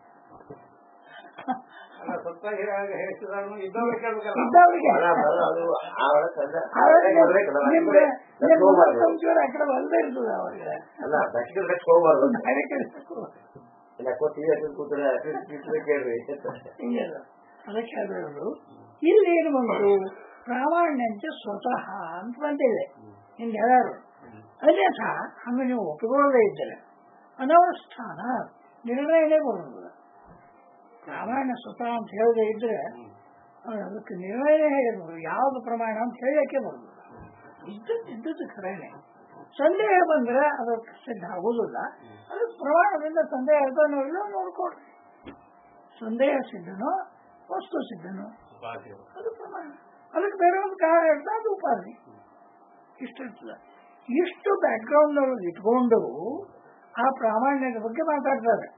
Speaker 3: ಅಲ್ಲ ಸತ್ತಾಗ ಹೇಳ್ತಿದ್ದಾನು ಇದ್ದವ್ರಿಗೆ ಕೇಳ್ಬೇಕಲ್ಲ
Speaker 2: ಇದ್ದವ್ರಿಗೆ
Speaker 1: ಬರ ಬರ ಅದು ಆ ಒಳಗೆ ತಂದ
Speaker 2: ಅವ್ರಿಗೆ
Speaker 1: ಬರ್ಬೇಕಲ್ಲ,
Speaker 2: ನಿಮ್ಗೆ
Speaker 1: ಅದಕ್ಕೆ
Speaker 2: ನಿಮ್ಮ
Speaker 1: ಹೋಗ್ಬಾರ್ದು.
Speaker 2: ಸಂಚೂರು ಆ ಕಡೆ ಬಂದೇ ಇರ್ತದೆ ಅವ್ರಿಗೆ
Speaker 1: ಅಲ್ಲ ದಕ್ಷಿಣ ದಕ್ಷಿಣ ಹೋಗ್ಬಾರ್ದು
Speaker 2: ಬೇರೆ ಕಡೆ
Speaker 1: ಇಲ್ಲ ಟಿವಿ ಹಾಕಿ ಕೂತ್ರೆ ಟಿವಿ ಕೇಳ್ರಿ
Speaker 2: ಹಿಂಗೆ ಅದು. ಅದಕ್ಕೆ ಹೇಳೋದು ಇಲ್ಲಿ ಏನು ಬಂತು ಪ್ರಾಮಾಣ್ಯಂಚ ಸ್ವತಃ ಅಂತ ಬಂದಿದೆ ಹಿಂದೆ ಹೇಳೋರು ಅನ್ಯಥಾ ಹಂಗೆ ನೀವು ಒಪ್ಪಿಕೊಳ್ಳದೇ ಇದ್ದರೆ ಅನವಸ್ಥಾನ ನಿರ್ಣಯನೇ ಬರುವುದಿಲ್ಲ ಪ್ರಾಮಾಣ್ಯ ಸ್ವತಃ ಅಂತ ಹೇಳದೇ ಇದ್ರೆ ಅವ್ರು ಅದಕ್ಕೆ ನಿರ್ಣಯನೇ ಹೇಳಿದ್ರು ಯಾವುದು ಪ್ರಮಾಣ ಅಂತ ಹೇಳಕ್ಕೆ ಬರುವುದಿಲ್ಲ ಇದ್ದದ್ದು ಇದ್ದದ್ದು ಖರೇನೆ ಸಂದೇಹ ಬಂದ್ರೆ ಅದಕ್ಕೆ ಸಿದ್ಧ ಆಗುವುದಿಲ್ಲ ಅದಕ್ಕೆ ಪ್ರಮಾಣದಿಂದ ಸಂದೇಹ ಇರ್ತಾನೋ ಇಲ್ಲೋ ನೋಡ್ಕೊಡ್ರಿ ಸಂದೇಹ ಸಿದ್ಧನೋ ವಸ್ತು ಸಿದ್ಧನೋ ಅದು ಪ್ರಮಾಣ ಅದಕ್ಕೆ ಬೇರೆ ಒಂದು ಕಾರಣ ಇರ್ತದೆ ಅದು ಉಪಾಧಿ ಇಷ್ಟಿರ್ತದೆ ಇಷ್ಟು ಬ್ಯಾಕ್ಗ್ರೌಂಡ್ ಇಟ್ಕೊಂಡು ಆ ಪ್ರಾಮಾಣ್ಯದ ಬಗ್ಗೆ ಮಾತಾಡ್ತಾರೆ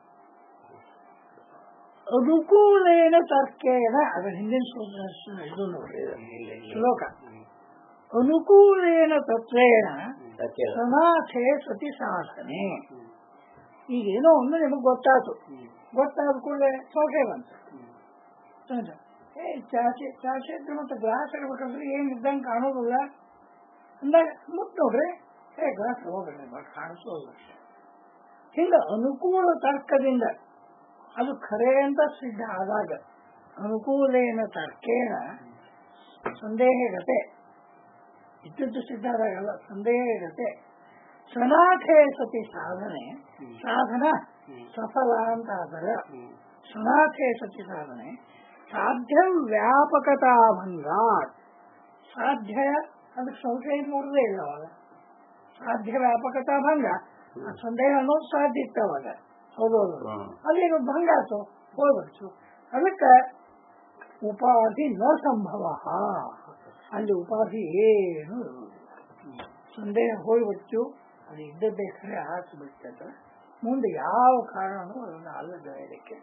Speaker 2: ಅನುಕೂಲೇನ ತರ್ಕೇನ ಅದರ ಹಿಂದಿನ ಸೂತ್ರ ಇದು ನೋಡ್ರಿ ಇದು ಶ್ಲೋಕ ಅನುಕೂಲೇನ ತತ್ವೇನ ಸನಾಥೆ ಸತಿ ಸಾಧನೆ ಈಗೇನೋ ಒಂದು ನಿಮಗೆ ಗೊತ್ತಾಯ್ತು ಗೊತ್ತಾದ ಕೂಡಲೇ ಸೌಖ್ಯ ಬಂತು ಹೌದಾ? ಏ ಚಾಚೆ ಚಾಚೆ ಇದ್ರೆ ಮತ್ತೆ ಗ್ಲಾಸ್ ಇಡ್ಬೇಕಂದ್ರೆ ಏನ್ ಇದ್ದಂಗೆ ಕಾಣೋದಿಲ್ಲ ಅಂದಾಗ ಮುಟ್ ನೋಡ್ರಿ ಏ ಗ್ಲಾಸ್ ಹೋಗ್ರಿ ಬಟ್ ಕಾಣಿಸೋಲ್ಲ ಹಿಂಗ ಅನುಕೂಲ ತರ್ಕದಿಂದ ಅದು ಖರೆ ಅಂತ ಸಿದ್ಧ ಆದಾಗ ಅನುಕೂಲೇನ ತರ್ಕೇನ ಸಂದೇಹಗತೆ ಇದ್ದದ್ದು ಸಿದ್ಧ ಆದಾಗಲ್ಲ ಸಂದೇಹಗತೆ ಸನಾಥೆ ಸತಿ ಸಾಧನೆ ಸಾಧನ ಸಫಲ ಅಂತ ಆದರೆ ಸನಾಥೆ ಸತಿ ಸಾಧನೆ ಸಾಧ್ಯ ವ್ಯಾಪಕತಾ ಭಂಗಾತ್ ಸಾಧ್ಯ ಅದಕ್ಕೆ ಸಂಶಯ ಮೂರದೇ ಇಲ್ಲ ಅವಾಗ ಸಾಧ್ಯ ವ್ಯಾಪಕತಾ ಭಂಗ ಆ ಸಂದೇಹ ಅನ್ನೋದು ಸಾಧ್ಯ ಇತ್ತು ಅವಾಗ ಹೌದು ಹೌದು ಅಲ್ಲಿ ಇದು ಭಂಗ ಆಯ್ತು ಹೋಗ್ಬಿಡ್ತು ಅದಕ್ಕೆ ಉಪಾಧಿ ನ ಸಂಭವ ಅಲ್ಲಿ ಉಪಾಧಿ ಏನು ಇರುವುದಿಲ್ಲ ಸಂದೇಹ ಹೋಗ್ಬಿಡ್ತು ಅದು ಇದ್ದದ್ದೇ ಖರೆ ಹಾಕಿಬಿಡ್ತದ ಮುಂದೆ ಯಾವ ಕಾರಣನೂ ಅದನ್ನು ಅಲ್ಲದಕ್ಕೆ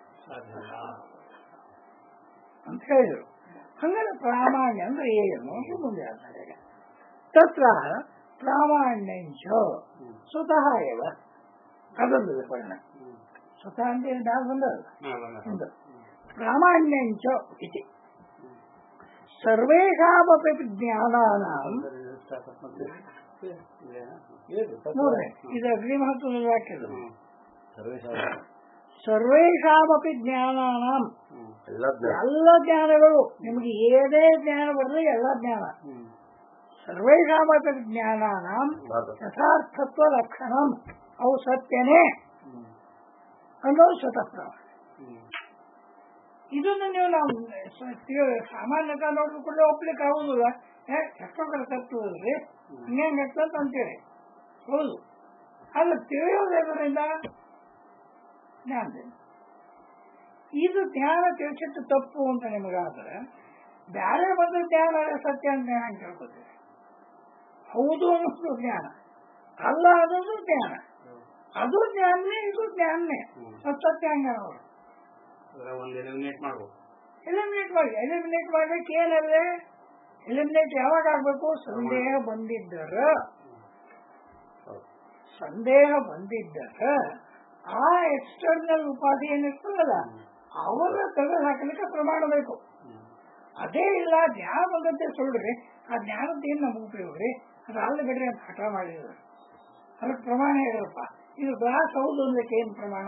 Speaker 2: ಅಂತ ಹೇಳಿದರು ಹಂಗಾರೆ ಪ್ರಾಮಾಣ್ಯ ಅಂದ್ರೆ ಏನು ಅಂತ ಮುಂದೆ ಹೇಳ್ತಾರೆ ಈಗ. ತತ್ರ ಪ್ರಾಮಾಣ್ಯಂಚ ಸ್ವತಃ ಏವ ಅದೊಂದು ವಿವರಣೆ ಸ್ವತಃ ಅಂತ ನಾವು ಬಂದಲ್ಲ ಒಂದು ಪ್ರಾಮಾಣ್ಯಂಚ ಇತಿ ಸರ್ವೇಷಾಮಪಿ ಜ್ಞಾನಾನಾಂ ನೋಡ್ರಿ ಇದು ಅಗ್ನಿ ಮಹತ್ವದ ವಾಕ್ಯದ ಸರ್ವೇಷಾಮಪಿ ಜ್ಞಾನಾನಾಂ
Speaker 1: ಎಲ್ಲ ಜ್ಞಾನ
Speaker 2: ಎಲ್ಲ ಜ್ಞಾನಗಳು ನಿಮಗೆ ಏನೇ ಜ್ಞಾನ ಬರಲಿ ಎಲ್ಲ ಜ್ಞಾನ ಸರ್ವೇಷಾಮಪಿ ಜ್ಞಾನಾನಾಂ
Speaker 1: ಭಾಗ.
Speaker 2: ಯಥಾರ್ಥತ್ವ ಲಕ್ಷಣಂ ಅವು ಸತ್ಯನೇ ಅನ್ನೋದು ಸ್ವತಃ ಪ್ರಮಾಣ ಇದನ್ನು ನೀವು ನಾವು ಸ- ತಿಳಿ- ಸಾಮಾನ್ಯತ ನೋಡಿದ ಕೂಡಲೇ ಒಪ್ಲಿಕ್ಕೆ ಆಗುದಿಲ್ಲ ಏ ಎಷ್ಟೊಂದು ತಪ್ಪುದಲ್ರಿ ಹಂಗೆ ಅಂತ ಅಂತೇಳಿ ಹೌದು ಅದು ತಿಳಿಯೋದ್ರಿಂದ ಜ್ಞಾನದಿಂದ ಇದು ಜ್ಞಾನ ತಿಳಿಸಿದ್ದು ತಪ್ಪು ಅಂತ ನಿಮಗಾದ್ರೆ ಬ್ಯಾರೆ ಬಂದ ಜ್ಞಾನ ಸತ್ಯ ಅಂತ ಹೆಂಗೆ ಕೇಳ್ಕೊತೀರಿ ಹೌದು ಅನ್ನೋದು ಜ್ಞಾನ ಅಲ್ಲ ಅನ್ನೋದು ಜ್ಞಾನ ಅದು ಜ್ಞಾನನೇ ಇದು ಜ್ಞಾನನೇ ಅದು ಸತ್ಯ ಹಂಗ ಅವರು
Speaker 3: ಒಂದು ಎಲಿಮಿನೇಟ್ ಮಾಡ್ಬೋದು
Speaker 2: ಎಲಿಮಿನೇಟ್ ಮಾಡಿ ಎಲಿಮಿನೇಟ್ ಮಾಡ್ಲಿಕ್ಕೆ ಏನಲ್ಲ ಎಲಿಮಿನೇಟ್ ಯಾವಾಗ ಆಗ್ಬೇಕು ಸಂದೇಹ ಬಂದಿದ್ದರ ಸಂದೇಹ ಬಂದಿದ್ದರ ಆ ಎಕ್ಸ್ಟರ್ನಲ್ ಉಪಾಧಿ ಏನಿರ್ತದಲ್ಲ ಅವರ ತೆಗೆದು ಹಾಕಲಿಕ್ಕೆ ಪ್ರಮಾಣ ಬೇಕು ಅದೇ ಇಲ್ಲ ಜ್ಞಾನ ಬಂದಂತೆ ಸುಳ್ಳ್ರಿ ಆ ಜ್ಞಾನದ ಏನ್ ನಮ್ಗೆ ಉಪಯೋಗ ರೀ ಅದು ಅಲ್ಲಿ ಬಿಡ್ರಿ ಅಂತ ಹಠ ಮಾಡಿದ್ರು ಅದಕ್ಕೆ ಪ್ರಮಾಣ ಹೇಳಪ್ಪ ಇದು ಗ್ಲಾಸ್ ಹೌದು ಅಂದಕ್ಕೆ ಏನ್ ಪ್ರಮಾಣ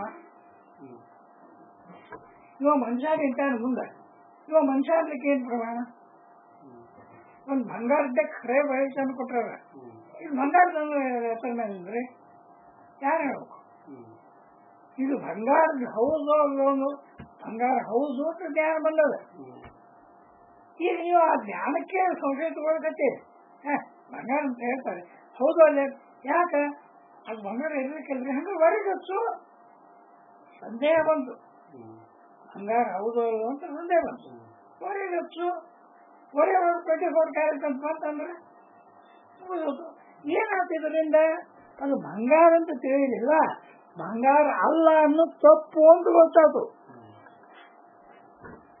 Speaker 2: ಇವ ಮನುಷ್ಯ ನಿಂತಾನೆ ಮುಂದೆ ಇವ ಮನುಷ್ಯ ಅನ್ಲಿಕ್ಕೆ ಏನ್ ಪ್ರಮಾಣ ಒಂದ್ ಬಂಗಾರದ ಖರೆ ಬೆಳೆ ತಂದು ಕೊಟ್ಟಾರ ಇದು ಬಂಗಾರದ ಹೆಸರು ಮೇಲೆ ಯಾರು ಹೇಳ್ಬೇಕು ಇದು ಬಂಗಾರದ ಹೌದು ಅಲ್ಲೋನು ಬಂಗಾರ ಹೌದು ಅಂತ ಜ್ಞಾನ ಬಂದದ ಈಗ ನೀವು ಆ ಜ್ಞಾನಕ್ಕೆ ಸಂಶಯ ತಗೊಳ್ಕತ್ತೀರಿ ಹ, ಬಂಗಾರ ಅಂತ ಹೇಳ್ತಾರೆ ಹೌದು ಅಲ್ಲೇ ಯಾಕ ಅದು ಬಂಗಾರ ಇರ್ಲಿಕ್ಕಿಲ್ರಿ ಹಂಗ ಹೊರಗಚ್ಚು ಸಂದೇಹ ಬಂತು ಬಂಗಾರ ಹೌದು ಅಲ್ವೋ ಅಂತ ಸಂದೇಹ ಬಂತು ಹೊರಗಚ್ಚು ಹೊರೆ ಟ್ವೆಂಟಿ ಫೋರ್ ಕ್ಯಾರೆಟ್ ಅಂತ ಬಂತಂದ್ರೆ ಮುಗಿದೋತು ಏನಾಯ್ತು ಇದರಿಂದ ಅದು ಬಂಗಾರ ಅಂತ ತಿಳಿಲಿಲ್ಲ ಬಂಗಾರ ಅಲ್ಲ ಅನ್ನೋ ತಪ್ಪು ಅಂತ ಗೊತ್ತಾಯ್ತು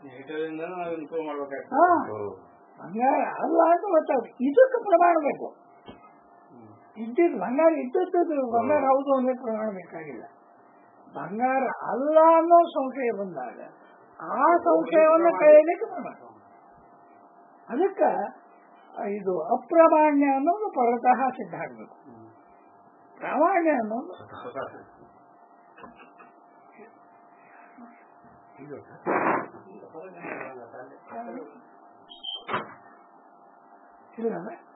Speaker 3: ಇದರಿಂದ ನಾವು ಇಂಪ್ರೂವ್ ಮಾಡ್ಬೇಕಾಗ್ತದೆ
Speaker 2: ಹಾ
Speaker 1: ಹ್ಮ್.
Speaker 2: ಬಂಗಾರ ಅಲ್ಲ ಅಂತ ಗೊತ್ತಾಗುತ್ತೆ ಇದಕ್ಕೆ ಪ್ರಮಾಣ ಬೇಕು ಇದ್ದಿದ್ದು ಬಂಗಾರ ಇದ್ದದ್ದು ಬಂಗಾರ ಹೌದು ಅಂದ್ರೆ ಪ್ರಮಾಣ ಬೇಕಾಗಿಲ್ಲ ಬಂಗಾರ ಅಲ್ಲ ಅನ್ನೋ ಸಂಶಯ ಬಂದಾಗ ಆ ಸಂಶಯವನ್ನು ಕಳೆಯಲಿಕ್ಕೆ ಪ್ರಮಾಣ ಅದಕ್ಕೆ ಇದು ಅಪ್ರಾಮಾಣ್ಯ ಅನ್ನೋದು ಪರತಃ ಸಿದ್ಧ ಆಗಬೇಕು ಪ್ರಾಮಾಣ್ಯ ಅನ್ನೋದು ಇಲ್ಲ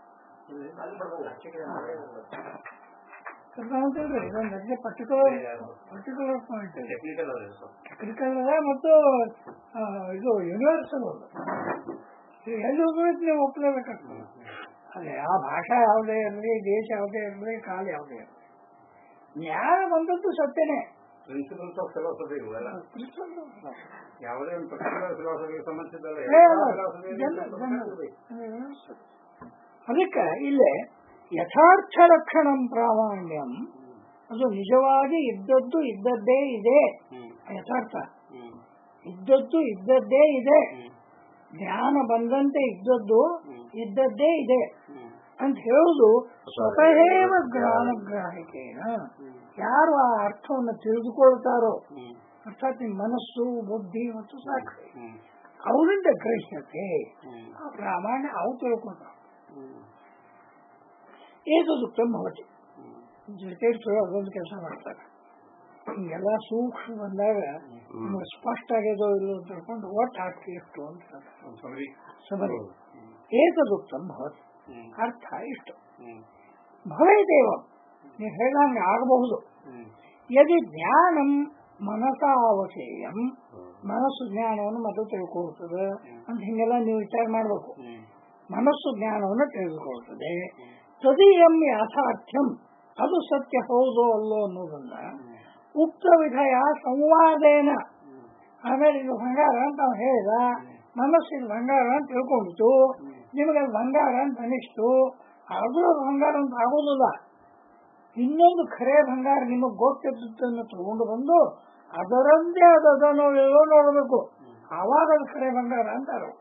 Speaker 2: ಅಂತಂದ್ರೆ ಇದೊಂದು ಅದೇ ಪರ್ಟಿಕ್ಯುಲರ್ ಪರ್ಟಿಕ್ಯುಲರ್ ಪಾಯಿಂಟ್ ಇದೆ
Speaker 3: ಟೆಕ್ನಿಕಲ್ ಅದ ಸ್ವಲ್ಪ
Speaker 2: ಟೆಕ್ನಿಕಲ್ ಅದ ಮತ್ತು ಆ, ಇದು ಯೂನಿವರ್ಸಲ್ ಅದು ಇದು ಎಲ್ಲಿ ಹೋಗೋದು ನೀವು ಒಪ್ಪಲೇಬೇಕಾಗ್ತದೆ ಅದೇ ಆ ಭಾಷಾ ಯಾವುದೇ ಇರಲಿ ದೇಶ ಯಾವುದೇ ಇರಲಿ ಕಾಲ ಯಾವುದೇ ಇರಲಿ ಜ್ಞಾನ ಬಂದದ್ದು ಸತ್ಯನೇ
Speaker 3: ಪ್ರಿನ್ಸಿಪಲ್ಸ್ ಆಫ್ ಫಿಲಾಸಫಿ ಇವೆಲ್ಲ ಯಾವುದೇ ಒಂದು ಪರ್ಟಿಕ್ಯುಲರ್ ಫಿಲಾಸಫಿಗೆ ಸಂಬಂಧಿಸಿದ್ದಲ್ಲ
Speaker 2: ಏ,
Speaker 3: ಎಲ್ಲ
Speaker 2: ಅಲ್ಲ.
Speaker 3: philosophy
Speaker 2: ಜನ-
Speaker 3: ಗೆ
Speaker 2: ಜನ- ಅದಕ್ಕೆ ಇಲ್ಲೇ ಯಥಾರ್ಥ ಲಕ್ಷಣಂ ಪ್ರಾಮಾಣ್ಯಂ ಅದು ನಿಜವಾಗಿ ಇದ್ದದ್ದು ಇದ್ದದ್ದೇ ಇದೆ
Speaker 3: ಹ್ಮ್
Speaker 2: ಯಥಾರ್ಥ
Speaker 3: ಹ್ಮ್
Speaker 2: ಇದ್ದದ್ದು ಇದ್ದದ್ದೇ ಇದೆ
Speaker 3: ಹ್ಮ್
Speaker 2: ಜ್ಞಾನ ಬಂದಂತೆ ಇದ್ದದ್ದು ಇದ್ದದ್ದೇ ಇದೆ
Speaker 3: ಹ್ಮ್
Speaker 2: ಅಂತ ಹೇಳುದು ಸ್ವತಃ ಜ್ಞಾನಗ್ರಾಹಿಕೇನ ಯಾರು ಆ ಅರ್ಥವನ್ನು ತಿಳಿದುಕೊಳ್ತಾರೋ
Speaker 3: ಹ್ಮ್
Speaker 2: ಅರ್ಥಾತ್ ನಿಮ್ಮ ಮನಸ್ಸು ಬುದ್ಧಿ ಮತ್ತು ಸಾಕ್ಷಿ
Speaker 3: ಹ್ಮ್
Speaker 2: ಅವರಿಂದ ಗ್ರಹ್ಯತೆ
Speaker 3: ಹ್ಮ್
Speaker 2: ಆ ಪ್ರಾಮಾಣ್ಯ ಅವು ತಿಳ್ಕೊತಾವ
Speaker 3: ಹ್ಮ್
Speaker 2: ಏಕದುಕ್ತಂ ಭವತಿ
Speaker 3: ಹ್ಮ್
Speaker 2: ಜೊತೆ ಅದೊಂದು ಕೆಲಸ ಮಾಡ್ತಾರೆ ಹಿಂಗೆಲ್ಲ ಸೂಕ್ಷ್ಮ ಬಂದಾಗ ನಿಮ್ಗೆ ಸ್ಪಷ್ಟ ಆಗ್ಯದೋ ಇಲ್ಲೋ ಅಂತ ತಿಳ್ಕೊಂಡು ಒಟ್ಟು ಹಾಕಿ ಎಷ್ಟು ಅಂತ ಹೇಳ್ತಾರೆ.
Speaker 3: ಒಂದು summary.
Speaker 2: ಸಮರಿ ಏಕದುಕ್ತಂ ಭವತಿ
Speaker 3: ಹ್ಮ್
Speaker 2: ಅರ್ಥ ಇಷ್ಟು
Speaker 3: ಹ್ಮ್
Speaker 2: ಭವೇದೇವ ನೀವು ಹೇಳ್ದಂಗೆ ಆಗಬಹುದು
Speaker 3: ಹ್ಮ್
Speaker 2: ಯದಿ ಜ್ಞಾನಂ ಮನಸಾವಶೇಯಂ ಮನಸ್ಸು ಜ್ಞಾನವನ್ನು ಮತ್ತು ತಿಳ್ಕೊಳ್ತದೆ ಅಂತ ಹಿಂಗೆಲ್ಲ ನೀವು ವಿಚಾರ ಮಾಡಬೇಕು
Speaker 3: ಹ್ಮ್
Speaker 2: ಮನಸ್ಸು ಜ್ಞಾನವನ್ನು ತಿಳಿದುಕೊಳ್ತದೆ ತದೀಯಂ ಯಾಥಾರ್ಥ್ಯಂ ಅದು ಸತ್ಯ ಹೌದೋ ಅಲ್ಲೋ ಅನ್ನೋದನ್ನ ಉಕ್ತ ವಿಧಯ ಸಂವಾದೇನ ಆಮೇಲೆ ಇದು ಬಂಗಾರ ಅಂತ ಅವ್ನು ಹೇಳಿದ ಮನಸ್ಸಿನ ಬಂಗಾರ ಅಂತ ತಿಳ್ಕೊಂಡಿತು ನಿಮಗೆ ಅದು ಬಂಗಾರ ಅಂತ ಅನಿಸ್ತು ಅದು ಅದು ಬಂಗಾರ ಅಂತ ಆಗೋದಿಲ್ಲ ಇನ್ನೊಂದು ಖರೆ ಬಂಗಾರ ನಿಮಗೆ ಗೊತ್ತಿದ್ದನ್ನು ತಗೊಂಡು ಬಂದು ಅದರಂತೆ ಅದು ಅದನ್ನು ಎಲ್ಲೋ ನೋಡಬೇಕು ಆವಾಗ ಅದು ಖರೆ ಬಂಗಾರ ಅಂತಾರ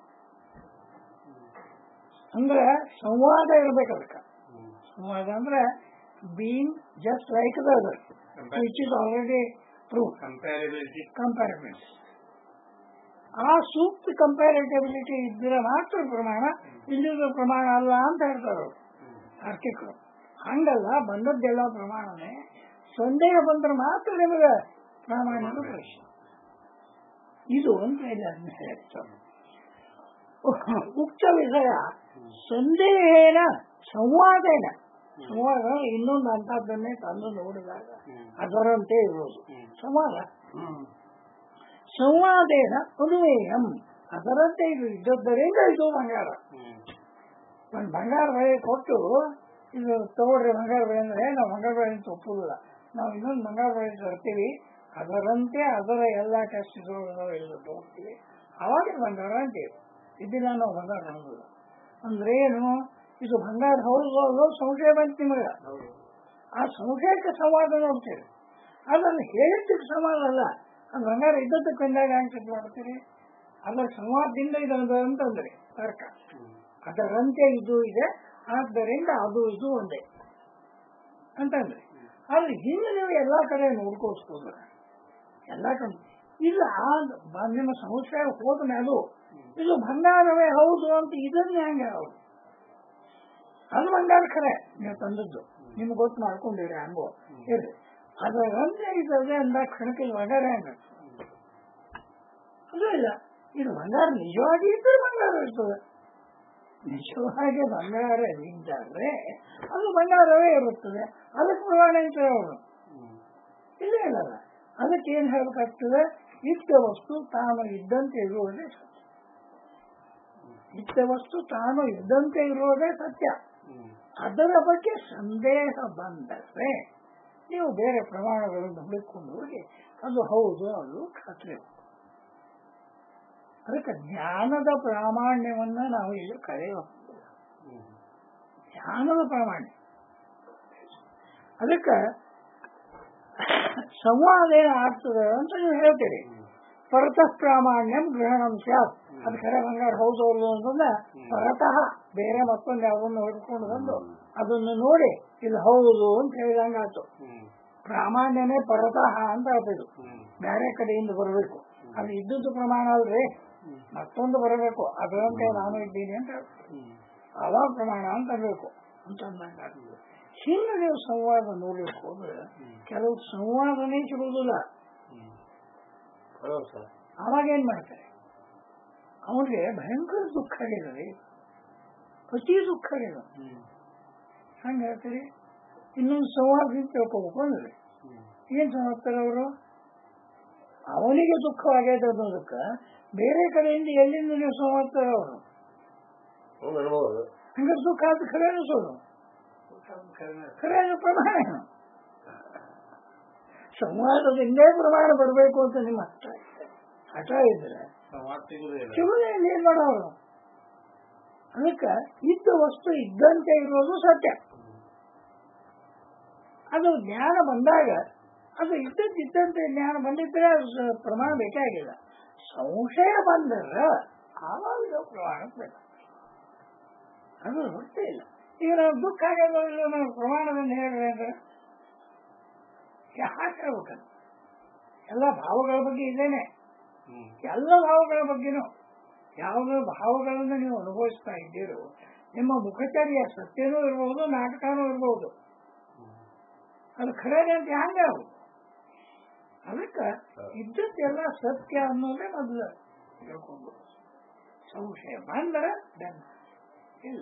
Speaker 2: ಅಂದ್ರೆ ಸಂವಾದ ಇರ್ಬೇಕು ಅದಕ್ಕೆ ಸಂವಾದ ಅಂದ್ರೆ been just like the other which is already prove
Speaker 3: comparability
Speaker 2: comparability ಆ ಸೂಕ್ತ ಕಂಪ್ಯಾರಿಟಬಿಲಿಟಿ ಇದ್ರೆ ಮಾತ್ರ ಪ್ರಮಾಣ ಇಲ್ಲಿರುವ ಪ್ರಮಾಣ ಅಲ್ಲ ಅಂತ ಹೇಳ್ತಾರೆ ಅವ್ರು ತಾರ್ಕಿಕರು ಹಂಗಲ್ಲ ಬಂದದ್ದೆಲ್ಲ ಪ್ರಮಾಣನೇ ಸಂದೇಹ ಬಂದ್ರೆ ಮಾತ್ರ ನಿಮಗೆ ಪ್ರಾಮಾಣಿಕ ಪ್ರಶ್ನೆ ಇದು ಅಂತ ಇಲ್ಲಿ ಅದನ್ನ ಹೇಳ್ತಾರೆ ಉಕ್ತ ವಿಷಯ ಸಂದೇಹೇನ ಸಂವಾದೇನ ಸಂವಾದ ಇನ್ನೊಂದು ಅಂತದ್ದನ್ನೇ ತಂದು ನೋಡಿದಾಗ ಅದರಂತೆ ಇರೋದು ಸಂವಾದ ಸಂವಾದೇನ ಅನುಮೇಯಂ ಅದರಂತೆ ಇದು ಇದ್ದದ್ದರಿಂದ ಇದು ಬಂಗಾರ ಒಂದು ಬಂಗಾರ ಬೆಳೆ ಕೊಟ್ಟು ಇದು ತಗೊಳ್ರಿ ಬಂಗಾರ ಬೆಳೆ ಅಂದ್ರೆ ನಾವು ಬಂಗಾರ ಬೆಳೆ ಅಂತ ಒಪ್ಪುದಿಲ್ಲ ನಾವು ಇನ್ನೊಂದು ಬಂಗಾರ ಬೆಳೆ ತರ್ತೀವಿ ಅದರಂತೆ ಅದರ ಎಲ್ಲ ಟೆಸ್ಟ್ ಇದ್ದು ಹೋಗ್ತೀವಿ ಅವಾಗ ಇದು ಬಂಗಾರ ಅಂತೀವಿ ಇದಿಲ್ಲ ನಾವು ಬಂಗಾರ ಅನ್ನೋದಿಲ್ಲ ಅಂದ್ರೆ ಏನು ಇದು ಬಂಗಾರ ಹೌದು ಅಲ್ಲೋ ಸಂಶಯ ಬಂತು ನಿಮಗೆ ಆ ಸಂಶಯಕ್ಕೆ ಸಂವಾದ ನೋಡ್ತೀರಿ ಅದನ್ನು ಹೇಳಿದ್ದಕ್ಕೆ ಸಂವಾದ ಅಲ್ಲ ಅದು ಬಂಗಾರ ಇದ್ದದ್ದಕ್ಕೆ ಬಂದಾಗ ಹೆಂಗೆ ಸಿದ್ಧ ಮಾಡ್ತೀರಿ ಅದರ ಸಂವಾದದಿಂದ ಇದೊಂದು ಅಂತಂದ್ರೆ ತರ್ಕ ಅದರಂತೆ ಇದು ಇದೆ ಆದ್ದರಿಂದ ಅದು ಇದು ಒಂದೇ ಅಂತಂದ್ರೆ ಆದ್ರೆ ಹಿಂದೆ ನೀವು ಎಲ್ಲಾ ಕಡೆ ನೋಡ್ಕೋಸ್ಕೋದ್ರ ಎಲ್ಲಾ ಕಡೆ ಇಲ್ಲ ಆ ಬ- ನಿಮ್ಮ ಸಂಶಯ ಹೋದ ಮೇಲೂ ಇದು ಬಂಗಾರವೇ ಹೌದು ಅಂತ ಇದನ್ನ ಹೆಂಗೆ ಹೌದು ಅದು ಬಂಗಾರ ಖರೆ ನೀವು ತಂದದ್ದು ನಿಮ್ಗೆ ಗೊತ್ತು ಮಾಡ್ಕೊಂಡಿರಿ ಹಂಗೋ ಇರ್ರಿ ಅದರಂತೆ ಇದ್ದದೆ ಅಂದ ಕ್ಷಣಕ್ಕೆ ಇದು ಬಂಗಾರ ಹೆಂಗ ಅದು ಇಲ್ಲ ಇದು ಬಂಗಾರ ನಿಜವಾಗಿ ಇದ್ದರೆ ಬಂಗಾರ ಇರ್ತದೆ ನಿಜವಾಗಿ ಬಂಗಾರ ಇದ್ದರೆ ಅದು ಬಂಗಾರವೇ ಇರುತ್ತದೆ ಅದಕ್ಕೆ ಪ್ರಮಾಣ ಇರ್ತದೆ ಅವರು ಇಲ್ಲ ಇಲ್ಲ ಅದಕ್ಕೆ ಏನ್ ಹೇಳ್ಬೇಕಾಗ್ತದೆ ಇದ್ದ ವಸ್ತು ತಾನು ಇದ್ದಂತೆ ಇರುವುದೇ ಸತ್ಯ ಇದ್ದ ವಸ್ತು ತಾನು ಇದ್ದಂತೆ ಇರುವುದೇ ಸತ್ಯ ಅದರ ಬಗ್ಗೆ ಸಂದೇಹ ಬಂದರೆ ನೀವು ಬೇರೆ ಪ್ರಮಾಣಗಳನ್ನು ಹುಡುಕೊಂಡು ಹೋಗಿ ಅದು ಹೌದು ಅದು ಖಾತ್ರಿ ಅದಕ್ಕೆ ಜ್ಞಾನದ ಪ್ರಾಮಾಣ್ಯವನ್ನ ನಾವು ಇಲ್ಲಿ ಕರೆಯಬಹುದು ಜ್ಞಾನದ ಪ್ರಾಮಾಣ್ಯ ಅದಕ್ಕೆ ಸಂವಾದ ಏನು ಆಗ್ತದೆ ಅಂತ ನೀವು ಹೇಳ್ತೀರಿ ಪರತಃ ಪ್ರಾಮಾಣ್ಯಂ ಗ್ರಹಣಂ ಸ್ಯಾತ್ ಅದು ಖರೆ ಬಂಗಾರ ಹೌದು ಅವ್ರದ್ದು ಅಂತಂದ್ರೆ ಪರತಃ ಬೇರೆ ಮತ್ತೊಂದು ಯಾವುದನ್ನು ಹಿಡ್ಕೊಂಡು ಬಂದು ಅದನ್ನು ನೋಡಿ ಇದು ಹೌದು ಅಂತ ಹೇಳಿದಂಗಾಯ್ತು
Speaker 3: ಹ್ಮ್
Speaker 2: ಪ್ರಾಮಾಣ್ಯನೇ ಪರತಃ ಅಂತ ಹೇಳ್ತಿದ್ರು
Speaker 3: ಹ್ಮ್
Speaker 2: ಬೇರೆ ಕಡೆಯಿಂದ ಬರಬೇಕು ಅದು ಇದ್ದದ್ದು ಪ್ರಮಾಣ ಅಲ್ರಿ ಮತ್ತೊಂದು ಬರಬೇಕು ಅದರಂತೆ ನಾನು ಇದ್ದೀನಿ ಅಂತ ಹೇಳ್ತಾರೆ.
Speaker 3: ಹ್ಮ್
Speaker 2: ಅವಾಗ ಪ್ರಮಾಣ ಅಂತ ಅನ್ಬೇಕು ಅಂತ ಅಂದಂಗಾಗ್ತದೆ ಹಿಂದೆ ನೀವು ಸಂವಾದ ನೋಡ್ಲಿಕ್ಕೆ ಹೋದ್ರೆ ಕೆಲವು ಸಂವಾದನೇ ಸಿಗುವುದಿಲ್ಲ
Speaker 3: ಹ್ಮ್ ಹೌದು ಸರ್
Speaker 2: ಅವಾಗ ಏನ್ ಮಾಡ್ತಾರೆ ಅವನಿಗೆ ಭಯಂಕರ ದುಃಖ ಆಗಿದೆ ರೀ ಅತಿ ದುಃಖ ಆಗಿದೆ
Speaker 3: ಹ್ಮ್
Speaker 2: ಹಂಗ ಹೇಳ್ತೀರಿ ಇನ್ನೊಂದು ಸಂವಾದದಿಂದ ತಿಳ್ಕೊಬೇಕು ಅಂದ್ರೆ
Speaker 3: ಹ್ಮ್
Speaker 2: ಏನ್ ಮಾಡ್ತಾರೆ ಅವರು ಅವನಿಗೆ ದುಃಖವಾಗೈತೆ ಅನ್ನೋದಕ್ಕ ಬೇರೆ ಕಡೆಯಿಂದ ಎಲ್ಲಿಂದ ನೀವು ಸಂವಾದ್ತಾರೆ ಅವರು
Speaker 1: ಹ್ಞೂ ಅನ್ಬೋದು
Speaker 2: ಹಂಗಾರೆ ದುಃಖ ಆದ ಖರೆ ಅನಿಸೋದು
Speaker 3: ಕರೆನೇ
Speaker 2: ಖರೆ ಅನ್ನೋ ಪ್ರಮಾಣ ಏನು? ಸಂವಾದದಿಂದೇ ಪ್ರಮಾಣ ಬರಬೇಕು ಅಂತ ನಿಮ್ಮ ಹಠ ಇದೆ. ಹಠ ಇದ್ರೆ
Speaker 3: ಸಂವಾದ ಸಿಗುದೇ ಇಲ್ಲ
Speaker 2: ಶಿವನೇ ಏನ್ ಮಾಡೋರು ಅದಕ್ಕ ಇದ್ದ ವಸ್ತು ಇದ್ದಂತೆ ಇರೋದು ಸತ್ಯ ಅದು ಜ್ಞಾನ ಬಂದಾಗ ಅದು ಇದ್ದದ್ದು ಇದ್ದಂತೆ ಜ್ಞಾನ ಬಂದಿದ್ರೆ ಅದು ಸ- ಪ್ರಮಾಣ ಬೇಕಾಗಿಲ್ಲ ಸಂಶಯ ಬಂದ್ರೆ ಆವಾಗ ಇದು ಪ್ರಮಾಣ ಬೇಕು ಅದು ಹೊರತೇ ಇಲ್ಲ ಈಗ ನಾವು ದುಃಖ ಆಗೋದಿಲ್ಲ ನಾವು ಪ್ರಮಾಣದಿಂದ ಹೇಳ್ರಿ ಅಂದ್ರೆ ಯಾಕೆ ಹೇಳ್ಬೇಕಂತ ಎಲ್ಲ ಭಾವಗಳ ಬಗ್ಗೆ ಇದೇನೆ
Speaker 3: ಹ್ಮ್
Speaker 2: ಎಲ್ಲ ಭಾವಗಳ ಬಗ್ಗೆನೂ ಯಾವುದೇ ಭಾವಗಳನ್ನು ನೀವು ಅನುಭವಿಸ್ತಾ ಇದ್ದೀರೋ ನಿಮ್ಮ ಮುಖಚರ್ಯ ಸತ್ಯನೂ ಇರಬಹುದು ನಾಟಕನೂ ಇರಬಹುದು ಅದು ಖರೇನೆ ಅಂತ ಹ್ಯಾಂಗ ಅವು ಅದಕ್ಕೆ ಇದ್ದದ್ದೆಲ್ಲ ಸತ್ಯ ಅನ್ನೋದೇ ಮೊದಲು ತಿಳ್ಕೊಂಡು ಸಂಶಯ ಬಂದರೆ ಬೆನ್ನ ಇಲ್ಲ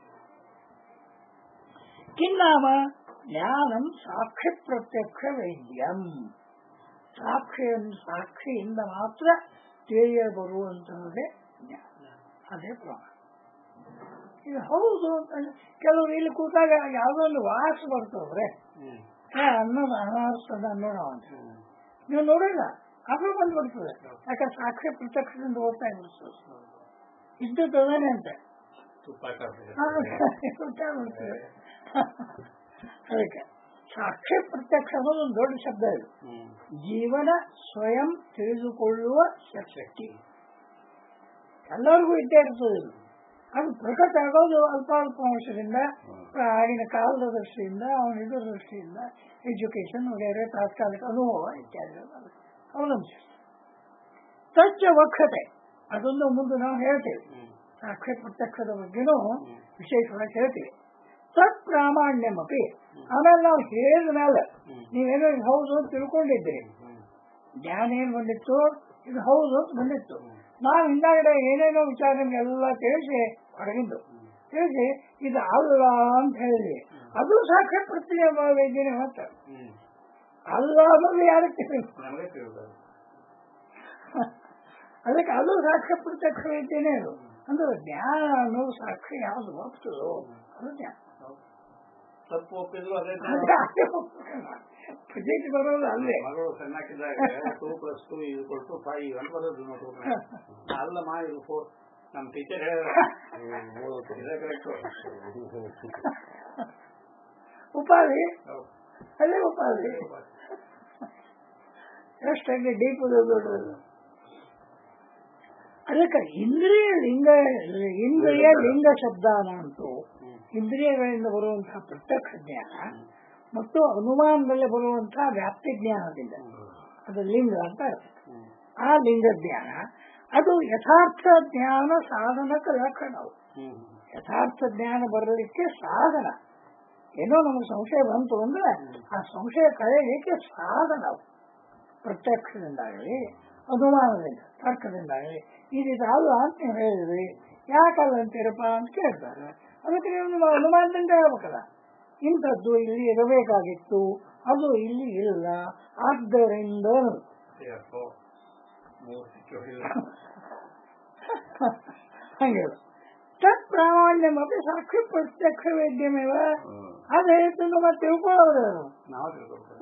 Speaker 2: ಕಿನ್ನಾಮ ಜ್ಞಾನಂ ಸಾಕ್ಷಿ ಪ್ರತ್ಯಕ್ಷ ವೈದ್ಯಂ ಸಾಕ್ಷಿಯನ್ನು ಸಾಕ್ಷಿಯಿಂದ ಮಾತ್ರ ತಿಳಿಯ ಬರುವಂತಹದೇ ಜ್ಞಾನ ಅದೇ ಪ್ರಮಾಣ ಇದು ಹೌದು ಅಂತ ಕೆಲವರು ಇಲ್ಲಿ ಕೂತಾಗ ಯಾವುದೋ ಒಂದು ವಾಸ ಬರ್ತವ್ರೆ
Speaker 3: ಹ್ಮ್
Speaker 2: ಏ ಅನ್ನೋದು ಅನಾಸ್ತದ ಅನ್ನೋಣ ಅಂತ
Speaker 3: ಹ್ಮ್
Speaker 2: ನೀವು ನೋಡಿಲ್ಲ ಅದು ಬಂದ್ಬಿಡ್ತದೆ ಯಾಕೆ ಸಾಕ್ಷಿ ಪ್ರತ್ಯಕ್ಷದಿಂದ ಓದ್ತಾ ಇರ್ತದೆ ಇದ್ದದ್ದು ಅದೇನೆ ಅಂತ
Speaker 3: ತುಪ್ಪ ಕಾಫಿ
Speaker 2: ಬಿಡ್ತದೆ ಅದಕ್ಕೆ ಸಾಕ್ಷಿ ಪ್ರತ್ಯಕ್ಷ ಅನ್ನೋದು ಒಂದು ದೊಡ್ಡ ಶಬ್ದ ಇದು
Speaker 3: ಹ್ಮ್
Speaker 2: ಜೀವನ ಸ್ವಯಂ ತಿಳಿದುಕೊಳ್ಳುವ ಶಕ್ತಿ ಎಲ್ಲರಿಗೂ ಇದ್ದೇ ಇರ್ತದೆ ಇದು ಅದು ಪ್ರಕಟ ಆಗೋದು ಅಲ್ಪ ಅಲ್ಪ ಅಂಶದಿಂದ ಆಗಿನ ಕಾಲದ ದೃಷ್ಟಿಯಿಂದ ಅವನ ಇದರ ದೃಷ್ಟಿಯಿಂದ ಎಜುಕೇಶನ್ ವಗೇರೆ ತಾತ್ಕಾಲಿಕ ಅನುಭವ ಇತ್ಯಾದಿ ಅವಲಂಬಿಸಿ ತಚ್ಚ ವಕ್ಷತೆ ಅದೊಂದು ಮುಂದೆ ನಾವು ಹೇಳ್ತೇವೆ
Speaker 3: ಹ್ಮ್
Speaker 2: ಸಾಕ್ಷಿ ಪ್ರತ್ಯಕ್ಷದ ಬಗ್ಗೆನೂ ವಿಶೇಷವಾಗಿ ಹೇಳ್ತೀವಿ ತತ್ ಪ್ರಾಮಾಣ್ಯಮಪಿ ಆಮೇಲೆ ನಾವು ಹೇಳಿದ ಮೇಲೆ ನೀವೇನೋ ಇದು ಹೌದು ಅಂತ ತಿಳ್ಕೊಂಡಿದ್ದೀರಿ
Speaker 3: ಹ್ಮ್
Speaker 2: ಜ್ಞಾನ ಏನ್ ಬಂದಿತ್ತು ಇದು ಹೌದು ಅಂತ ಬಂದಿತ್ತು ನಾವು ಹಿಂದಾಗಡೆ ಏನೇನೋ ವಿಚಾರ ನಿಮ್ಗೆಲ್ಲ ತಿಳಿಸಿ ಹೊರಗಿದ್ದು ತಿಳಿಸಿ ಇದು ಅಲ್ಲ ಅಂತ ಹೇಳಿದ್ವಿ ಅದು ಸಾಕ್ಷಿ ಪ್ರತ್ಯಯ ವೈದ್ಯನೇ ಮಾತ್ರ
Speaker 3: ಹ್ಮ್
Speaker 2: ಅಲ್ಲ ಅನ್ನೋದು ಯಾರಿಗೆ ತಿಳಿದು
Speaker 3: ನಮಗೆ ತಿಳಿತಾರೆ
Speaker 2: ಅದಕ್ಕೆ ಅದು ಸಾಕ್ಷ್ಯ ಪ್ರತ್ಯಕ್ಷ ವೈದ್ಯನೇ ಅದು ಅಂದ್ರೆ ಜ್ಞಾನ ಅನ್ನೋದು ಸಾಕ್ಷಿ ಯಾವ್ದು ಹೋಗ್ತದೋ ಅದು ಜ್ಞಾನ
Speaker 3: ತಪ್ಪು ಒಪ್ಪಿದ್ರು ಅದೇ
Speaker 2: ಪ್ರಜೆಗೆ ಬರೋದು ಅಲ್ಲೇ
Speaker 3: ಮಗಳು ಸಣ್ಣಕ್ಕಿದ್ದಾಗ two plus two equal to five ಅಂತ ಬರೋದು ನೋಡು ಅಲ್ಲ ಮಾ ಇದು ಫೋರ್ ನಮ್ಮ ಟೀಚರ್ ಹೇಳಿದ್ರೆ ಇದೇ ಕರೆಕ್ಟು
Speaker 2: ಉಪಾಧಿ ಅದೇ ಉಪಾಧಿ ಎಷ್ಟಂಗೆ ಡೀಪ್ ದೊಡ್ಡದು ಅದಕ್ಕೆ ಇಂದ್ರಿಯ ಲಿಂಗ ಇಂದ್ರಿಯ ಲಿಂಗ ಶಬ್ದಾನ ಅಂತೂ ಇಂದ್ರಿಯಗಳಿಂದ ಬರುವಂತಹ ಪ್ರತ್ಯಕ್ಷ ಜ್ಞಾನ ಮತ್ತು ಅನುಮಾನದಲ್ಲಿ ಬರುವಂತಹ ವ್ಯಾಪ್ತಿ ಜ್ಞಾನದಿಂದ ಅದು ಲಿಂಗ ಅಂತ ಇರುತ್ತೆ. ಆ ಲಿಂಗ ಜ್ಞಾನ ಅದು ಯಥಾರ್ಥ ಜ್ಞಾನ ಸಾಧನಕ್ಕೆ ಲಕ್ಷಣವು
Speaker 3: ಹ್ಮ್
Speaker 2: ಯಥಾರ್ಥ ಜ್ಞಾನ ಬರಲಿಕ್ಕೆ ಸಾಧನ ಏನೋ ನಮಗೆ ಸಂಶಯ ಬಂತು ಅಂದ್ರೆ ಆ ಸಂಶಯ ಕಳೆಯಲಿಕ್ಕೆ ಸಾಧನ ಅವು. ಪ್ರತ್ಯಕ್ಷದಿಂದಾಗಲಿ ಅನುಮಾನದಿಂದ ತರ್ಕದಿಂದಾಗಲಿ ಇದಿದಲ್ಲ ಅಂತ ನೀವು ಹೇಳಿದ್ರಿ ಯಾಕಲ್ಲ ಅಂತೀರಪ್ಪ ಅಂತ ಕೇಳ್ತಾರೆ ಅದಕ್ಕೆ ನೀವು ನಿಮ್ಮ ಅನುಮಾನದಿಂದ ಹೇಳ್ಬೇಕಲ್ಲ ಇಂಥದ್ದು ಇಲ್ಲಿ ಇರಬೇಕಾಗಿತ್ತು ಅದು ಇಲ್ಲಿ ಇಲ್ಲ ಆದ್ದರಿಂದ
Speaker 3: ಯಾಕೋ ಮೂರು ಸಿಕ್ಕಿ
Speaker 2: ಹಂಗೆ ತತ್ ಪ್ರಾಮಾಣ್ಯ ಮತ್ತೆ ಸಾಕ್ಷಿ ಪ್ರತ್ಯಕ್ಷ ವೇದ್ಯಮೇವ ಅದು ಹೇಳ್ತಂದು ಮತ್ತೆ ತಿಳ್ಕೊಳ್ಳೋರು
Speaker 3: ನಾವು ತಿಳ್ಕೊಳ್ತೇವೆ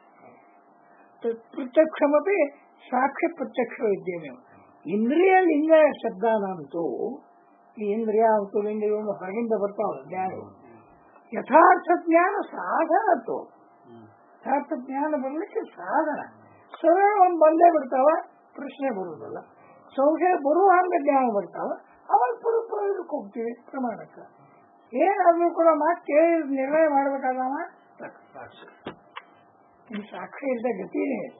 Speaker 2: ಪ್ರತ್ಯಕ್ಷಮಪಿ ಸಾಕ್ಷಿ ಪ್ರತ್ಯಕ್ಷ ವಿದ್ಯಮೇವ ಇಂದ್ರಿಯ ಲಿಂಗ ಶಬ್ದಾನಂತೂ ಈ ಇಂದ್ರಿಯ ಮತ್ತು ಲಿಂಗ ಇವನ್ನು ಹೊರಗಿಂದ ಬರ್ತಾವ ಜ್ಞಾನ ಯಥಾರ್ಥ ಜ್ಞಾನ ಸಾಧನ
Speaker 3: ಹ್ಮ್
Speaker 2: ಯಥಾರ್ಥ ಜ್ಞಾನ ಬರಲಿಕ್ಕೆ ಸಾಧನ ಸರಳ ಒಂದು ಬಂದೇ ಬಿಡ್ತಾವ ಪ್ರಶ್ನೆ ಬರುವುದಲ್ಲ ಸಂಶಯ ಬರುವಾಗ ಜ್ಞಾನ ಬರ್ತಾವ ಅವಾಗ ಪುರುಪುರಕ್ಕೆ ಹೋಗ್ತೀವಿ ಪ್ರಮಾಣಕ್ಕೆ ಏನಾದ್ರೂ ಕೂಡ ಮಾತು ಕೇಳಿ ನಿರ್ಣಯ ಮಾಡ್ಬೇಕಾದವ
Speaker 3: ಸಾಕ್ಷಿ
Speaker 2: ಈ ಸಾಕ್ಷಿ ಇಲ್ಲದ ಗತಿನೇ ಇಲ್ಲ.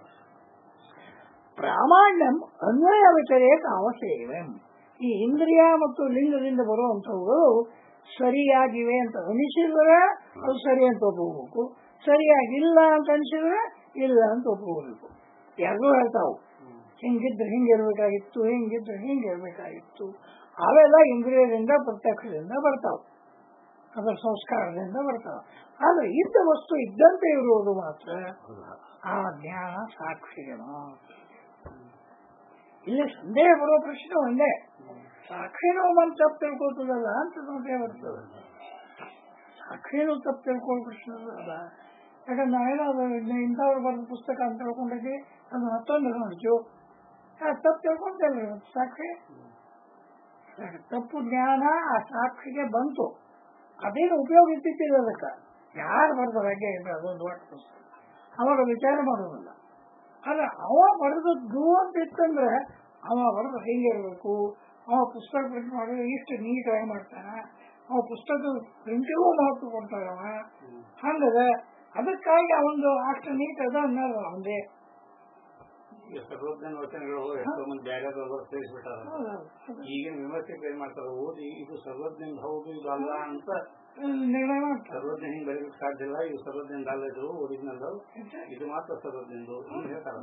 Speaker 2: ಪ್ರಾಮಾಣ್ಯಂ ಅನ್ವಯ ವ್ಯತಿರೇಕ ಅವಶ್ಯವೇ ಈ ಇಂದ್ರಿಯ ಮತ್ತು ಲಿಂಗದಿಂದ ಬರುವಂತವುಗಳು ಸರಿಯಾಗಿವೆ ಅಂತ ಅನಿಸಿದ್ರೆ ಅದು ಸರಿ ಅಂತ ಒಪ್ಕೋಬೇಕು ಸರಿಯಾಗಿಲ್ಲ ಅಂತ ಅನಿಸಿದ್ರೆ ಇಲ್ಲ ಅಂತ ಒಪ್ಕೋಬೇಕು ಎರಡೂ ಹೇಳ್ತಾವು ಹಿಂಗಿದ್ರೆ ಹಿಂಗಿರ್ಬೇಕಾಗಿತ್ತು ಹಿಂಗಿದ್ರೆ ಹಿಂಗಿರ್ಬೇಕಾಗಿತ್ತು ಅವೆಲ್ಲ ಇಂದ್ರಿಯದಿಂದ ಪ್ರತ್ಯಕ್ಷದಿಂದ ಬರ್ತಾವ ಅದರ ಸಂಸ್ಕಾರದಿಂದ ಬರ್ತಾವ ಆದ್ರೆ ಇದ್ದ ವಸ್ತು ಇದ್ದಂತೆ ಇರುವುದು ಮಾತ್ರ ಆ ಜ್ಞಾನ ಸಾಕ್ಷಿಗೆ ಮಾತ್ರ ಇಲ್ಲಿ ಸಂದೇಹ ಬರೋ ಪ್ರಶ್ನೆ ಒಂದೇ ಸಾಕ್ಷಿನೂ ಒಂದು ತಪ್ಪು ತಿಳ್ಕೊತದಲ್ಲ ಅಂತ ಸಂದೇಹ ಬರ್ತದೆ ಸಾಕ್ಷಿನೂ ತಪ್ಪು ತಿಳ್ಕೊಳ್ಳೋ ಪ್ರಶ್ನೆ ಅಲ್ಲ ಯಾಕಂದ್ರೆ ನಾವೇನಾದ್ರು ಇಂಥವ್ರು ಬರೆದ ಪುಸ್ತಕ ಅಂತ ತಿಳ್ಕೊಂಡಿದ್ವಿ ಅದು ಮತ್ತೊಂದು ನೋಡ್ತೀವಿ ತಪ್ಪು ತಿಳ್ಕೊಂತಲ್ಲ ಸಾಕ್ಷಿ ತಪ್ಪು ಜ್ಞಾನ ಆ ಸಾಕ್ಷಿಗೆ ಬಂತು ಅದೇನು ಉಪಯೋಗ ಇದ್ದಿದ್ದಿಲ್ಲ ಅದಕ್ಕೆ ಯಾರು ಬರೆದ ಹಾಗೆ ಇಲ್ಲ ಅದೊಂದು ದೊಡ್ಡ ಪುಸ್ತಕ ಅವಾಗ ವಿಚಾರ ಮಾಡೋದಿಲ್ಲ ಅಲ್ಲ ಅವ ಬರೆದದ್ದು ಅಂತ ಇತ್ತಂದ್ರೆ ಅವ ಬರೆದು ಹೆಂಗಿರ್ಬೇಕು ಅವ ಪುಸ್ತಕ ಪ್ರಿಂಟ್ ಮಾಡಿ ಇಷ್ಟು ನೀಟಾಗಿ ಮಾಡ್ತಾನ ಅವ ಪುಸ್ತಕ ಪ್ರಿಂಟಿಗೂ ಮಹತ್ವ ಕೊಡ್ತಾರವ ಹಂಗದ ಅದಕ್ಕಾಗಿ ಅವನು ಅಷ್ಟು ನೀಟ್ ಅದ ಅನ್ನೋದು ಅವಂದೇ
Speaker 3: ಈಗ ಸರ್ವಜ್ಞನ ವಚನಗಳು ಎಷ್ಟೋ ಮಂದಿ ಬೇರೆ ಸೇರಿಸ್ಬಿಟ್ಟಾರ ಈಗಿನ ವಿಮರ್ಶಕರು ಏನ್ ಮಾಡ್ತಾರೆ ಓದಿ ಇದು ಸರ್ವಜ್ಞನ ಹೌದು ಇದು ಅಲ್ಲ ಅಂತ
Speaker 2: ನಿರ್ಣಯ ಮಾಡ್ತಾರೆ
Speaker 3: ಸರ್ವಜ್ಞ ಹಿಂಗ್ ಬರೀಲಿಕ್ಕೆ ಸಾಧ್ಯ ಇಲ್ಲ ಇದು ಸರ್ವಜ್ಞದ ಅಲ್ಲ ಇದು ಒರಿಜಿನಲ್ ಇದು ಮಾತ್ರ ಸರ್ವಜ್ಞಂದು ಹಿಂಗ್ ಹೇಳ್ತಾರ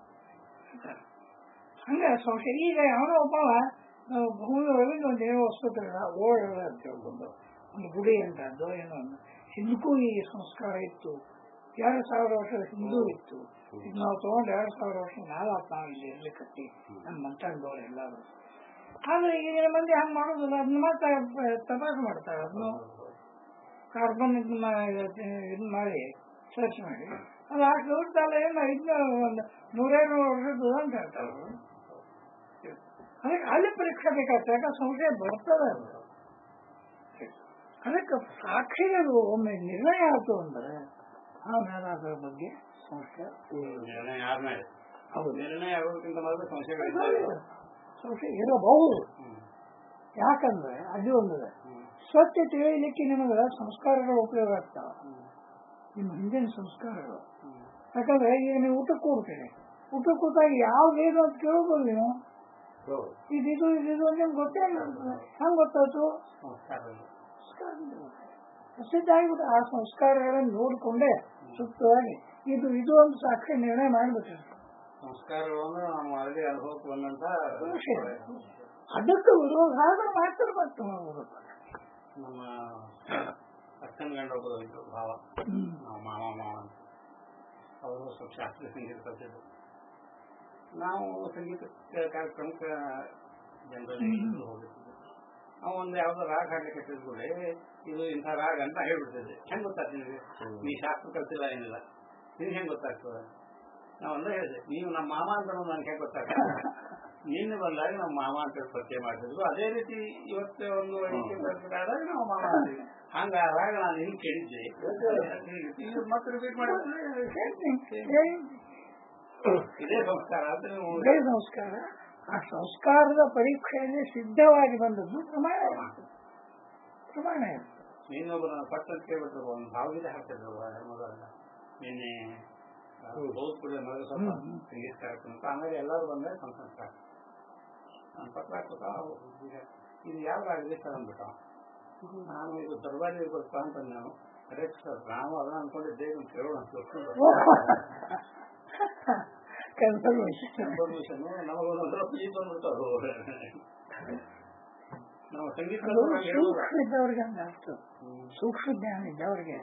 Speaker 2: ಹಂಗ ಸಂಶಯ ಈಗ ಅವನು ಒಬ್ಬವ ನಾವು ಭೂಮಿ ಒಳಗೆ ಒಂದು ಏನೋ ವಸ್ತು ಓಡ್ ಅಂತ ಹೇಳ್ಕೊಂಡು ಒಂದು ಗುಡಿ ಅಂತ ಅದು ಏನೋ ಒಂದು ಹಿಂದಕ್ಕೂ ಈ ಸಂಸ್ಕಾರ ಇತ್ತು ಎರಡು ಸಾವಿರ ವರ್ಷದ ಹಿಂದೂ ಇತ್ತು ಈಗ ನಾವು ತಗೊಂಡು ಎರಡು ಸಾವಿರ ವರ್ಷ ನಾಲ್ಕು ನಾವು ಇಲ್ಲಿ ಇರ್ಲಿಕ್ಕತ್ತಿ ನಮ್ಮ ಮಂತ್ರಾಂಗದವ್ರು ಎಲ್ಲರೂ ಆದ್ರೆ ಈಗಿನ ಮಂದಿ ಹಂಗೆ ಮಾಡೋದಿಲ್ಲ ಅದನ್ನ ಮತ್ತೆ ತಪಾಸು ಮಾಡ್ತಾರೆ ಅದನ್ನು ಕಾರ್ಬನ್ ಇದನ್ನ ಇದನ್ನ ಮಾಡಿ ಸರ್ಚ್ ಮಾಡಿ ಅದು ಅಷ್ಟು ದೊಡ್ಡದಲ್ಲ ಏನು ಇದನ್ನ ಒಂದು ನೂರೇನು ವರ್ಷದ್ದು ಅಂತ ಹೇಳ್ತಾರೆ ಅವ್ರು. ಅದಕ್ಕೆ ಅಲ್ಲಿ ಪರೀಕ್ಷೆ ಬೇಕಾಗ್ತದೆ ಯಾಕಂದ್ರೆ ಸಂಶಯ ಬರ್ತದೆ ಅದು ಅದಕ್ಕೆ ಸಾಕ್ಷಿಗಳು ಒಮ್ಮೆ ನಿರ್ಣಯ ಆಯ್ತು ಅಂದ್ರೆ ಆಮೇಲೆ ಅದರ ಬಗ್ಗೆ ಸಂಶಯ
Speaker 3: ನಿರ್ಣಯ ಆದ್ಮೇಲೆ
Speaker 2: ಹೌದು
Speaker 3: ನಿರ್ಣಯ ಆಗೋದಕ್ಕಿಂತ ಮೊದಲು ಸಂಶಯಗಳಿದ್ದಾವೆ
Speaker 2: ಸಂಶಯ ಇರಬಹುದು
Speaker 3: ಹ್ಮ್.
Speaker 2: ಯಾಕಂದ್ರೆ ಅದು ಒಂದಿದೆ
Speaker 3: ಹ್ಮ್.
Speaker 2: ಸತ್ಯ ತಿಳಿಯಲಿಕ್ಕೆ ನಿಮಗೆ ಸಂಸ್ಕಾರಗಳು ಉಪಯೋಗ ಆಗ್ತಾವ
Speaker 3: ಹ್ಮ್.
Speaker 2: ನಿಮ್ಮ ಹಿಂದಿನ ಸಂಸ್ಕಾರಗಳು
Speaker 3: ಹ್ಮ್.
Speaker 2: ಯಾಕಂದ್ರೆ ಈಗ ನೀವು ಊಟಕ್ಕೆ ಕೂಡ್ತೀರಿ ಊಟಕ್ಕೆ ಕೂತಾಗ ಯಾವ್ದೇನು ಅಂತ ಕೇಳೋದಿಲ್ಲ ನೀವು
Speaker 3: ಹೌದು.
Speaker 2: ಇದಿದು ಇದಿದು ಅಂತ ನಿಮ್ಗೆ ಗೊತ್ತೇ ಇಲ್ಲ ಹೆಂಗ್ ಗೊತ್ತಾಯ್ತು
Speaker 3: ಸಂಸ್ಕಾರಗಳು.
Speaker 2: ಪ್ರಸಿದ್ಧ ಆಗಿಬಿಟ್ಟು ಆ ಸಂಸ್ಕಾರಗಳನ್ನು ನೋಡಿಕೊಂಡೇ ಸೂಕ್ತವಾಗಿ ಇದು ಇದು ಒಂದು ಸಾಕ್ಷಿ ನಿರ್ಣಯ ಮಾಡಿಬಿಟ್ಟಿರ್ತಾರೆ
Speaker 3: ಸಂಸ್ಕಾರಗಳನ್ನು ನಾವು ಅಲ್ಲಿ ಅನುಭವಕ್ಕೆ ಬಂದಂತ
Speaker 2: ವಿಷಯ. ಅದಕ್ಕೆ ವಿರೋಧ ಆದ್ರೆ ಮಾತ್ರ ಮತ್ತೆ ಹೋಗ್ಬೇಕು.
Speaker 3: ನಮ್ಮ ಅಕ್ಕನ ಗಂಡ ಒಬ್ಬರು ಇದ್ರು ಭಾವ
Speaker 2: ಹ್ಮ್.
Speaker 3: ನಾವು ಮಾವ ಮಾವ ಅಂತ ಅವರು ಸ್ವಲ್ಪ ಶಾಸ್ತ್ರೀಯ ಸಂಗೀತ ಕಲ್ತಿದ್ರು ನಾವು ಸಂಗೀತ ಕಾರ್ಯಕ್ರಮಕ್ಕೆ ಜನರಲ್ಲಿ ಹೋಗಿರ್ತಿದ್ವಿ ನಾವು ಒಂದು ಯಾವ್ದೋ ರಾಗ ಹಾಡ್ಲಿಕ್ಕೆ ಹಚ್ಚಿದ್ಕೂಡ್ಲೆ ಇದು ಇಂಥ ರಾಗ ಅಂತ ಹೇಳ್ಬಿಡ್ತಿದ್ದೆ ಹೆಂಗ್ ಗೊತ್ತಾಗ್ತದೆ ನಿನಗೆ ನೀ ಶಾಸ್ತ್ರ ಕಲ್ತಿಲ್ಲ ಏನಿಲ್ಲ ನಿನ್ಗೆ ಹೆಂಗ್ ಗೊತ್ತಾಗ್ತದೆ ನಾವು ಅಂದ್ರೆ ಹೇಳಿದೆ ನೀವು ನಮ್ಮ ಮಾಮ ಅಂತ ನನ್ಗೆ ಹೆಂಗ್ ಗೊತ್ತಾಗ್ತದೆ ನಿನ್ನೆ ಬಂದಾಗ ನಮ್ಮ ಮಾಮ ಅಂತ ಹೇಳಿ ಪರಿಚಯ ಮಾಡ್ತಿದ್ರು ಅದೇ ರೀತಿ ಇವತ್ತು ಒಂದು ಐದು ವರ್ಷ ಆದಾಗ ನಾವು ಮಾಮ ಅಂತೀವಿ ಹಂಗ ಆ ರಾಗ ನಾನು ಹಿಂಗ್ ಕೇಳಿದ್ದೆ ಈಗ ಮತ್ತೆ ರಿಪೀಟ್ ಮಾಡಿದ್ರೆ
Speaker 2: ಹೇಳ್ತೀನಿ.
Speaker 3: ಇದೇ ಸಂಸ್ಕಾರ ಅಂತ ನೀವು
Speaker 2: ಇದೇ ಸಂಸ್ಕಾರ ಆ ಸಂಸ್ಕಾರದ ಪರೀಕ್ಷೆಯಲ್ಲಿ ಸಿದ್ಧವಾಗಿ ಬಂದದ್ದು ಪ್ರಮಾಣ ಇರ್ತದೆ. ಪ್ರಮಾಣ ಇರ್ತದೆ.
Speaker 3: ನೀನೊಬ್ಬ ನನ್ನ ಪಟ್ಟ ಅಂತ ಕೇಳ್ಬಿಟ್ರು ಒಂದು ಭಾವಗೀತೆ ಹಾಕ್ತಿದ್ರು ಮೊದಲ ನಿನ್ನೆ ಬಹುಪುರ ಮೊದಲ ಸ್ವಲ್ಪ
Speaker 2: ಹ್ಮ್.
Speaker 3: ಸಂಗೀತ ಕಾರ್ಯಕ್ರಮ ಅಂತ ಆಮೇಲೆ ಎಲ್ಲರೂ ಬಂದ್ರೆ ನಮ್ಮ ಸಂಸ್ಕಾರ ನಾನು ಪತ್ರ ಹಾಕ್ಬಿಟ್ಟ ಈಗ ಇದು ಯಾವ ರಾಗಿದೆ ಸರ್ ಅಂದ್ಬಿಟ್ಟ ನಾನು ಇದು ಸರ್ವಾರಿ ಗೊತ್ತಾ ಅಂತ ನಾನು ಕರೆಕ್ಟ್ ಸರ್ ನಾವು ಅದನ್ನ ಅನ್ಕೊಂಡಿದ್ದೆ ಇದನ್ನ ಕೇಳೋಣ ಅಂತ ತಿಳ್ಕೊಂಡು
Speaker 2: ಕನ್ಫರ್ಮೇಶನ್
Speaker 3: ಇನ್ಫಾರ್ಮೇಶನ್ ನಮಗೊಂದೊಂದು ಈ ಬಂದ್ಬಿಟ್ಟು ನಾವು ಸಂಗೀತ
Speaker 2: ಅದು ಸೂಕ್ಷ್ಮ ಇದ್ದವ್ರಿಗೆ ಹಂಗ ಆಗ್ತದೆ ಸೂಕ್ಷ್ಮ ಜ್ಞಾನ ಇದ್ದವ್ರಿಗೆ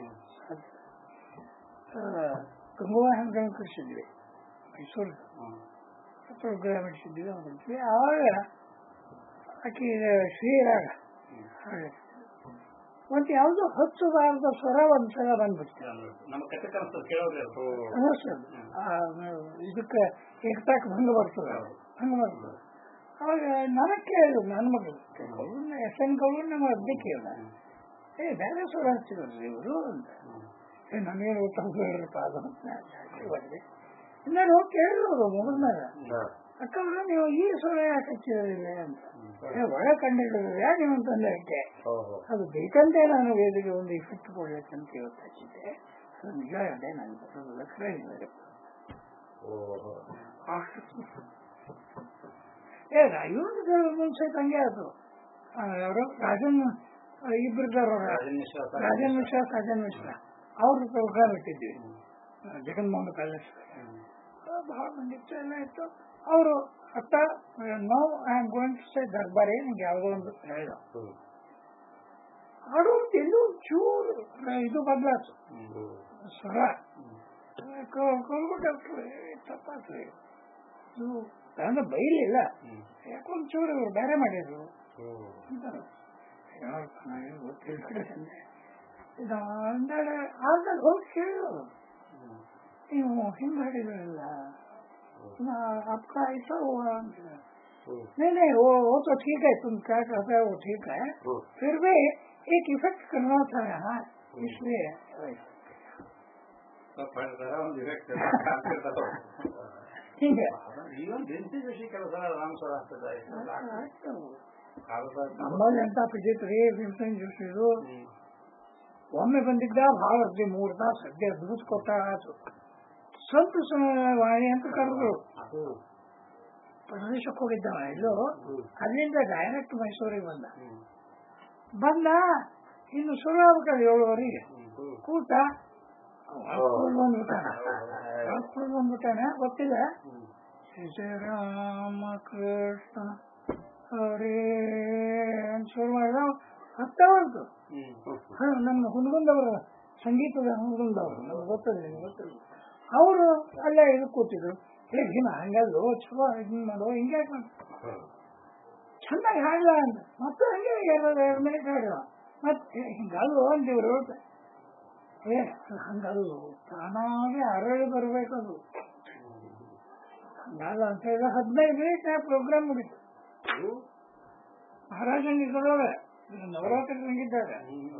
Speaker 2: ಗಂಗೋವಾಹನ ಕಳಿಸಿದ್ವಿ ಮೈಸೂರು ಪ್ರೋಗ್ರಾಮ್ ಇಡ್ಸಿದ್ವಿ ಹೋಗಿದ್ವಿ ಆವಾಗ ಆಕೆ ಶ್ರೀರಾಗ ಹಾಗೆ ಮತ್ತೆ ಯಾವುದೋ ಹತ್ತು ಬಾರದ ಸ್ವರ ಒಂದ್ಸಲ ಬಂದ್ಬಿಡ್ತು
Speaker 3: ನಮ್ಮ ಕತೆ ಕನಸು ಕೇಳೋದೇ ಅದು.
Speaker 2: ಅನ್ನಿಸ್ತದೆ. ಆ, ಇದಕ್ಕೆ ಏಕತಾಕ್ ಭಂಗ ಬರ್ತದೆ ಹಂಗ ಬರ್ತದೆ ಅವಾಗ ನನಗೆ ಕೇಳಿದ್ರು ನನ್ನ ಮಗಳು ಎಸ್ ಎನ್ ಗೌರು ನಮ್ಮ ಅದ್ದೆ ಕೇಳಿದ ಏ ಬೇರೆ ಸ್ವರ ಹಚ್ಚಿದ್ರಿ ಇವರು ಅಂತ ಏ ನನಗೇನು ಗೊತ್ತಾಗ ಹೇಳ್ರಪ್ಪ ಅದು ಅಂತ ನಾನು ಬಂದೆ ಇನ್ನೇನು ಹೋಗಿ ಕೇಳಿದ್ರು ಮುಗಿದ್ಮೇಲೆ
Speaker 1: ಹಾ.
Speaker 2: ಅಕ್ಕವ್ರೆ ನೀವು ಈ ಸ್ವರ ಯಾಕೆ ಹಚ್ಚಿರೋದಿಲ್ಲ ಅಂತ ಏ, ಒಳ ಕಂಡಿಡಿದ್ರು ಯಾಕೆ ನೀವು ಅಂತಂದ್ರೆ ಯಾಕೆ
Speaker 1: ಓಹೋ
Speaker 2: ಅದು ಬೇಕಂತೆ ನಾನು ವೇದಿಕೆ ಒಂದು ಇಫೆಕ್ಟ್ ಕೊಡ್ಬೇಕಂತ ಇವತ್ತು ಹಚ್ಚಿದ್ದೆ ಅದು ನಿಜ ಅದೇ ನನಗೆ ಬರೋದಿಲ್ಲ ಕರೆ
Speaker 1: ಓಹೋ
Speaker 2: ಏ ಇವ್ರದ್ದು ಮುಂಚೆ ಹಂಗೆ ಆಯ್ತು ಅವರು ರಾಜನ್ ಇಬ್ಬರಿದ್ದಾರ
Speaker 3: ರಾಜನ್ ಮಿಶ್ರಾ ಸರ್.
Speaker 2: ರಾಜನ್ ಮಿಶ್ರಾ ಸಾಜನ್ ಮಿಶ್ರಾ ಅವ್ರ ಪ್ರೋಗ್ರಾಮ್ ಇಟ್ಟಿದ್ವಿ ಜಗನ್ಮೋಹನ್ ಪ್ಯಾಲೇಸ್ ಬಹಳ ಮಂದಿತ್ತು ಎಲ್ಲ ಇತ್ತು ಅವರು ಅತ್ತ no I am going to say Darbari ನಿಮ್ಗೆ ಯಾವುದೋ ಒಂದು ಹೇಳಿದ
Speaker 1: ಹ್ಮ್
Speaker 2: ಆಡೋ ಎಲ್ಲೂ ಚೂರು ಇದು ಬದಲಾತು
Speaker 1: ಹ್ಮ್
Speaker 2: ಸ್ವರ ಡಾಕ್ಟರ್ ತಪ್ಪಾತ್ರಿ ಇದು ಅಂದ್ರೆ ಬೈಲಿಲ್ಲ
Speaker 3: ಹ್ಮ್.
Speaker 2: ಯಾಕೊಂದ್ ಚೂರು ಇವ್ರು ಬೇರೆ ಮಾಡಿದ್ರು
Speaker 1: ಹ್ಮ್
Speaker 2: ಅಂತಾರೆ ಗೊತ್ತಿಲ್ಲ ಇದು ಅಂದಾಳೆ ಆದಾಗ ಹೋಗಿ ಕೇಳೋರು ನೀವು ಹಿಂಗ್ ಮಾಡಿದ್ರಲ್ಲ ನಾ आपका ऐसा हुआ
Speaker 1: हम्म,
Speaker 2: नहीं नहीं वो वो तो ठीक है तुम क्या कहते हो वो ठीक है
Speaker 1: हम्म,
Speaker 2: फिर भी एक इफेक्ट करना था यहाँ इसलिए
Speaker 3: ಸ್ವಲ್ಪ ಹೇಳ್ತಾರೆ, ಒಂದು effect ಆಗ್ತಿರ್ತದೆ.
Speaker 2: ಹೀಗೆ
Speaker 3: ಈವನ್ ದಿನಸಿ ವಿಷಯ ಕೆಲಸ ರಾಮ್ ಸರ್ ಆಗ್ತದೆ
Speaker 2: ಆಯ್ತು.
Speaker 3: ಕಾಲದ
Speaker 2: ನಮ್ಮಲ್ಲಿ ಎಂತ ಪ್ರೀತಿ ರೀ ಭೀಮಸೇನ್ ಜೋಶಿರು
Speaker 3: ಹ್ಮ್.
Speaker 2: ಒಮ್ಮೆ ಬಂದಿದ್ದ ಬಹಳ ಅಗ್ದಿ ಮೂರ್ ತಾಸ ಸದ್ಯ ದುಡ್ಡು ಕೊಟ್ಟ ಆತು ಸ್ವಲ್ಪ ಸ- ವಾಣಿ ಅಂತ ಕರೆದ್ರು
Speaker 1: ಹ್ಮ್,
Speaker 2: ಪ್ರದೇಶಕ್ಕೆ ಹೋಗಿದ್ದವ ಎಲ್ಲೋ
Speaker 1: ಹ್ಮ್,
Speaker 2: ಅಲ್ಲಿಂದ ಡೈರೆಕ್ಟ್ ಮೈಸೂರಿಗೆ ಬಂದ
Speaker 3: ಹ್ಮ್.
Speaker 2: ಬಂದ ಇನ್ನು ಶುರು ಆಗ್ಬೇಕಲ್ಲ ಏಳುವರೆಗೆ
Speaker 1: ಹ್ಮ್.
Speaker 2: ಕೂತ ಹಾಸ್ಪಿಟಲ್ ಬಂದ್ಬಿಟ್ಟಾನ ಹಾಸ್ಪಿಟಲ್ ಬಂದ್ಬಿಟ್ಟಾನ ಗೊತ್ತಿಲ್ಲ
Speaker 3: ಹ್ಮ್.
Speaker 2: ಶ್ರೀರಾಮ ಕೃಷ್ಣ ಹರೇ ಅಂತ ಶುರು ಮಾಡಿದ ಅರ್ಥ ಬಂತು
Speaker 3: ಹ್ಮ್.
Speaker 2: ಹ, ನಮ್ಮ ಹುನಗುಂದವರ ಸಂಗೀತದ ಹುನಗುಂದವರು ನಮ್ಗೆ ಗೊತ್ತಿಲ್ಲ ನಿಮ್ಗೆ ಗೊತ್ತಿಲ್ಲ ಅವರು ಅಲ್ಲೇ ಇದು ಕೂತಿದ್ರು ಏ ಭೀಮ ಹಂಗಲ್ಲೋ ಚಲೋ ಇದನ್ನ ಮಾಡೋ ಹಿಂಗೆ
Speaker 1: ಹ್ಮ್.
Speaker 2: ಚೆನ್ನಾಗಿ ಹಾಡಲ್ಲ ಅಂತ ಮತ್ತೆ ಹಂಗೆ ಎರಡು ಎರಡು ಮಿನಿಟ್ ಹಾಡುವ ಮತ್ತೆ ಹಿಂಗಲ್ಲೋ ಅಂತಿವ್ರು ಏ ಹಂಗಲ್ಲು ತಾನಾಗೆ ಅರಳಿ ಬರ್ಬೇಕದು ಹಂಗಲ್ಲ ಅಂತ ಹೇಳಿದ್ರೆ ಹದಿನೈದು ಮಿನಿಟ್ ಪ್ರೋಗ್ರಾಮ್ ಮುಗಿತು
Speaker 1: ಹ್ಮ್.
Speaker 2: ಮಹಾರಾಜನ್ ಇದ್ದದವ್ರೆ ನವರಾತ್ರಿ ಸಂಗಿದ್ದಾರೆ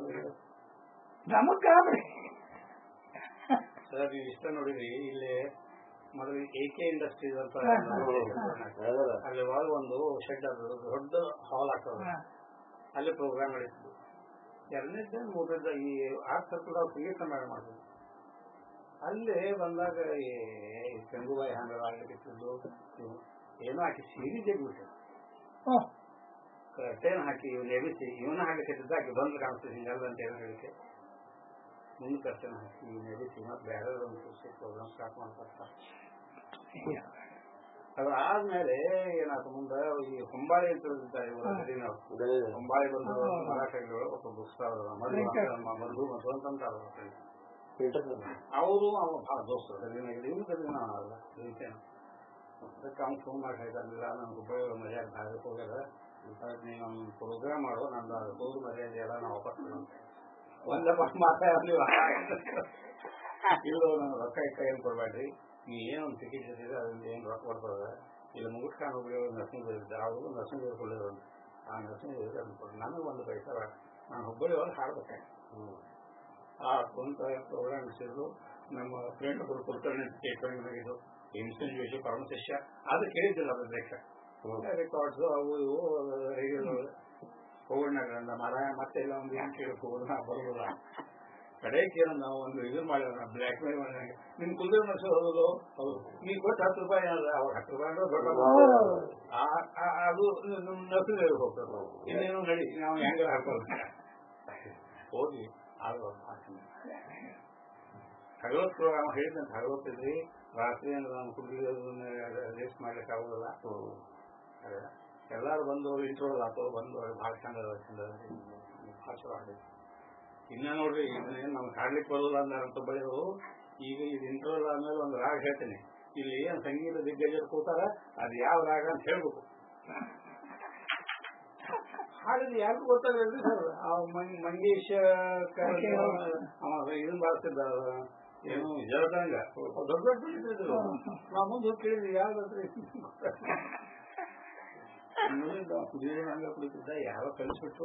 Speaker 2: ನಮಗ್ ಗಾಬರಿ
Speaker 3: ಸರ್ ನೀವು ಇಷ್ಟ ನೋಡಿದ್ರಿ ಇಲ್ಲಿ ಮೊದಲು ಎ ಕೆ ಇಂಡಸ್ಟ್ರೀಸ್ ಅಂತ
Speaker 2: ಹಾ,
Speaker 1: ಅದಲ್ಲ.
Speaker 3: ಅಲ್ಲಿ ಒಳಗ ಒಂದು ಶೆಡ್ ಅದು ದೊಡ್ಡ ಹಾಲ್ ಆಗ್ತದೆ
Speaker 2: ಹಾ.
Speaker 3: ಅಲ್ಲಿ ಪ್ರೋಗ್ರಾಮ್ ನಡೀತಿದ್ದು ಎರಡನೇದ ಮೂರನೇದ ಈ ಆರ್ಟ್ ಸರ್ಕಲ್ ಅವ್ರು ಸಂಗೀತ ಸಮ್ಮೇಳನ ಮಾಡಿದ್ರು ಅಲ್ಲಿ ಬಂದಾಗ ಈ ಗಂಗೂಬಾಯಿ ಹ್ಯಾಂಡಲ್ ಆಗ್ಲಿಕ್ಕಿದ್ದು ಏನೋ ಹಾಕಿ ಸೀರೀಸ್ ಬಿಟ್ಟು
Speaker 2: ಓ
Speaker 3: ಕಟ್ಟೇನು ಹಾಕಿ ಇವ್ನು ಎಬಿಸಿ ಇವನ ಹಾಕಲಿಕ್ಕಿದ್ದ ಆಕೆ ಬಂದು ಕಾಣಿಸ್ತದೆ ಹಿಂಗಲ್ಲ ಅಂತ ಏನೋ ಹೇಳಿಕೆ ಮುಂದೆ ಕಟ್ಟೆನ ಹಾಕಿ ಇವ್ನ ಎಬಿಸಿ ಮತ್ತೆ ಬೇರೆ ಒಂದು ಪ್ರೋಗ್ರಾಮ್ ಸ್ಟಾರ್ಟ್ ಮಾಡ್ತಾರೆ ಅದಾದ್ಮೇಲೆ ಏನಾಯ್ತು ಮುಂದೆ ಈ ಹೊಂಬಾಳಿ ಅಂತ ಇರ್ತಾರೆ ಇವರು ಗಡಿನವ್ರು.
Speaker 1: ಬೆಳೆ.
Speaker 3: ಹೊಂಬಾಳಿ ಬಂದು ಮರಾಠಿಗಳು ಒಬ್ಬ ಬುಕ್ಸ್ತಾರ ಮಧು ಮಧು ಮಧು ಅಂತ
Speaker 1: ಫಿಲ್ಟರ್
Speaker 3: ಅವರು ಅವ ಭಾಳ ದೋಸ್ತರು ಗದಗಿನಾಗ ಇವ್ನು ಗದಗಿನ ಅಲ್ಲ ಇಂತೇನು ಅದಕ್ಕೆ ಅವ್ನು ಫೋನ್ ಮಾಡಿ ಹೇಳ್ತಾನಿಲ್ಲ ನಾನು ಹುಬ್ಬಳ್ಳಿ ಮರ್ಯಾದೆ ಭಾಗಕ್ಕೆ ಹೋಗ್ಯಾರ ನೀನು ಒಂದು ಪ್ರೋಗ್ರಾಮ್ ಮಾಡು ನಂದು ಅದು ಹೋದ ಮರ್ಯಾದೆ ಎಲ್ಲ ನಾವು ವಾಪಸ್ ಕೊಡಂತೆ ಒಂದೇ ಮಾತಾಡಲಿ ಇದು ನಾನು ರೊಕ್ಕ ಕೈ ಏನು ಕೊಡಬೇಡ್ರಿ ನೀವು ಏನು ಒಂದು ಟಿಕೆಟ್ ಇಟ್ಟಿದ್ರೆ ಅದರಿಂದ ಏನು ರೊಕ್ಕ ಕೊಡ್ತದ ಇಲ್ಲಿ ಮುಗಿಸ್ಕೊಂಡು ಹೋಗಿ ನರ್ಸಿಂಗ್ ಇದ್ದ ಅವರು ನರ್ಸಿಂಗ್ ಕೊಳ್ಳಿದ್ರು ಆ ನರ್ಸಿಂಗ್ ಅದನ್ನು ಕೊಡಿ ನನಗೆ ಒಂದು ಪೈಸಾ ಬೇಡ ನಾನು ಹುಬ್ಬಳ್ಳಿ ಒಳಗೆ ಹಾಡ್ಬೇಕಾಗಿ ಆ ಸ್ವಂತ ಪ್ರೋಗ್ರಾಮ್ ಇಟ್ಟಿದ್ರು ನಮ್ಮ ಫ್ರೆಂಡ್ ಒಬ್ಬರು ಕುಲಕರ್ಣಿ ಸ್ಟೇಟ್ಮೆಂಟ್ ಆಗಿದ್ದು ಇನ್ಸನ್ ಜೋಶಿ ಪರಮ ಶಿಷ್ಯ ಅದು ಕೇಳಿದ್ದಿಲ್ಲ ಅದು ಅಧ್ಯಕ್ಷ ರೆಕಾರ್ಡ್ಸ್ ಅವು ಇವು ರೇಡಿಯೋ ಕೋವಿಡ್ನಾಗ ಮಾರಾಯ ಮತ್ತೆ ಇಲ್ಲ ಒಂದು ಏನು ಕೇಳಕ್ಕೆ ಹೋಗೋದು ನಾ ಬರೋದಿಲ್ಲ ಕಡೆಗೆ ಏನೋ ನಾವು ಒಂದು ಇದು ಮಾಡಿದ ಬ್ಲ್ಯಾಕ್ ಮೇಲ್ ಮಾಡಿದಾಗ ನಿಮ್ ಕುಲ್ದೇವ್ ನರ್ಸ ಹೋಗೋದು ಹೌದು ನೀವು ಕೊಟ್ಟು ಹತ್ತು ರೂಪಾಯಿ ಅಲ್ಲ ಅವ್ರು ಹತ್ತು ರೂಪಾಯಿ ಅಂದ್ರೆ ದೊಡ್ಡ
Speaker 2: ಹೌದು.
Speaker 3: ಆ- ಆ- ಅದು ನಮ್ಮ ನರ್ಸರಿ ಹೋಗ್ತಾರೆ ಇನ್ನೇನು ನಡಿ ನಾವು ಹೆಂಗಾರ ಹಾಕೋದು ಹೋಗಿ ಅದು ಹಗವತ್ ಪ್ರೋಗ್ರಾಮ್ ಹೇಳಿದಂತ ಹಗವತ್ತಿದ್ರಿ ರಾತ್ರಿ ಅಂದ್ರೆ ನಾವು ಕುಡಿಯೋದನ್ನ ರೇಸ್ ಮಾಡ್ಲಿಕ್ಕೆ ಆಗೋದಿಲ್ಲ ಅದೇ. ಎಲ್ಲಾರು ಬಂದು ಇಂಟ್ರೋಲ್ ಆತು ಬಂದು ಭಾಳ ಚಂದ ಅದ, ಚಂದ ಅದ. ಭಾಳ ಚಲೋ ಆಡೈತಿ ಇನ್ನ ನೋಡ್ರಿ ಇದನ್ನೇನು ನಮ್ಗೆ ಹಾಡ್ಲಿಕ್ಕೆ ಬರೋಲ್ಲ ಅಂತ ಬಳಿಯೋದು ಈಗ ಇದು ಇಂಟ್ರೋಲ್ ಆದ್ಮೇಲೆ ಒಂದು ರಾಗ ಹೇಳ್ತೀನಿ ಇಲ್ಲಿ ಏನ್ ಸಂಗೀತ ದಿಗ್ಗಜರು ಕೂತಾರ ಅದು ಯಾವ ರಾಗ ಅಂತ ಹೇಳ್ಬೇಕು ಹಾಡಿದ್ರೆ ಯಾರಿಗೂ ಗೊತ್ತಾಗಲ್ರಿ ಸರ್ ಆ ಮಂ- ಮಂಗೇಶ ಕ- ಅವ ಇದನ್ ಬಾರಿಸ್ತಿದ್ದ ಏನು ಜರದಂಗ ದೊಡ್ಡ ದೊಡ್ಡ ಇದ್ದಿದ್ರು ನಾವು ಮುಂದೆ ಹೋಗಿ ಕೇಳಿದ್ವಿ ಯಾವ್ದಾದ್ರಿ ಕುಡಿಯೋದಂಗ ಕುಡಿತಿದ್ದ ಯಾರೋ ಕಲಿಸ್ಬಿಟ್ಟು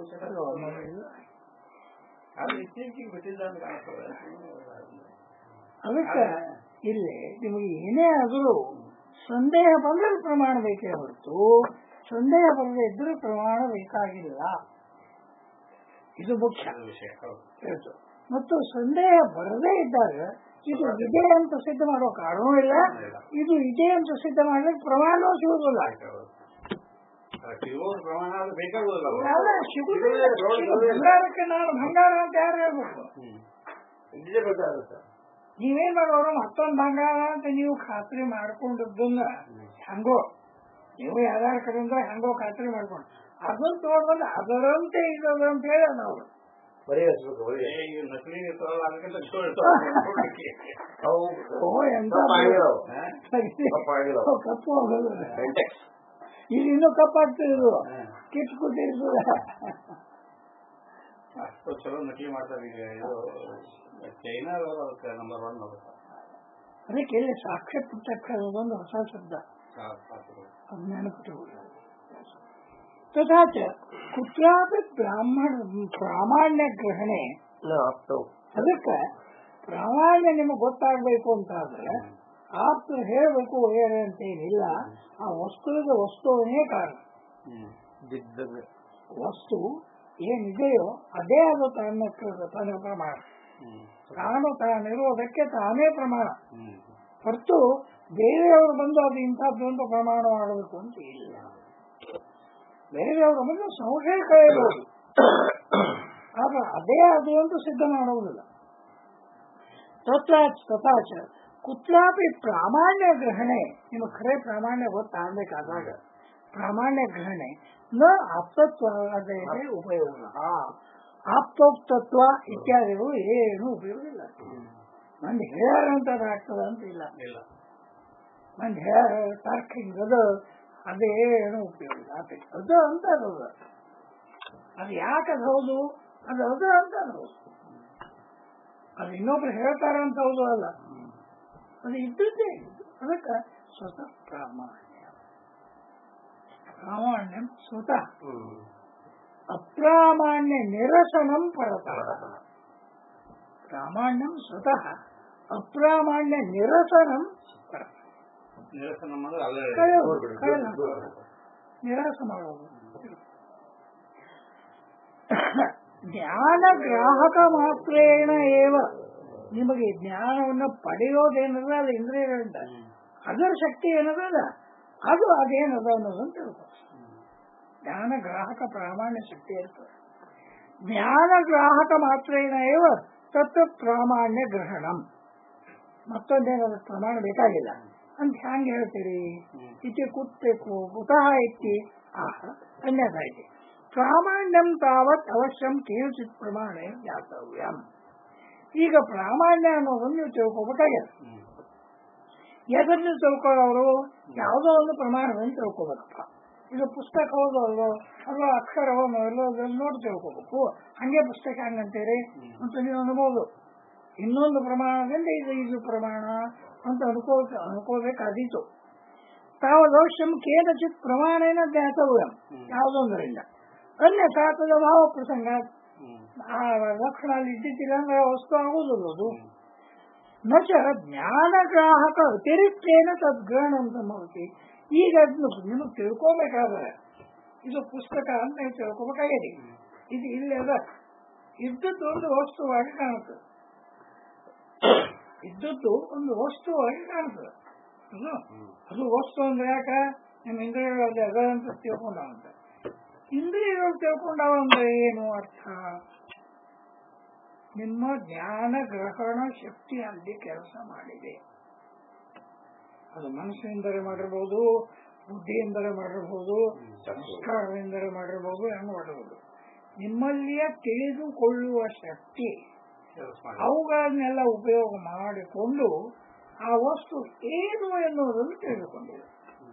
Speaker 3: ಅದು ಇತ್ತೀಚೆಗೆ ಬಿಟ್ಟಿದ್ದ ಅಂತ ಕಾಣಿಸ್ತದೆ
Speaker 2: ಅದಕ್ಕೆ ಇಲ್ಲಿ ನಿಮಗೆ ಏನೇ ಆದರೂ ಸಂದೇಹ ಬಂದರೆ ಪ್ರಮಾಣ ಬೇಕೇ ಹೊರತು ಸಂದೇಹ ಬರದೇ ಇದ್ರೆ ಪ್ರಮಾಣ ಬೇಕಾಗಿಲ್ಲ ಇದು ಮುಖ್ಯ
Speaker 3: ಅದು ವಿಷಯ ಹೌದು
Speaker 2: ಹೇಳ್ತು. ಮತ್ತು ಸಂದೇಹ ಬರದೇ ಇದ್ದಾಗ ಇದು ಇದೆ ಅಂತ ಸಿದ್ಧ ಮಾಡೋ ಕಾರಣವೂ ಇಲ್ಲ ಇದು ಇದೆ ಅಂತ ಸಿದ್ಧ ಮಾಡಲಿಕ್ಕೆ ಪ್ರಮಾಣವೂ ಸಿಗುದಿಲ್ಲ
Speaker 3: ಹೌದು. ಅದು ಸಿಗುವ ಪ್ರಮಾಣ ಅದು ಬೇಕಾಗುವುದಿಲ್ಲ ಅವು.
Speaker 2: ಯಾವ್ದು ಸಿಗುದಿಲ್ಲ. ಈಗ ಬಂಗಾರಕ್ಕೆ ನಾನು ಬಂಗಾರ ಅಂತ ಯಾರು ಹೇಳ್ಬೇಕು
Speaker 3: ಹ್ಮ್.
Speaker 1: ಇದೇ ಗೊತ್ತಾಗುತ್ತೆ
Speaker 2: ನೀವೇನ್ ಮಾಡೋರು ಮತ್ತೊಂದು ಬಂಗಾರ ಅಂತ ನೀವು ಖಾತ್ರಿ ಮಾಡ್ಕೊಂಡದ್ದನ್ನ ಹಂಗೋ ನೀವು ಯಾವ್ದಾರ ಕಡೆಯಿಂದ ಹಂಗೋ ಖಾತ್ರಿ ಮಾಡ್ಕೊಂಡು ಅದನ್ನ ತಗೊಂಡ್ಬಂದು ಅದರಂತೆ ಇರೋದು ಅಂತ ಹೇಳಿ ನಾವು
Speaker 1: ಬರೀ ಹಚ್ಬೇಕು ಬರೀ
Speaker 3: ಏ, ಈ ನಕಲಿ ಇರ್ತಾವಲ್ಲ ಅದಕ್ಕಿಂತ ಚಲೋ ಇರ್ತಾವ ನೋಡ್ಲಿಕ್ಕೆ.
Speaker 1: ಅವು
Speaker 2: ಓ ಎಂತ
Speaker 1: ಕಪ್ಪಾಗಿರೋವು.
Speaker 3: ಹಾ?
Speaker 2: ಸರಿ.
Speaker 1: ಕಪ್ಪಾಗಿರೋವು.
Speaker 2: ಓ, ಕಪ್ಪು ಹೋಗೋದು
Speaker 1: ಬೆಂಟೆಕ್ಸ್
Speaker 2: ಇದು ಇನ್ನೂ ಕಪ್ಪಾಗ್ತಿರೋದು
Speaker 3: ಹಾ.
Speaker 2: ಕಿತ್ತು ಕೂತಿರ್ತದೆ
Speaker 3: ಅಷ್ಟು ಚಲೋ ನಕಲಿ ಮಾಡ್ತಾರೆ ಈಗ ಇದು ಚೈನಾ ಅದಕ್ಕೆ ನಂಬರ್ ಒನ್ ಅದಕ್ಕೆ
Speaker 2: ಅದಕ್ಕೆ ಇಲ್ಲಿ ಸಾಕ್ಷ್ಯ ಪ್ರತ್ಯಕ್ಷ ಅನ್ನೋದೊಂದು ಹೊಸ ಶಬ್ದ
Speaker 3: ಸಾಕು, ಸಾಕು.
Speaker 2: ಅದು ನೆನಪಿಟ್ಟುಕೊಳ್ಳಿ ತಥಾ ಚ ಕುತ್ರಾಪಿ ಬ್ರಾಹ್ಮಣ ಪ್ರಾಮಾಣ್ಯ ಗ್ರಹಣೆ
Speaker 1: ಆಗ್ತಾವು
Speaker 2: ಅದಕ್ಕೆ ಪ್ರಾಮಾಣ್ಯ ನಿಮಗೆ ಗೊತ್ತಾಗಬೇಕು ಅಂತಾದ್ರೆ ಆಪ್ತ ಹೇಳಬೇಕು ಹೇಳಿ ಅಂತ ಏನಿಲ್ಲ ಆ ವಸ್ತುವಿಗೆ ವಸ್ತುವನ್ನೇ ಕಾರಣ
Speaker 3: ಹ್ಮ್.
Speaker 1: ಬಿದ್ದದ್ದು
Speaker 2: ವಸ್ತು ಏನಿದೆಯೋ ಅದೇ ಅದು ತನ್ನ ತನ್ನ ಪ್ರಮಾಣ
Speaker 3: ಹ್ಮ್.
Speaker 2: ತಾನು ತಾನಿರುವುದಕ್ಕೆ ತಾನೇ ಪ್ರಮಾಣ
Speaker 3: ಹ್ಮ್.
Speaker 2: ಹೊರತು ಬೇರೆಯವರು ಬಂದು ಅದು ಇಂಥದ್ದು ಅಂತ ಪ್ರಮಾಣ ಮಾಡಬೇಕು ಅಂತ ಇಲ್ಲ ಬೇರೆಯವರು ಬಂದು ಸಂಶಯ ಕಳೆಯಬಹುದು ಆದ್ರೆ ಅದೇ ಅದು ಅಂತ ಸಿದ್ಧ ಮಾಡುವುದಿಲ್ಲ ತತ್ರಾಚ್ ತಥಾಚ ಕುತ್ರಾಪಿ ಪ್ರಾಮಾಣ್ಯ ಗ್ರಹಣೆ ನಿಮಗೆ ಖರೆ ಪ್ರಾಮಾಣ್ಯ ಗೊತ್ತಾಗಬೇಕಾದಾಗ ಪ್ರಾಮಾಣ್ಯ ಗ್ರಹಣೆ ನ ಆಪ್ತತ್ವ ಅದೇ ಉಪಯೋಗ ಆಪ್ತೋಕ್ತತ್ವ ಇತ್ಯಾದಿಗಳು ಏನು ಉಪಯೋಗ ಇಲ್ಲ ಮಂದಿ ಹೇಳ್ಯಾರ ಅಂತ ಅದು ಆಗ್ತದ ಅಂತ ಇಲ್ಲ
Speaker 3: ಇಲ್ಲ
Speaker 2: ಮಂದಿ ಹೇಳ್ಯಾರ ತರ್ಕ ಹಿಂಗದ ಅದೇನು ಉಪಯೋಗ ಇಲ್ಲ ಆತೈತಿ. ಅದು ಅಂತ ಅದು ಅದು ಯಾಕೆ ಅದು ಹೌದು ಅದು ಅದು ಅಂತ ಅದು ಹೌದು ಅದು ಇನ್ನೊಬ್ರು ಹೇಳ್ತಾರ ಅಂತ ಹೌದು ಅಲ್ಲ ಅದು ಇದ್ದದ್ದೇ ಅದಕ್ಕೆ ಸ್ವತಃ ಪ್ರಾಮಾಣ್ಯ ಪ್ರಾಮಾಣ್ಯ ಸ್ವತಃ
Speaker 1: ಹ್ಮ್
Speaker 2: ಅಪ್ರಾಮಾಣ್ಯ ನಿರಸನಂ ಪರತಃ ಪ್ರಾಮಾಣ್ಯಂ ಸ್ವತಃ ಅಪ್ರಾಮಾಣ್ಯ ನಿರಸನಂ ಪರತಃ
Speaker 3: ನಿರಸನ ಅಂದ್ರೆ ಅಲ್ಲೇ
Speaker 2: ಕಳೆಯೋದು,
Speaker 1: ದೂರ ಬಿಡು,
Speaker 2: ಕಳೆಯೋದು.
Speaker 1: ದೂರ ಬಿಡು.
Speaker 2: ನಿರಾಸ ಮಾಡೋದು ಜ್ಞಾನ ಗ್ರಾಹಕ ಮಾತ್ರೇಣ ಏವ ನಿಮಗೆ ಜ್ಞಾನವನ್ನು ಪಡೆಯೋದೇನದ ಅದು ಇಂದ್ರಿಯಗಳಿಂದ ಅದರ ಶಕ್ತಿ ಏನದಲ್ಲ ಅದು ಅದೇನದ ಅನ್ನೋದನ್ನು ತಿಳ್ಕೊ ಜ್ಞಾನ ಗ್ರಾಹಕ ಪ್ರಾಮಾಣ್ಯ ಶಕ್ತಿ ಇರ್ತದೆ ಜ್ಞಾನ ಗ್ರಾಹಕ ಮಾತ್ರೇಣ ಏವ ತತ್ವ ಪ್ರಾಮಾಣ್ಯ ಗ್ರಹಣಂ ಮತ್ತೊಂದೇನಾದ್ರು ಪ್ರಮಾಣ ಬೇಕಾಗಿಲ್ಲ ಅಂತ ಹ್ಯಾಂಗ ಹೇಳ್ತೀರಿ ಇತಿ ಕುತ್ತೇಕು ಕುತಃ ಇತಿ ಆಹ ಅನ್ಯಥ ಇತಿ ಪ್ರಾಮಾಣ್ಯಂ ತಾವತ್ ಅವಶ್ಯಂ ಕೇಳಿಸಿದ ಪ್ರಮಾಣ ಜ್ಞಾತವ್ಯಂ ಈಗ ಪ್ರಾಮಾಣ್ಯ ಅನ್ನೋದನ್ನು ನೀವು ತಿಳ್ಕೊಬೇಕಾಗ್ಯದ
Speaker 3: ಹ್ಮ್.
Speaker 2: ಎದನ್ನು ತಿಳ್ಕೊಳ್ಳೋರು ಯಾವುದೋ ಒಂದು ಪ್ರಮಾಣವನ್ನು ತಿಳ್ಕೊಬೇಕಪ್ಪ ಈಗ ಪುಸ್ತಕ ಹೌದು ಅಲ್ವೋ ಅಥವಾ ಅಕ್ಷರವೋ ಮೊದಲು ಅದನ್ನು ನೋಡಿ ತಿಳ್ಕೊಬೇಕು ಹಂಗೆ ಪುಸ್ತಕ ಹಂಗಂತೀರಿ ಅಂತ ನೀವು ಅನ್ಬೋದು ಇನ್ನೊಂದು ಪ್ರಮಾಣದಿಂದ ಇದು ಇದು ಪ್ರಮಾಣ ಅಂತ ಅನ್ಕೋ ಅನ್ಕೋಬೇಕಾದೀತು ತಾವದವಶ್ಯಂ ಕೇನಚಿತ್ ಪ್ರಮಾಣೇನ ಜ್ಞಾತವ್ಯಂ ಯಾವುದೊಂದರಿಂದ ಅನ್ಯಥಾ ತದ ಭಾವ ಪ್ರಸಂಗ
Speaker 3: ಹ್ಮ್.
Speaker 2: ಆ ಲಕ್ಷಣ ಅಲ್ಲಿ ಇದ್ದಿದ್ದಿಲ್ಲ ಅಂದ್ರೆ ಆ ವಸ್ತು ಆಗುವುದಿಲ್ಲ ಅದು ನ ಚ ಜ್ಞಾನಗ್ರಾಹಕ ವ್ಯತಿರಿಕ್ತೇನ ತದ್ಗ್ರಹಣ ಅಂತ ಮಾಡ್ತಿ ಈಗ ಅದನ್ನು ನಿಮಗೆ ತಿಳ್ಕೊಬೇಕಾದ್ರೆ ಇದು ಪುಸ್ತಕ ಅಂತ ನೀವು ತಿಳ್ಕೊಬೇಕಾಗಿದೆ ಇದು ಇಲ್ಲಿ ಅದ ಇದ್ದದ್ದು ಒಂದು ವಸ್ತುವಾಗಿ ಕಾಣುತ್ತದೆ ಇದ್ದದ್ದು ಒಂದು ವಸ್ತುವಾಗಿ ಕಾಣುತ್ತದೆ ಅದು ಅದು ವಸ್ತು ಅಂದ್ರೆ ಯಾಕ ನಿಮ್ಮ ಇಂದ್ರಿಯಗಳಲ್ಲಿ ಅದ ಅಂತ ತಿಳ್ಕೊಂಡಾವ ಅಂತ ಇಂದ್ರಿಯಗಳು ತಿಳ್ಕೊಂಡಾವ ಅಂದ್ರೆ ಏನು ಅರ್ಥ ನಿಮ್ಮ ಜ್ಞಾನ ಗ್ರಹಣ ಶಕ್ತಿ ಅಲ್ಲಿ ಕೆಲಸ ಮಾಡಿದೆ ಅದು ಮನಸ್ಸಿನಿಂದಲೇ ಮಾಡಿರ್ಬೋದು ಬುದ್ಧಿಯಿಂದಲೇ ಮಾಡಿರ್ಬೋದು ಸಂಸ್ಕಾರದಿಂದಲೇ ಮಾಡಿರ್ಬೋದು ಹೆಂಗ್ ಮಾಡಿರ್ಬೋದು ನಿಮ್ಮಲ್ಲಿಯ ತಿಳಿದುಕೊಳ್ಳುವ ಶಕ್ತಿ
Speaker 3: ಕೆಲಸ ಮಾಡಿ
Speaker 2: ಅವುಗಳನ್ನೆಲ್ಲ ಉಪಯೋಗ ಮಾಡಿಕೊಂಡು ಆ ವಸ್ತು ಏನು ಎನ್ನುವುದನ್ನು ತಿಳಿದುಕೊಂಡಿದೆ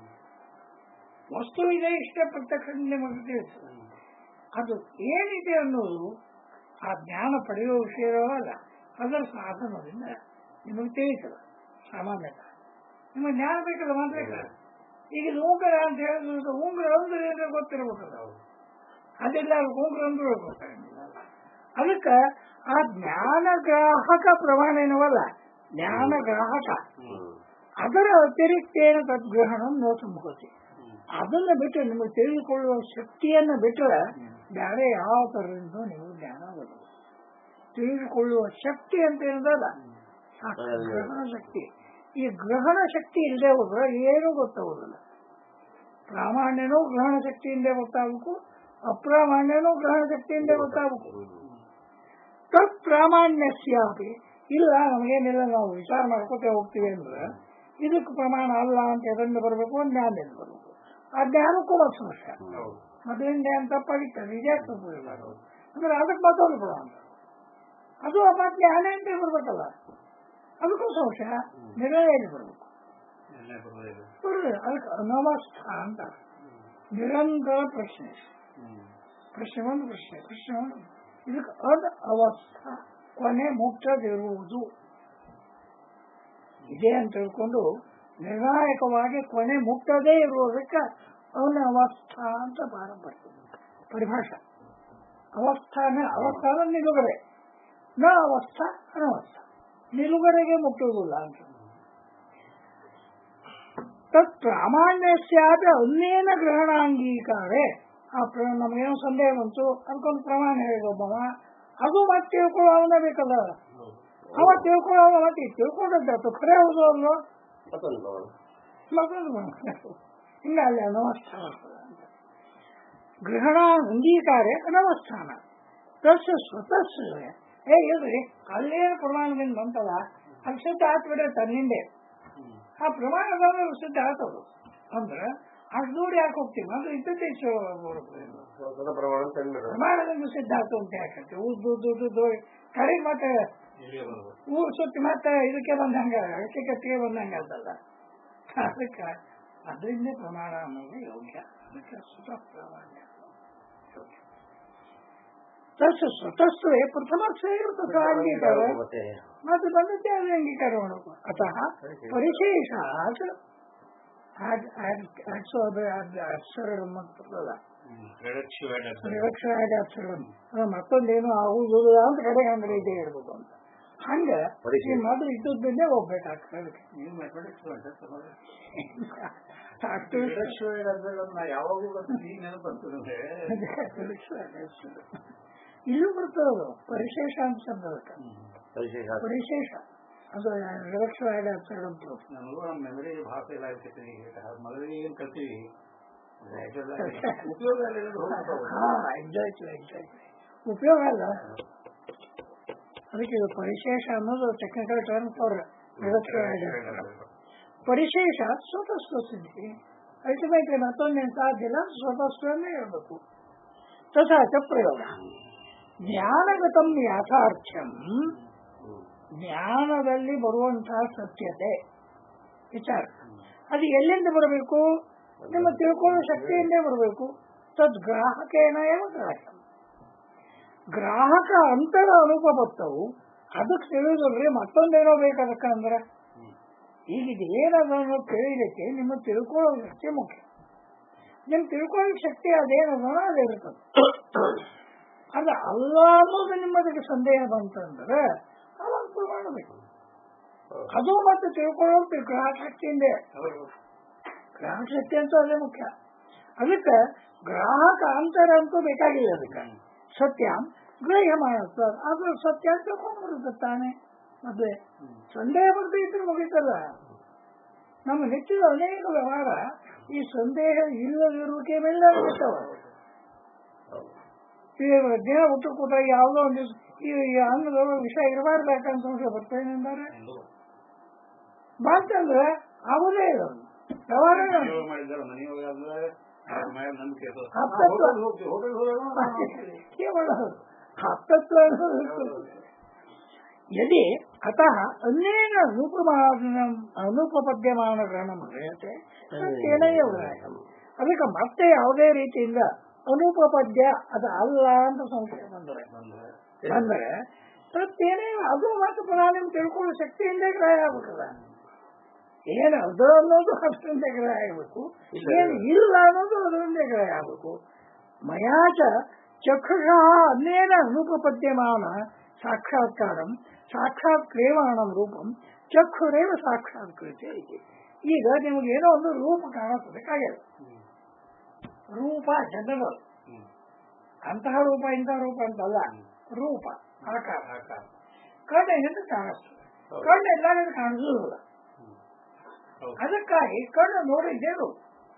Speaker 2: ವಸ್ತು ಇದೆ ಇಷ್ಟ ಪ್ರತ್ಯಕ್ಷದಿಂದ ನಿಮಗೆ ತಿಳಿತು ಅದು ಏನಿದೆ ಅನ್ನೋದು ಆ ಜ್ಞಾನ ಪಡೆಯುವ ವಿಷಯವಲ್ಲ ಅದರ ಸಾಧನದಿಂದ ನಿಮಗೆ ತಿಳಿತದೆ ಸಾಮಾನ್ಯತ ನಿಮಗೆ ಜ್ಞಾನ ಬೇಕಲ್ಲ ಮಾತ್ರ ಈಗ ಇದು ಉಂಗುರ ಅಂತ ಹೇಳಿದ್ರೆ ಉಂಗುರ ಅಂದ್ರೆ ಏನೋ ಗೊತ್ತಿರ್ಬೇಕಲ್ಲ ಅದೆಲ್ಲ ಉಂಗುರ ಅಂದ್ರೆ ಗೊತ್ತಾಗಿಲ್ಲ ಅದಕ್ಕೆ ಆ ಜ್ಞಾನ ಗ್ರಾಹಕ ಪ್ರಮಾಣ ಏನವಲ್ಲ ಜ್ಞಾನ ಗ್ರಾಹಕ
Speaker 1: ಹ್ಮ್.
Speaker 2: ಅದರ ಅತಿರಿಕ್ತೇನ ತದ್ಗ್ರಹಣ ನ ಸಂಭವತಿ ಅದನ್ನ ಬಿಟ್ಟು ನಿಮಗೆ ತಿಳಿದುಕೊಳ್ಳುವ ಶಕ್ತಿಯನ್ನ ಬಿಟ್ಟರೆ ಬೇರೆ ಯಾವ ತರದಿಂದ ನೀವು ಜ್ಞಾನ ಬರಬಹುದು ತಿಳಿದುಕೊಳ್ಳುವ ಶಕ್ತಿ ಅಂತ ಏನದಲ್ಲ ಸಾಕ್ಷಾತ್ ಗ್ರಹಣ ಶಕ್ತಿ ಈ ಗ್ರಹಣ ಶಕ್ತಿ ಇಲ್ಲದೆ ಹೋದ್ರೆ ಏನೂ ಗೊತ್ತಾಗೋದಿಲ್ಲ ಪ್ರಾಮಾಣ್ಯನೂ ಗ್ರಹಣ ಶಕ್ತಿಯಿಂದ ಗೊತ್ತಾಗಬೇಕು ಅಪ್ರಾಮಾಣ್ಯನೂ ಗ್ರಹಣ ಶಕ್ತಿಯಿಂದ ಗೊತ್ತಾಗಬೇಕು ತತ್ ಪ್ರಾಮಾಣ್ಯಸ್ಯಾಪಿ ಇಲ್ಲ ನಮಗೇನಿಲ್ಲ ನಾವು ವಿಚಾರ ಮಾಡ್ಕೊತೇ ಹೋಗ್ತೀವಿ ಅಂದ್ರೆ ಇದಕ್ಕೆ ಪ್ರಮಾಣ ಅಲ್ಲ ಅಂತ ಎದರಿಂದ ಬರಬೇಕು ಒಂದು ಜ್ಞಾನದಿಂದ ಬರಬೇಕು ಆ ಜ್ಞಾನಕ್ಕೂ ಒಂದು ಸಮಸ್ಯೆ
Speaker 3: ಹೌದು
Speaker 2: ಮೊದಲಿನ ಜ್ಞಾನ ತಪ್ಪಾಗಿತ್ತು ರಿಜೆಕ್ಟ್ ಅಂದ್ರೆ ಅದಕ್ಕೆ ಮತ್ತೊಂದು ಕೊಡ ಅಂತ ಅದು ಮತ್ತೆ ಜ್ಞಾನ ಅಂತ ಬರ್ಬೇಕಲ್ಲ ಅದಕ್ಕೂ ಸಮಸ್ಯೆ ನಿರ್ಣಯ ಬರಬೇಕು
Speaker 3: ನಿರ್ಣಯ ಬರೋದಿಲ್ಲ
Speaker 2: ಬರೋದು ಅದಕ್ಕೆ ಅನವಸ್ಥ ಅಂತ ನಿರಂತರ ಪ್ರಶ್ನೆ
Speaker 3: ಹ್ಮ್
Speaker 2: ಪ್ರಶ್ನೆ ಒಂದು ಪ್ರಶ್ನೆ ಪ್ರಶ್ನೆ ಒಂದು ಇದಕ್ಕೆ ಅದ ಅವಸ್ಥಾ ಕೊನೆ ಮುಕ್ತದಿರುವುದು ಇದೆ ಅಂತ ತಿಳ್ಕೊಂಡು ನಿರ್ಣಾಯಕವಾಗಿ ಕೊನೆ ಮುಕ್ತದೇ ಇರುವುದಕ್ಕೆ ಅವನ ಅವಸ್ಥಾ ಅಂತ ಪಾರಂಪರ್ಯ ಪರಿಭಾಷೆ ಅವಸ್ಥಾನ ಅವಸ್ಥಾನ ನಿಲುಗಡೆ ನ ಅವಸ್ಥಾ ಅನವಸ್ಥಾ ನಿಲುಗಡೆಗೆ ಮುಟ್ಟುವುದಿಲ್ಲ ಅಂತ ತತ್ ಪ್ರಾಮಾಣ್ಯಸ್ಯಾಪಿ ಅನ್ಯೇನ ಗ್ರಹಣಾಂಗೀಕಾರೇ ಆ ಪ್ರ ನಮಗೇನೋ ಸಂದೇಹ ಬಂತು ಅದಕ್ಕೊಂದು ಪ್ರಮಾಣ ಹೇಳಿದ ಒಬ್ಬವ ಅದು ಮತ್ತೆ ತಿಳ್ಕೊಳ್ಳೋ ಅವನ ಬೇಕಲ್ಲ ಅವ ತಿಳ್ಕೊಳ್ಳೋ ಮತ್ತೆ ತಿಳ್ಕೊಂಡದ್ದಾತು ಖರೆ ಹೌದು ಅಲ್ವೋ
Speaker 1: ಮತ್ತೊಂದು ಪ್ರಮಾಣ
Speaker 2: ಮಗನು ಹಿಂಗ ಅಲ್ಲಿ ಅನವಸ್ಥಾನ ಅಂತ ಗ್ರಹಣ ಅಂಗೀಕಾರೇ ಅನವಸ್ಥಾನ ತಸ್ಯ ಸ್ವತಃ ಏ ಇಲ್ರಿ ಅಲ್ಲೇನು ಪ್ರಮಾಣದಿಂದ ಬಂತಲ್ಲ ಅದು ಸಿದ್ಧ ಆಗ್ಬಿಡ ತನ್ನಿಂದೆ ಆ ಪ್ರಮಾಣದ ಸಿದ್ಧ ಆಗ್ತದು ಅಂದ್ರೆ ಅಷ್ಟು ದೂರ ಯಾಕೆ ಹೋಗ್ತೀವಿ ಅಂದ್ರೆ ಇದ್ದದ್ದೇ
Speaker 1: ಸ್ವತಃ ಪ್ರಮಾಣ ಅಂತ ಅಂದ್ಬಿಡ್ರಿ.
Speaker 2: ಪ್ರಮಾಣದಿಂದ ಸಿದ್ಧ ಆಗ್ತದೆ ಅಂತ ಯಾಕಂತೆ ಉದ್ದು ಉದ್ದು ಉದ್ದು ಕಡೆಗೆ ಮತ್ತೆ
Speaker 3: ಇಲ್ಲಿಗೆ ಬರ್ಬೋದು
Speaker 2: ಊರ್ ಸುತ್ತಿ ಮತ್ತೆ ಇದಕ್ಕೆ ಬಂದಂಗ ಅಡಿಕೆ ಕಟ್ಟಿಗೆ ಬಂದಂಗ ಅಂತಲ್ಲ ಅದಕ್ಕೆ ಅದರಿಂದ ಪ್ರಮಾಣ ಅನ್ನೋದು ಯೋಗ್ಯ ಅದಕ್ಕೆ ಸ್ವತಃ ಪ್ರಾಮಾಣ್ಯ ಯೋಗ್ಯ. ತಸ್ಸು ಸ್ವತಸ್ಸೇ ಪ್ರಥಮ ಸೇರ್ತದೆ ಅಂಗೀಕಾರ
Speaker 1: ಮತ್ತೆ
Speaker 2: ಮತ್ತೆ ಬಂದದ್ದೇ ಅದು ಅಂಗೀಕಾರ ಮಾಡಬೇಕು ಅತಃ ಪರಿಶೇಷ ಅಕ್ಷರಗಳು ಮತ್ತಲ್ಲ
Speaker 3: ಪ್ರದಕ್ಷಿವಾಡ
Speaker 2: ನಿರಕ್ಷರಾದ ಅಕ್ಷರಗಳು ಅದು ಮತ್ತೊಂದೇನು ಆಗುವುದಿಲ್ಲ ಅಂತ ಕಡೆ ಅಂಗಡಿ ಇದೆ ಹೇಳ್ಬೇಕು ಅಂತ ಹಂಗ ಈ ಮೊದಲು ಇದ್ದದ್ದೇ ಹೋಗ್ಬೇಕಾಗ್ತದೆ ಅದಕ್ಕೆ
Speaker 3: ನೀವು ಮ್ಯಾಥಮೆಟಿಕ್ಸ್
Speaker 2: ಅಷ್ಟು
Speaker 3: ನಾ ಯಾವಾಗೂ ಬರ್ತೀನಿ ಈಗ ನೆನಪು ಬರ್ತದೆ
Speaker 2: ಇಲ್ಲೂ ಬರ್ತದೆ ಪರಿಶೇಷ ಅಂತ ಶಬ್ದ ಅದಕ್ಕೆ
Speaker 1: ಪರಿಶೇಷ
Speaker 2: ಪರಿಶೇಷ ಅದು ನಿರಕ್ಷರಾದ ಅಕ್ಷರ ಅಂತ
Speaker 3: ನನಗೂ ನಮ್ಮ ಮೆಮರಿ ಭಾಷೆ ಎಲ್ಲ ಇರ್ತೈತೆ ಈಗ ಮೊದಲಿಗೆ ಏನು ಕಲ್ತೀವಿ ಉಪಯೋಗ
Speaker 2: ಹಾ ಎಕ್ಸಾಕ್ಟ್ಲಿ ಎಕ್ಸಾಕ್ಟ್ಲಿ ಉಪಯೋಗ ಅಲ್ಲ ಅದಕ್ಕೆ ಇದು ಪರಿಶೇಷ ಅನ್ನೋದು ಟೆಕ್ನಿಕಲ್ ಟರ್ಮ್ ಫಾರ್ ನಿರಕ್ಷರಾದ ಪರಿಶೇಷ ಸ್ವತಃ ಸಿದ್ಧಿ ಅಲ್ಟಿಮೇಟ್ಲಿ ಮತ್ತೊಂದೇನು ಸಾಧ್ಯ ಇಲ್ಲ ಸ್ವತಃನೇ ಇರಬೇಕು ತಥಾ ಚ ಪ್ರಯೋಗ ಜ್ಞಾನಗತಂ ಯಾಥಾರ್ಥ್ಯಂ ಜ್ಞಾನದಲ್ಲಿ ಬರುವಂತಹ ಸತ್ಯತೆ ವಿಚಾರ ಅದು ಎಲ್ಲಿಂದ ಬರಬೇಕು ನಿಮ್ಮ ತಿಳ್ಕೊಳ್ಳೋ ಶಕ್ತಿಯಿಂದೇ ಬರಬೇಕು ತದ್ ಗ್ರಾಹಕೇನ ಏವ ಗ್ರಾಹಕ ಗ್ರಾಹಕ ಅಂತರ ಅನುಪಪತ್ತವು ಅದಕ್ಕೆ ತಿಳಿದ್ರಿ ಮತ್ತೊಂದೇನೋ ಬೇಕು ಅದಕ್ಕೆ ಅಂದ್ರೆ ಈಗ ಇದು ಏನದನ್ನು ತಿಳಿಲಿಕ್ಕೆ ನಿಮ್ಮ ತಿಳ್ಕೊಳ್ಳೋ ಶಕ್ತಿ ಮುಖ್ಯ ನಿಮ್ ತಿಳ್ಕೊಳ್ಳೋ ಶಕ್ತಿ ಅದೇನದೋ ಅದಿರ್ತದೆ ಅದು ಅಲ್ಲ ಅನ್ನೋದು ನಿಮ್ಮದಕ್ಕೆ ಸಂದೇಹ ಬಂತಂದ್ರೆ ಅವಾಗ ಪ್ರಮಾಣ ಬೇಕು ಅದು ಮತ್ತೆ ತಿಳ್ಕೊಳ್ಳೋದು ಗ್ರಾಹಕ ಶಕ್ತಿಯಿಂದೇ ಗ್ರಾಹಕ ಶಕ್ತಿ ಅಂತೂ ಅದೇ ಮುಖ್ಯ ಅದಕ್ಕೆ ಗ್ರಾಹಕ ಅಂತರ ಅಂತೂ ಬೇಕಾಗಿಲ್ಲ ಅದಕ್ಕೆ ಸತ್ಯ ಗ್ರಹ್ಯ ಮಾಡುತ್ತ ಅದು ಸತ್ಯ ಅಂತ ತಿಳ್ಕೊಂಡ್ಬಿಡುತ್ತೆ ತಾನೆ ಮದುವೆ ಸಂದೇಹ ಬರ್ದೇ ಇದ್ರೆ ಮುಗಿತಲ್ಲ ನಮ್ಮ ನಿತ್ಯದ ಅನೇಕ ವ್ಯವಹಾರ ಈ ಸಂದೇಹ ಇಲ್ಲದಿರುವಿಕೆ ಮೇಲೆ ಆಗುತ್ತವ ಈ ದಿನ ಊಟ ಕೂಟ ಯಾವುದೋ ಒಂದು ದಿವ್ಸ ಈ ಈ ಅನ್ನದೊಳಗೆ ವಿಷ ಇರಬಾರ್ದಾಕಂತ ಸಂಶಯ ಬರ್ತೇನೆ ಎಂದಾರೆ ಬಂತಂದ್ರೆ ಆಗೋದೇ ಇಲ್ಲ ಅದು. ವ್ಯವಹಾರ
Speaker 3: ಮಾಡಿದ್ದಾರೆ ಮನೆಯೊಳಗೆ ಅಂದ್ರೆ ಮೇಲೆ ನಂಬಿಕೆ ಅದು.
Speaker 2: ಹತ್ತತ್ತು-
Speaker 3: ಹೋಟೆಲ್ ಹೋಗ್ತೀವಿ ಹೋಟೆಲ್ ಹೋದಾಗ
Speaker 2: ಏನ್ ಮಾಡೋದು? ಹತ್ತತ್ತು ಅನ್ನೋದು ಇರ್ತದೆ. यदि अतः अन्येन अनुपमान ಅನುಪಪದ್ಯಮಾನ ಗ್ರಹಣ ಮರೆಯತೆ ತೇನೈವ ಗ್ರಾಹ್ಯಂ. ಅದಕ್ಕೆ ಮತ್ತೆ ಯಾವುದೇ ರೀತಿಯಿಂದ ಅನುಪಪದ್ಯ ಅದು ಅಲ್ಲ ಅಂತ ಸಂಶಯ ಬಂದರೆ ಅಂದ್ರೆ ತತ್ತೇನೇ ಅದು ಮತ್ತೆ ಪುನಃ ನಿಮ್ ತಿಳ್ಕೊಳ್ಳೋ ಶಕ್ತಿಯಿಂದ ಗ್ರಾಹ್ಯ ಆಗ್ಬೇಕಲ್ಲ ಏನು ಅದು ಅನ್ನೋದು ಅಷ್ಟರಿಂದ ಗ್ರಾಹ್ಯ ಆಗ್ಬೇಕು ಏನು ಇಲ್ಲ ಅನ್ನೋದು ಅದರಿಂದ ಗ್ರಾಹ್ಯ ಆಗ್ಬೇಕು ಮಯಾಚ ಚಕ್ಷುಷ ಅನ್ಯೇನ ಅನುಪಪದ್ಯಮಾನ ಸಾಕ್ಷಾತ್ಕಾರಂ ಸಾಕ್ಷಾತ್ ಕ್ರಿಯಮಾಣಂ ರೂಪಂ ಚಕ್ಷುರೇವ ಸಾಕ್ಷಾತ್ಕೃತ್ಯ ಇದೆ ಈಗ ನಿಮಗೆ ಏನೋ ಒಂದು ರೂಪ ಕಾಣಿಸ್ತದೆ ಕಾಗೆಲ್ಲ ರೂಪ ಜನರಲ್
Speaker 3: ಹ್ಮ್.
Speaker 2: ಅಂತಹ ರೂಪ ಇಂತಹ ರೂಪ ಅಂತಲ್ಲ ರೂಪ ಆಕಾರ
Speaker 3: ಆಕಾರ.
Speaker 2: ಕಣ್ಣಿನಿಂದ ಕಾಣಿಸ್ತದೆ
Speaker 1: ಹೌದು.
Speaker 2: ಕಣ್ಣು ಎಲ್ಲರಿಗೂ ಕಾಣಿಸುವುದಿಲ್ಲ
Speaker 3: ಹ್ಮ್. ಹೌದು.
Speaker 2: ಅದಕ್ಕಾಗಿ ಕಣ್ಣು ನೋಡಿದ್ದೇ ರೂಪ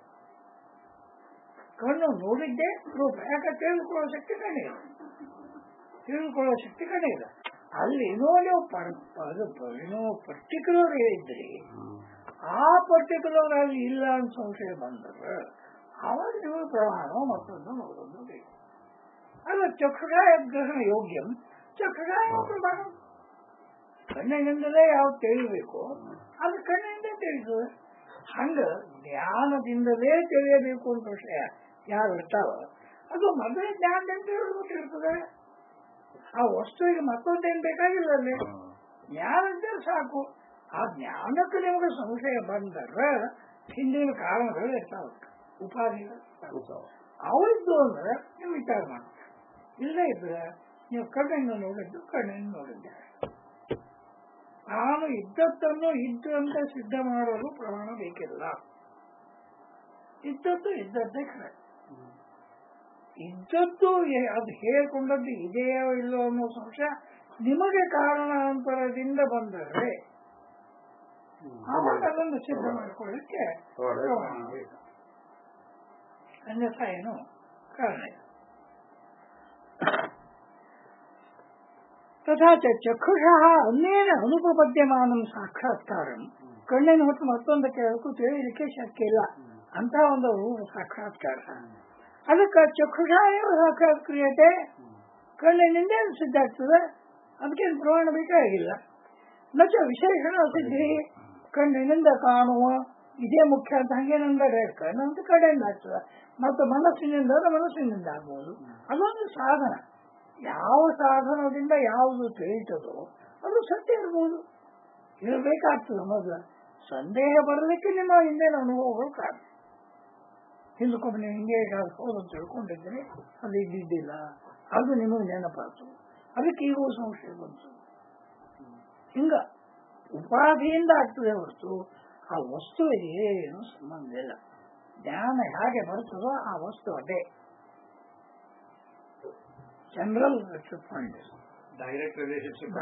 Speaker 2: ಕಣ್ಣು ನೋಡಿದ್ದೇ ರೂಪ ಯಾಕೆ ತಿಳಿದುಕೊಳ್ಳೋ ಶಕ್ತಿ ಕಣ್ಣಿದೆ ತಿಳಿದುಕೊಳ್ಳೋ ಶಕ್ತಿ ಕಣ್ಣಿದೆ ಅಲ್ಲಿ ಏನೋ ನೀವು ಪರ್- ಅದು ಪ- ಏನೋ ಪರ್ಟಿಕ್ಯುಲರ್ ಇದ್ರಿ ಆ ಪರ್ಟಿಕ್ಯುಲರ್ ಅಲ್ಲಿ ಇಲ್ಲ ಅಂತ ಸಂಶಯ ಬಂದರೆ ಅವಾಗ ನೀವು ಪ್ರಮಾಣ ಮತ್ತೊಂದು ಮತ್ತೊಂದು ಬೇಕು ಅಲ್ಲ ಚಕ್ಷುರಾಯ ಗ್ರಹಣ ಯೋಗ್ಯಂ ಚಕ್ಷುರಾಯ ಪ್ರಮಾಣ ಕಣ್ಣಿನಿಂದಲೇ ಯಾವ್ದು ತಿಳಿಬೇಕು ಅದು ಕಣ್ಣಿನಿಂದ ತಿಳಿತದೆ ಹಂಗ ಜ್ಞಾನದಿಂದಲೇ ತಿಳಿಯಬೇಕು ಅಂತ ವಿಷಯ ಯಾರು ಇರ್ತಾವ ಅದು ಮೊದಲೇ ಜ್ಞಾನದಿಂದ ತಿಳಿದ್ಬಿಟ್ಟಿರ್ತದೆ ಆ ವಸ್ತುವಿಗೆ ಮತ್ತೊಂದೇನು ಬೇಕಾಗಿಲ್ಲ ಅಲ್ಲಿ ಜ್ಞಾನದ್ದೇ ಸಾಕು ಆ ಜ್ಞಾನಕ್ಕೆ ನಿಮಗೆ ಸಂಶಯ ಬಂದರೆ ಹಿಂದಿನ ಕಾರಣಗಳು ಇರ್ತಾವ ಉಪಾಧಿಗಳು ಅವಿದ್ದು ಅಂದ್ರೆ ನೀವು ವಿಚಾರ ಮಾಡಿ ಇಲ್ಲೇ ಇದ್ರೆ ನೀವು ಕಣ್ಣಿಂದ ನೋಡಿದ್ದು ಕಣ್ಣಿಂದ ನೋಡಿದ್ದೆ ನಾನು ಇದ್ದದ್ದನ್ನು ಇದ್ದಂತೆ ಸಿದ್ಧ ಮಾಡಲು ಪ್ರಮಾಣ ಬೇಕಿಲ್ಲ ಇದ್ದದ್ದು ಇದ್ದದ್ದೇ ಖರೆ ಇದ್ದದ್ದು ಏ- ಅದು ಹೇಳ್ಕೊಂಡದ್ದು ಇದೆಯೋ ಇಲ್ಲೋ ಅನ್ನೋ ಸಂಶಯ ನಿಮಗೆ ಕಾರಣಾಂತರದಿಂದ ಬಂದರೆ ಆವಾಗ ಅದನ್ನು ಸಿದ್ಧ ಮಾಡಿಕೊಳ್ಳಿಕ್ಕೆ ಪ್ರಮಾಣ ಬೇಕು. ಅನ್ಯಥಾ ಏನು ಕಾರಣ ಇಲ್ಲ. ತಥಾ ಚ ಚಕ್ಷುಷಃ ಅನ್ಯೇನ ಅನುಪಪದ್ಯಮಾನಂ ಸಾಕ್ಷಾತ್ಕಾರಂ ಕಣ್ಣಿನ ಹೊತ್ತು ಮತ್ತೊಂದು ಕೇಳಕ್ಕೂ ತಿಳಿಯಲಿಕ್ಕೆ ಶಕ್ಯ ಇಲ್ಲ ಅಂತ ಒಂದು ರೂಪ ಸಾಕ್ಷಾತ್ಕಾರ ಅದಕ್ಕೆ ಚಕ್ಷುಷ ಏನು ಸಾಕ್ಷಾತ್ಕ್ರಿಯತೆ ಕಣ್ಣಿನಿಂದ ಏನು ಸಿದ್ಧ ಆಗ್ತದೆ ಅದಕ್ಕೇನು ಪ್ರಮಾಣ ಬೇಕಾಗಿಲ್ಲ ನಚ ವಿಶೇಷಣ ಸಿದ್ಧಿ ಕಣ್ಣಿನಿಂದ ಕಾಣುವ ಇದೇ ಮುಖ್ಯ ಅಂತ ಹಂಗೇನಂದ ಕಣ್ಣಂತ ಕಡೆಯಿಂದ ಆಗ್ತದೆ ಮತ್ತು ಮನಸ್ಸಿನಿಂದ ಅಂದ್ರೆ ಮನಸ್ಸಿನಿಂದ ಆಗ್ಬೋದು ಅದೊಂದು ಸಾಧನ ಯಾವ ಸಾಧನದಿಂದ ಯಾವುದು ತಿಳಿತದೋ ಅದು ಸತ್ಯ ಇರ್ಬೋದು ಇರಬೇಕಾಗ್ತದೆ ಮೊದಲು ಸಂದೇಹ ಬರಲಿಕ್ಕೆ ನಿಮ್ಮ ಹಿಂದಿನ ಅನುಭವಗಳು ಕಾರಣ ಹಿಂದಕ್ಕೊಮ್ಮೆ ನೀವು ಹಿಂಗೆ ಹೋದ ತಿಳ್ಕೊಂಡಿದ್ರೆ ಅದು ಇದ್ದಿದ್ದಿಲ್ಲ ಅದು ನಿಮಗೆ ನೆನಪಾತು ಅದಕ್ಕೆ ಈಗೂ ಸಂಶಯ ಬಂತು ಹಿಂಗ ಉಪಾಧಿಯಿಂದ ಆಗ್ತದೆ ಹೊರತು ಆ ವಸ್ತುವಿಗೆ ಏನು ಸಂಬಂಧ ಇಲ್ಲ ಜ್ಞಾನ ಹೇಗೆ ಬರ್ತದೋ ಆ ವಸ್ತು ಅದೇ ಜನರಲ್ ಪಾಯಿಂಟ್
Speaker 3: ಡೈರೆಕ್ಟ್ ರಿಲೇಶನ್ಶಿಪ್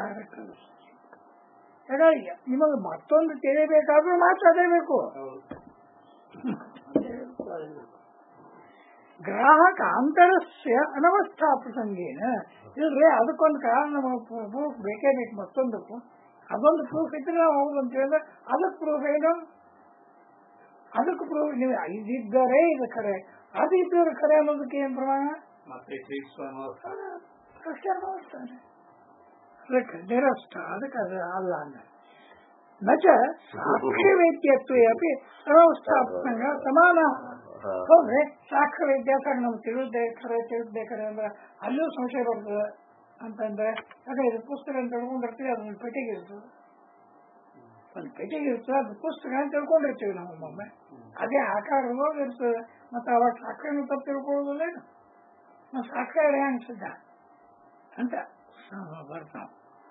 Speaker 2: ಹಾಗಾಗಿ ನಿಮಗೆ ಮತ್ತೊಂದು ತಿಳಿಬೇಕಾದ್ರೂ ಮಾತ್ರ ಅದೇ ಬೇಕು ಗ್ರಾಹಕ ಅಂತರಸ್ಯ ಅನವಸ್ಥಾ ಪ್ರಸಂಗೇನ ಇಲ್ರಿ ಅದಕ್ಕೊಂದು ಕಾರಣ ಪ್ರೂಫ್ ಬೇಕೇ ಬೇಕು ಮತ್ತೊಂದಕ್ಕೂ ಅದೊಂದು ಪ್ರೂಫ್ ಇದ್ರೆ ನಾವು ಹೌದು ಅಂತ ಹೇಳಿದ್ರೆ ಅದಕ್ಕೆ ಪ್ರೂಫ್ ಏನು ಅದಕ್ಕೆ ಪ್ರೂಫ್ ನೀವು ಇದಿದ್ದರೆ ಇದು ಖರೆ ಅದು ಇದ್ದರೆ ಖರೆ ಅನ್ನೋದಕ್ಕೆ ಏನು ಪ್ರಮಾಣ
Speaker 3: ಮತ್ತೆ ಫಿಕ್ಸ್ ಅನ್ನೋ
Speaker 2: ಅಷ್ಟೇ ಮಾಡ್ತಾನೆ ಅದಕ್ಕೆ ನಿರಷ್ಟ ಅದಕ್ಕೆ ಅದು ಅಲ್ಲ ಅಂದ ನಚ ಸಾಕ್ಷ್ಯ ವೇದ್ಯತ್ವೇ ಅಪಿ ಅನವಸ್ಥಾಪಕ ಸಮಾನ ಹೌದ್ರಿ ಸಾಕ್ಷ್ಯ ವ್ಯತ್ಯಾಸ ನಮ್ಗೆ ತಿಳಿದ್ದೆ ಖರೆ ತಿಳಿದ್ದೆ ಖರೆ ಅಂದ್ರೆ ಅಲ್ಲೂ ಸಂಶಯ ಬರ್ತದೆ ಅಂತಂದ್ರೆ ಯಾಕಂದ್ರೆ ಇದು ಪುಸ್ತಕ ಅಂತ ತಿಳ್ಕೊಂಡಿರ್ತೀವಿ ಅದೊಂದು ಪೆಟ್ಟಿಗೆ ಇರ್ತದೆ ಒಂದು ಪೆಟ್ಟಿಗೆ ಇರ್ತದೆ ಅದು ಪುಸ್ತಕ ಅಂತ ತಿಳ್ಕೊಂಡಿರ್ತೀವಿ ನಾವು ಒಮ್ಮೊಮ್ಮೆ ಅದೇ ಆಕಾರವಾಗಿ ಇರ್ತದೆ ಮತ್ತೆ ಅವಾಗ ಸಾಕ್ಷ್ಯನೂ ತಪ್ಪು ತಿಳ್ಕೊಳ್ಳೋದಿಲ್ಲ ನಾವು ಸಾಕ್ಷ್ಯ ಹೆಂಗ್ ಸಿದ್ಧ ಅಂತ ಬರ್ತಾವ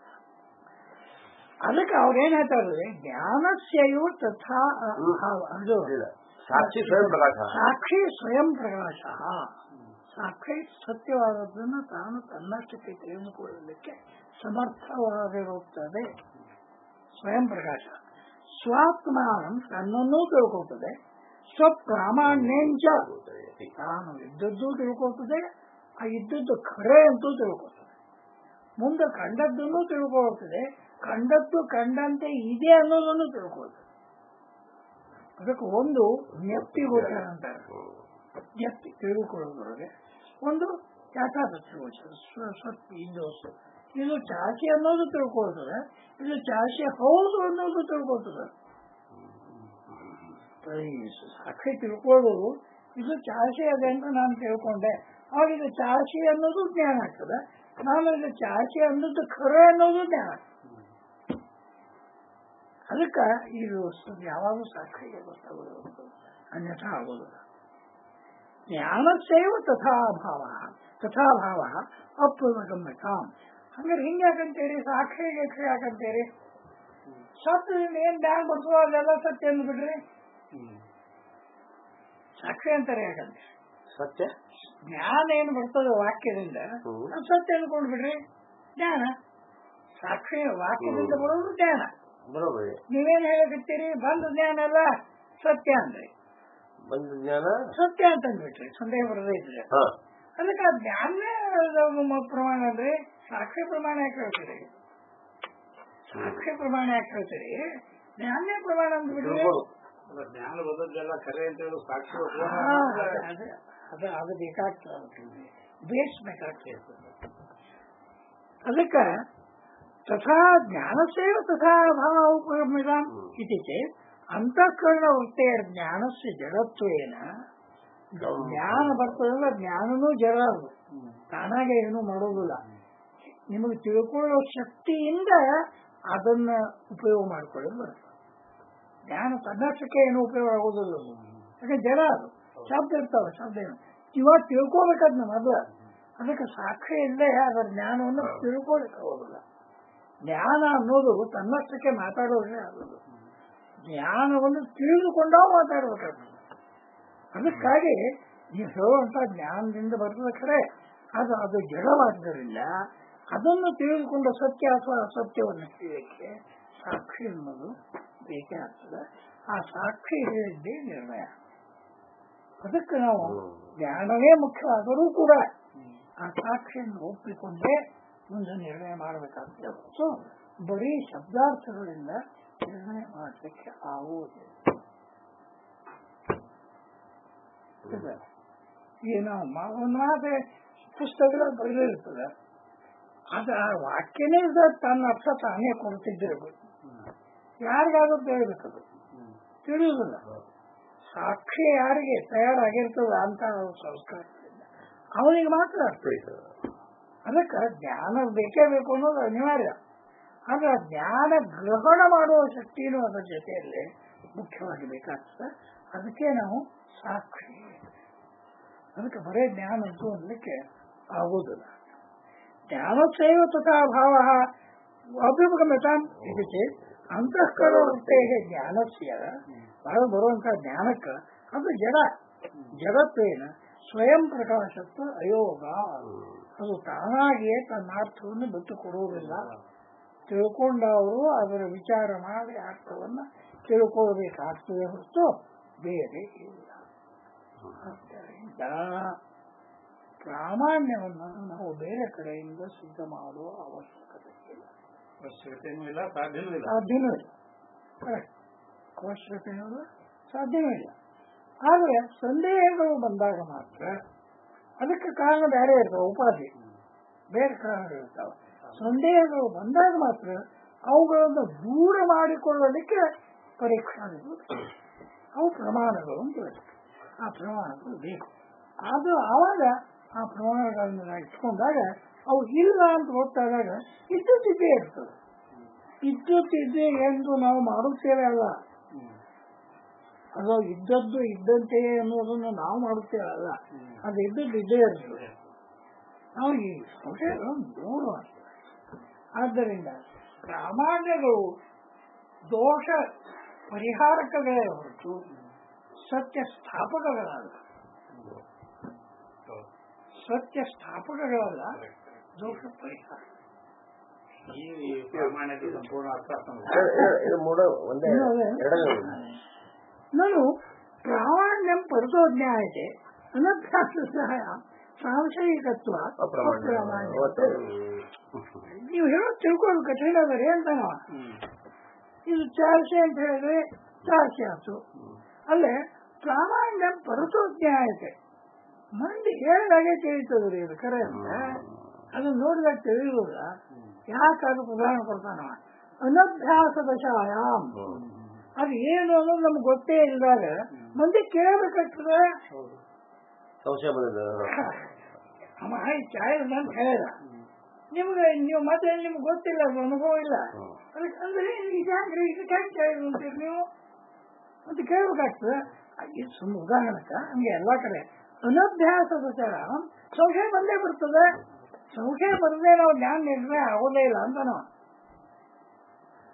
Speaker 2: ಅದಕ್ಕೆ ಅವ್ರೇನ್ ಹೇಳ್ತಾರೆ ಜ್ಞಾನಸ್ಯಯು ತಥಾ ಅದು
Speaker 1: ಸಾಕ್ಷಿ ಸ್ವಯಂ ಪ್ರಕಾಶ
Speaker 2: ಸಾಕ್ಷಿ ಸ್ವಯಂ ಪ್ರಕಾಶ ಸಾಕ್ಷಿ ಸತ್ಯವಾದದ್ದನ್ನು ತಾನು ತನ್ನಷ್ಟಕ್ಕೆ ತಿಳಿದುಕೊಳ್ಳಲಿಕ್ಕೆ ಸಮರ್ಥವಾಗಿರುತ್ತದೆ ಸ್ವಯಂ ಪ್ರಕಾಶ ಸ್ವಾತ್ಮಾನಂ ತನ್ನನ್ನೂ ತಿಳ್ಕೊಳ್ತದೆ ಸ್ವಪ್ರಾಮಾಣ್ಯಂಚ ತಾನು ಇದ್ದದ್ದು ತಿಳ್ಕೊಳ್ತದೆ ಆ ಇದ್ದದ್ದು ಖರೆ ಅಂತೂ ತಿಳ್ಕೊಳ್ತದೆ ಮುಂದೆ ಕಂಡದ್ದನ್ನು ತಿಳ್ಕೊಳ್ತದೆ ಕಂಡದ್ದು ಕಂಡಂತೆ ಇದೆ ಅನ್ನೋದನ್ನು ತಿಳ್ಕೊಳ್ತದೆ ಅದಕ್ಕೆ ಒಂದು ಜ್ಞಪ್ತಿ ಗೋಚರ ಅಂತಾರೆ ಜ್ಞಪ್ತಿ ತಿಳ್ಕೊಳ್ಳೋದ್ರೊಳಗೆ ಒಂದು ಯಾಕಾದ ಗೋಚರ ಸತ್ಯ ಇದು ಇದು ಚಾಚಿ ಅನ್ನೋದು ತಿಳ್ಕೊಳ್ತದೆ ಇದು ಚಾಚಿ ಹೌದು ಅನ್ನೋದು ತಿಳ್ಕೊಳ್ತದೆ ಸಾಕ್ಷಿ ತಿಳ್ಕೊಳ್ಳೋದು ಇದು ಚಾಚಿ ಅದೇ ಅಂತ ನಾನು ತಿಳ್ಕೊಂಡೆ ಆವಾಗ ಇದು ಚಾಚಿ ಅನ್ನೋದು ಜ್ಞಾನ ಆಗ್ತದೆ ನಾನು ಇದು ಚಾಚಿ ಅನ್ನೋದು ಖರೆ ಅನ್ನೋದು ಜ್ಞಾನ ಆಗ್ತದೆ ಅದಕ್ಕೆ ಇದು ಯಾವಾಗೂ ಸಾಕ್ಷಿಗೆ ಗೊತ್ತಾಗೋದು ಅನ್ಯಥಾ ಆಗೋದಿಲ್ಲ ಜ್ಞಾನಸ್ಸೇವ ತಥಾಭಾವ ತಥಾಭಾವ ಅಪೂರ್ವಗಮ್ಯತಾಂ ಹಂಗಾರೆ ಹಿಂಗೆ ಯಾಕಂತೀರಿ ಸಾಕ್ಷಿಗೆ ಯಾಕಂತೀರಿ ಸತ್ಯದಿಂದ ಏನ್ ಜ್ಞಾನ ಬರ್ತದೋ ಅದೆಲ್ಲ ಸತ್ಯ ಅಂದ್ಬಿಡ್ರಿ
Speaker 3: ಹ್ಮ್
Speaker 2: ಸಾಕ್ಷಿ ಅಂತಾರೆ ಯಾಕಂದ್ರೆ
Speaker 1: ಸತ್ಯ
Speaker 2: ಜ್ಞಾನ ಏನು ಬರ್ತದೆ ವಾಕ್ಯದಿಂದ
Speaker 1: ಹ್ಮ್.
Speaker 2: ಅದು ಸತ್ಯ ಅನ್ಕೊಂಡ್ ಬಿಡ್ರಿ ಜ್ಞಾನ ಸಾಕ್ಷಿ ವಾಕ್ಯದಿಂದ ಬರೋದು ಜ್ಞಾನ
Speaker 1: ಬರೋಬರಿ
Speaker 2: ನೀವೇನ್ ಹೇಳಕತ್ತೀರಿ ಬಂದ ಜ್ಞಾನ ಎಲ್ಲ ಸತ್ಯ ಅಂದ್ರಿ
Speaker 1: ಬಂದ ಜ್ಞಾನ
Speaker 2: ಸತ್ಯ ಅಂತ ಅಂದ್ಬಿಟ್ರಿ ಸಂದೇಹ ಬರದೇ ಇದ್ರೆ
Speaker 1: ಹಾ
Speaker 2: ಅದಕ್ಕೆ ಆ ಜ್ಞಾನನೇ ನಮ್ಮ ಪ್ರಮಾಣ ಅಂದ್ರೆ ಸಾಕ್ಷಿ ಪ್ರಮಾಣ ಯಾಕೆ ಹೇಳ್ತೀರಿ ಸಾಕ್ಷಿ ಪ್ರಮಾಣ ಯಾಕೆ ಹೇಳ್ತೀರಿ ಜ್ಞಾನೇ ಪ್ರಮಾಣ ಅಂದ್ಬಿಟ್ರಿ
Speaker 1: ತಿಳ್ಬೋದು
Speaker 3: ಅಲ್ಲ, ಜ್ಞಾನ ಬದಲೆಲ್ಲ ಕರೆ ಅಂತ ಹೇಳಿ ಸಾಕ್ಷಿ ಒಪ್ಪಿಗೆ
Speaker 2: ಹಾ, ಅದು ಅದು ಅದು ಬೇಕಾಗ್ತದೆ ಬೇಸ್ ಬೇಕಾಗ್ತದೆ ಅದಕ್ಕೆ ತಥಾ ಜ್ಞಾನಸ್ಯವ ತಥಾ ಭಾವ ಉಪಗಮ್ಯತಾಂ ಇತಿ ಚೇತ್ ಅಂತಃಕರಣ ವೃತ್ತಿಯ ಜ್ಞಾನಸ್ಯ ಜಡತ್ವೇನ ಜ್ಞಾನ ಬರ್ತದಲ್ಲ ಜ್ಞಾನನೂ ಜಡ ಅದು ತಾನಾಗೆ ಏನು ಮಾಡೋದಿಲ್ಲ ನಿಮಗೆ ತಿಳ್ಕೊಳ್ಳೋ ಶಕ್ತಿಯಿಂದ ಅದನ್ನ ಉಪಯೋಗ ಮಾಡ್ಕೊಳ್ಳೋದು ಬರ್ತದೆ ಜ್ಞಾನ ತನ್ನಷ್ಟಕ್ಕೆ ಏನು ಉಪಯೋಗ ಆಗೋದಿಲ್ಲ ಅದು. ಯಾಕೆ ಜಡ ಅದು ಶಬ್ದ ಇರ್ತಾವೆ ಶಬ್ದ ಏನು ಇವಾಗ ತಿಳ್ಕೊಬೇಕದ್ನ ಮೊದಲ ಅದಕ್ಕೆ ಸಾಕ್ಷಿ ಇಲ್ಲದೆ ಅದರ ಜ್ಞಾನವನ್ನು ತಿಳ್ಕೊಳಕ್ಕಾಗೋದಿಲ್ಲ ಜ್ಞಾನ ಅನ್ನೋದು ತನ್ನಷ್ಟಕ್ಕೆ ಮಾತಾಡೋದೇ ಆಗೋದು ಜ್ಞಾನವನ್ನು ತಿಳಿದುಕೊಂಡಾಗ ಮಾತಾಡ್ಬೇಕಾಗ್ತದೆ ಅದಕ್ಕಾಗಿ ನೀವು ಹೇಳುವಂತ ಜ್ಞಾನದಿಂದ ಬರ್ತದೆ ಖರೆ ಅದು ಅದು ಜಡವಾದ್ದರಿಂದ ಅದನ್ನು ತಿಳಿದುಕೊಂಡ ಸತ್ಯ ಅಥವಾ ಅಸತ್ಯವನ್ನು ಹೇಳಲಿಕ್ಕೆ ಸಾಕ್ಷಿ ಅನ್ನೋದು ಬೇಕೇ ಆಗ್ತದೆ ಆ ಸಾಕ್ಷಿ ಹೇಳಿದ್ದೇ ನಿರ್ಣಯ ಅದಕ್ಕೆ ನಾವು ಜ್ಞಾನವೇ ಮುಖ್ಯವಾದರೂ ಕೂಡ ಆ ಸಾಕ್ಷಿಯನ್ನು ಒಪ್ಪಿಕೊಂಡೇ ಮುಂದೆ ನಿರ್ಣಯ ಮಾಡಬೇಕಾಗ್ತದೆ ಹೊರತು ಬರೀ ಶಬ್ದಾರ್ಥಗಳಿಂದ ನಿರ್ಣಯ ಮಾಡಲಿಕ್ಕೆ ಆಗುವುದಿಲ್ಲ ಇದೆ. ಏನು ಮ- ಒಂದು ಮಾತು ಪುಸ್ತಕಗಳು ಬರೆದಿರ್ತದೆ ಅದು ಆ ವಾಕ್ಯನೇ ಇದೆ ತನ್ನ ಅರ್ಥ ತಾನೇ ಕೊಡ್ತಿದ್ದಿರಬೇಕು ಯಾರಿಗಾದ್ರೂ ತಿಳಿಬೇಕದು ತಿಳಿಯುವುದಿಲ್ಲ ಸಾಕ್ಷಿ ಯಾರಿಗೆ ತಯಾರಾಗಿರ್ತದ ಅಂತ ಅವ್ರ ಸಂಸ್ಕಾರದಿಂದ ಅವನಿಗೆ ಮಾತ್ರ ಅರ್ಥ
Speaker 1: ತಿಳಿತದೆ.
Speaker 2: ಅದಕ್ಕೆ ಜ್ಞಾನ ಬೇಕೇ ಬೇಕು ಅನ್ನೋದು ಅನಿವಾರ್ಯ ಆದ್ರೆ ಆ ಜ್ಞಾನ ಗ್ರಹಣ ಮಾಡುವ ಶಕ್ತಿನೂ ಅದರ ಜೊತೆಯಲ್ಲಿ ಮುಖ್ಯವಾಗಿ ಬೇಕಾಗ್ತದೆ ಅದಕ್ಕೆ ನಾವು ಸಾಕ್ಷಿ ಅದಕ್ಕೆ ಬರೇ ಜ್ಞಾನ ಅಂತೂ ಅನ್ಲಿಕ್ಕೆ ಆಗುವುದಿಲ್ಲ ಜ್ಞಾನೋತ್ಸವ ತಥಾ ಭಾವ ಅಭಿಮುಖಮತಾಂ ಇದಕ್ಕೆ ಅಂತಃಕರಣತೆಗೆ ಜ್ಞಾನಸ್ಯ ಹೊರಗೆ ಬರುವಂತ ಜ್ಞಾನಕ್ಕೆ ಅದು ಜಡ ಜಗತ್ತೇನ ಸ್ವಯಂ ಪ್ರಕಾಶತ್ವ ಅಯೋಗ ಅದು ತಾನಾಗಿಯೇ ತನ್ನ ಅರ್ಥವನ್ನು ಬಿಟ್ಟು ಕೊಡುವುದಿಲ್ಲ ತಿಳ್ಕೊಂಡವರು ಅದರ ವಿಚಾರ ಮಾಡಿ ಅರ್ಥವನ್ನ ತಿಳ್ಕೊಳ್ಬೇಕಾಗ್ತದೆ ಹೊರತು ಬೇರೆ ಇಲ್ಲ ಆದ್ದರಿಂದ ಪ್ರಾಮಾಣ್ಯವನ್ನು ನಾವು ಬೇರೆ ಕಡೆಯಿಂದ ಸಿದ್ಧ ಮಾಡುವ ಅವಶ್ಯಕತೆ ಇಲ್ಲ
Speaker 3: ಅವಶ್ಯಕತೆನೂ ಇಲ್ಲ ಸಾಧ್ಯವೂ ಇಲ್ಲ
Speaker 2: ಸಾಧ್ಯವೂ ಇಲ್ಲ ಕರೆಕ್ಟ್ ಅವಶ್ಯಕತೆಯೂ ಇಲ್ಲ ಸಾಧ್ಯವೂ ಇಲ್ಲ ಆದರೆ ಸಂದೇಹಗಳು ಬಂದಾಗ ಮಾತ್ರ ಅದಕ್ಕೆ ಕಾರಣ ಬೇರೆ ಇರ್ತಾವೆ ಉಪಾಧಿ ಬೇರೆ ಕಾರಣಗಳಿರ್ತಾವೆ ಸಂದೇಹಗಳು ಬಂದಾಗ ಮಾತ್ರ ಅವುಗಳನ್ನು ದೂರ ಮಾಡಿಕೊಳ್ಳಲಿಕ್ಕೆ ಪರೀಕ್ಷಾಗಳು ಅವು ಪ್ರಮಾಣಗಳು ಅಂತ ಹೇಳ್ತಾರೆ ಆ ಪ್ರಮಾಣಗಳು ಬೇಕು ಅದು ಆವಾಗ ಆ ಪ್ರಮಾಣಗಳನ್ನ ನಾವು ಇಟ್ಕೊಂಡಾಗ ಅವು ಇಲ್ಲ ಅಂತ ಗೊತ್ತಾದಾಗ ಇದ್ದದ್ದಿದ್ದೇ ಇರ್ತದೆ ಇದ್ದದ್ದಿದ್ದೇ ಎಂದು ನಾವು ಮಾಡುತ್ತೇವೆ ಅಲ್ಲ ಅದು ಇದ್ದದ್ದು ಇದ್ದಂತೆಯೇ ಅನ್ನೋದನ್ನು ನಾವು ಮಾಡುತ್ತೇವೆ ಅಲ್ಲ ಅದು ಇದ್ದದ್ದು ಇದ್ದೇ ಇರ್ತದೆ ನಾವು ಈ ಸಂಶಯಗಳನ್ನು ದೂರ ಮಾಡ್ತೇವೆ ಆದ್ದರಿಂದ ಪ್ರಾಮಾಣ್ಯಗಳು ದೋಷ ಪರಿಹಾರಕಗಳೇ ಹೊರತು ಸತ್ಯ ಸ್ಥಾಪಕಗಳಲ್ಲ ಸತ್ಯ ಸ್ಥಾಪಕಗಳಲ್ಲ ದೋಷ ಪರಿಹಾರ
Speaker 3: ಈ ಪ್ರಾಮಾಣ್ಯತೆ ಸಂಪೂರ್ಣ ಅರ್ಥ ಅರ್ಥ
Speaker 1: ಇದು- ಇದು- ಇದು ಮೂಡ ಒಂದೇ
Speaker 2: ಇನ್ನು ಅದೇ.
Speaker 1: ಎರಡನೇ
Speaker 2: ನಾನು ಪ್ರಾಮಾಣ್ಯಂ ಪರಿಶೋಧನೆಯಾಯಿತೆ ಅನಭ್ಯಾಸ ಸಹಾಯ ಸಾಂಶಯಿಕತ್ವ
Speaker 1: ಅಪ್ರಮಾಣ
Speaker 2: ಅಪ್ರಾಮಾಣ್ಯ.
Speaker 1: ಮತ್ತೆ
Speaker 2: ನೀವು ಹೇಳೋದು ತಿಳ್ಕೊಳ್ಳೋದು ಕಠಿಣ ಬರೀ ಅಂತ ನಾವು ಇದು ಚಾರ್ಸೆ ಅಂತ ಹೇಳಿದ್ರೆ ಚಾರ್ಸೆ ಆಯ್ತು ಅಲ್ಲೇ ಪ್ರಾಮಾಣ್ಯ ಪರಿಶೋಧನೆಯಾಯಿತೆ ಮಂದಿ ಹೇಳಿದಾಗೆ ತಿಳಿತದ್ರಿ ಇದು ಕರೆ ಅಂತ ಅದನ್ನ ನೋಡಿದಾಗ ತಿಳಿಯುವುದಿಲ್ಲ ಯಾಕೆ ಅದು ಪ್ರಧಾನ ಕೊಡ್ತಾನ ಅನಭ್ಯಾಸದ ಶಾಯಾಮ್ ಅದು ಏನು ಅನ್ನೋದು ನಮ್ಗೆ ಗೊತ್ತೇ ಇಲ್ಲದಾಗ ಮಂದಿ ಕೇಳಬೇಕಾಗ್ತದೆ
Speaker 1: ಸಂಶಯ ಬಂದಿದೆ
Speaker 2: ಅಮ್ಮ ಈ ಚಾಯ್ ಅಂತ ಹೇಳಿದ ನಿಮ್ಗೆ ನೀವು ಮತ್ತೆ ನಿಮ್ಗೆ ಗೊತ್ತಿಲ್ಲ ಅದು ಅನುಭವ ಇಲ್ಲ ಅದಕ್ಕೆ ಅಂದ್ರೆ ಇದು ಹ್ಯಾಂಗ್ರಿ ಇದಕ್ಕೆ ಹೆಂಗ್ ಚಾಯ್ ಅಂತೀರಿ ನೀವು ಅಂತ ಕೇಳ್ಬೇಕಾಗ್ತದೆ ಇದು ಸುಮ್ಮನೆ ಉದಾಹರಣಕ ಹಂಗೆ ಎಲ್ಲಾ ಕಡೆ ಅನಭ್ಯಾಸದ ವಿಚಾರ ಸಂಶಯ ಬಂದೇ ಬರ್ತದೆ ಸಂಶಯ ಬರದೆ ನಾವು ಜ್ಞಾನ ನಿರ್ಣಯ ಆಗೋದೇ ಇಲ್ಲ ಅಂತ ನಾವು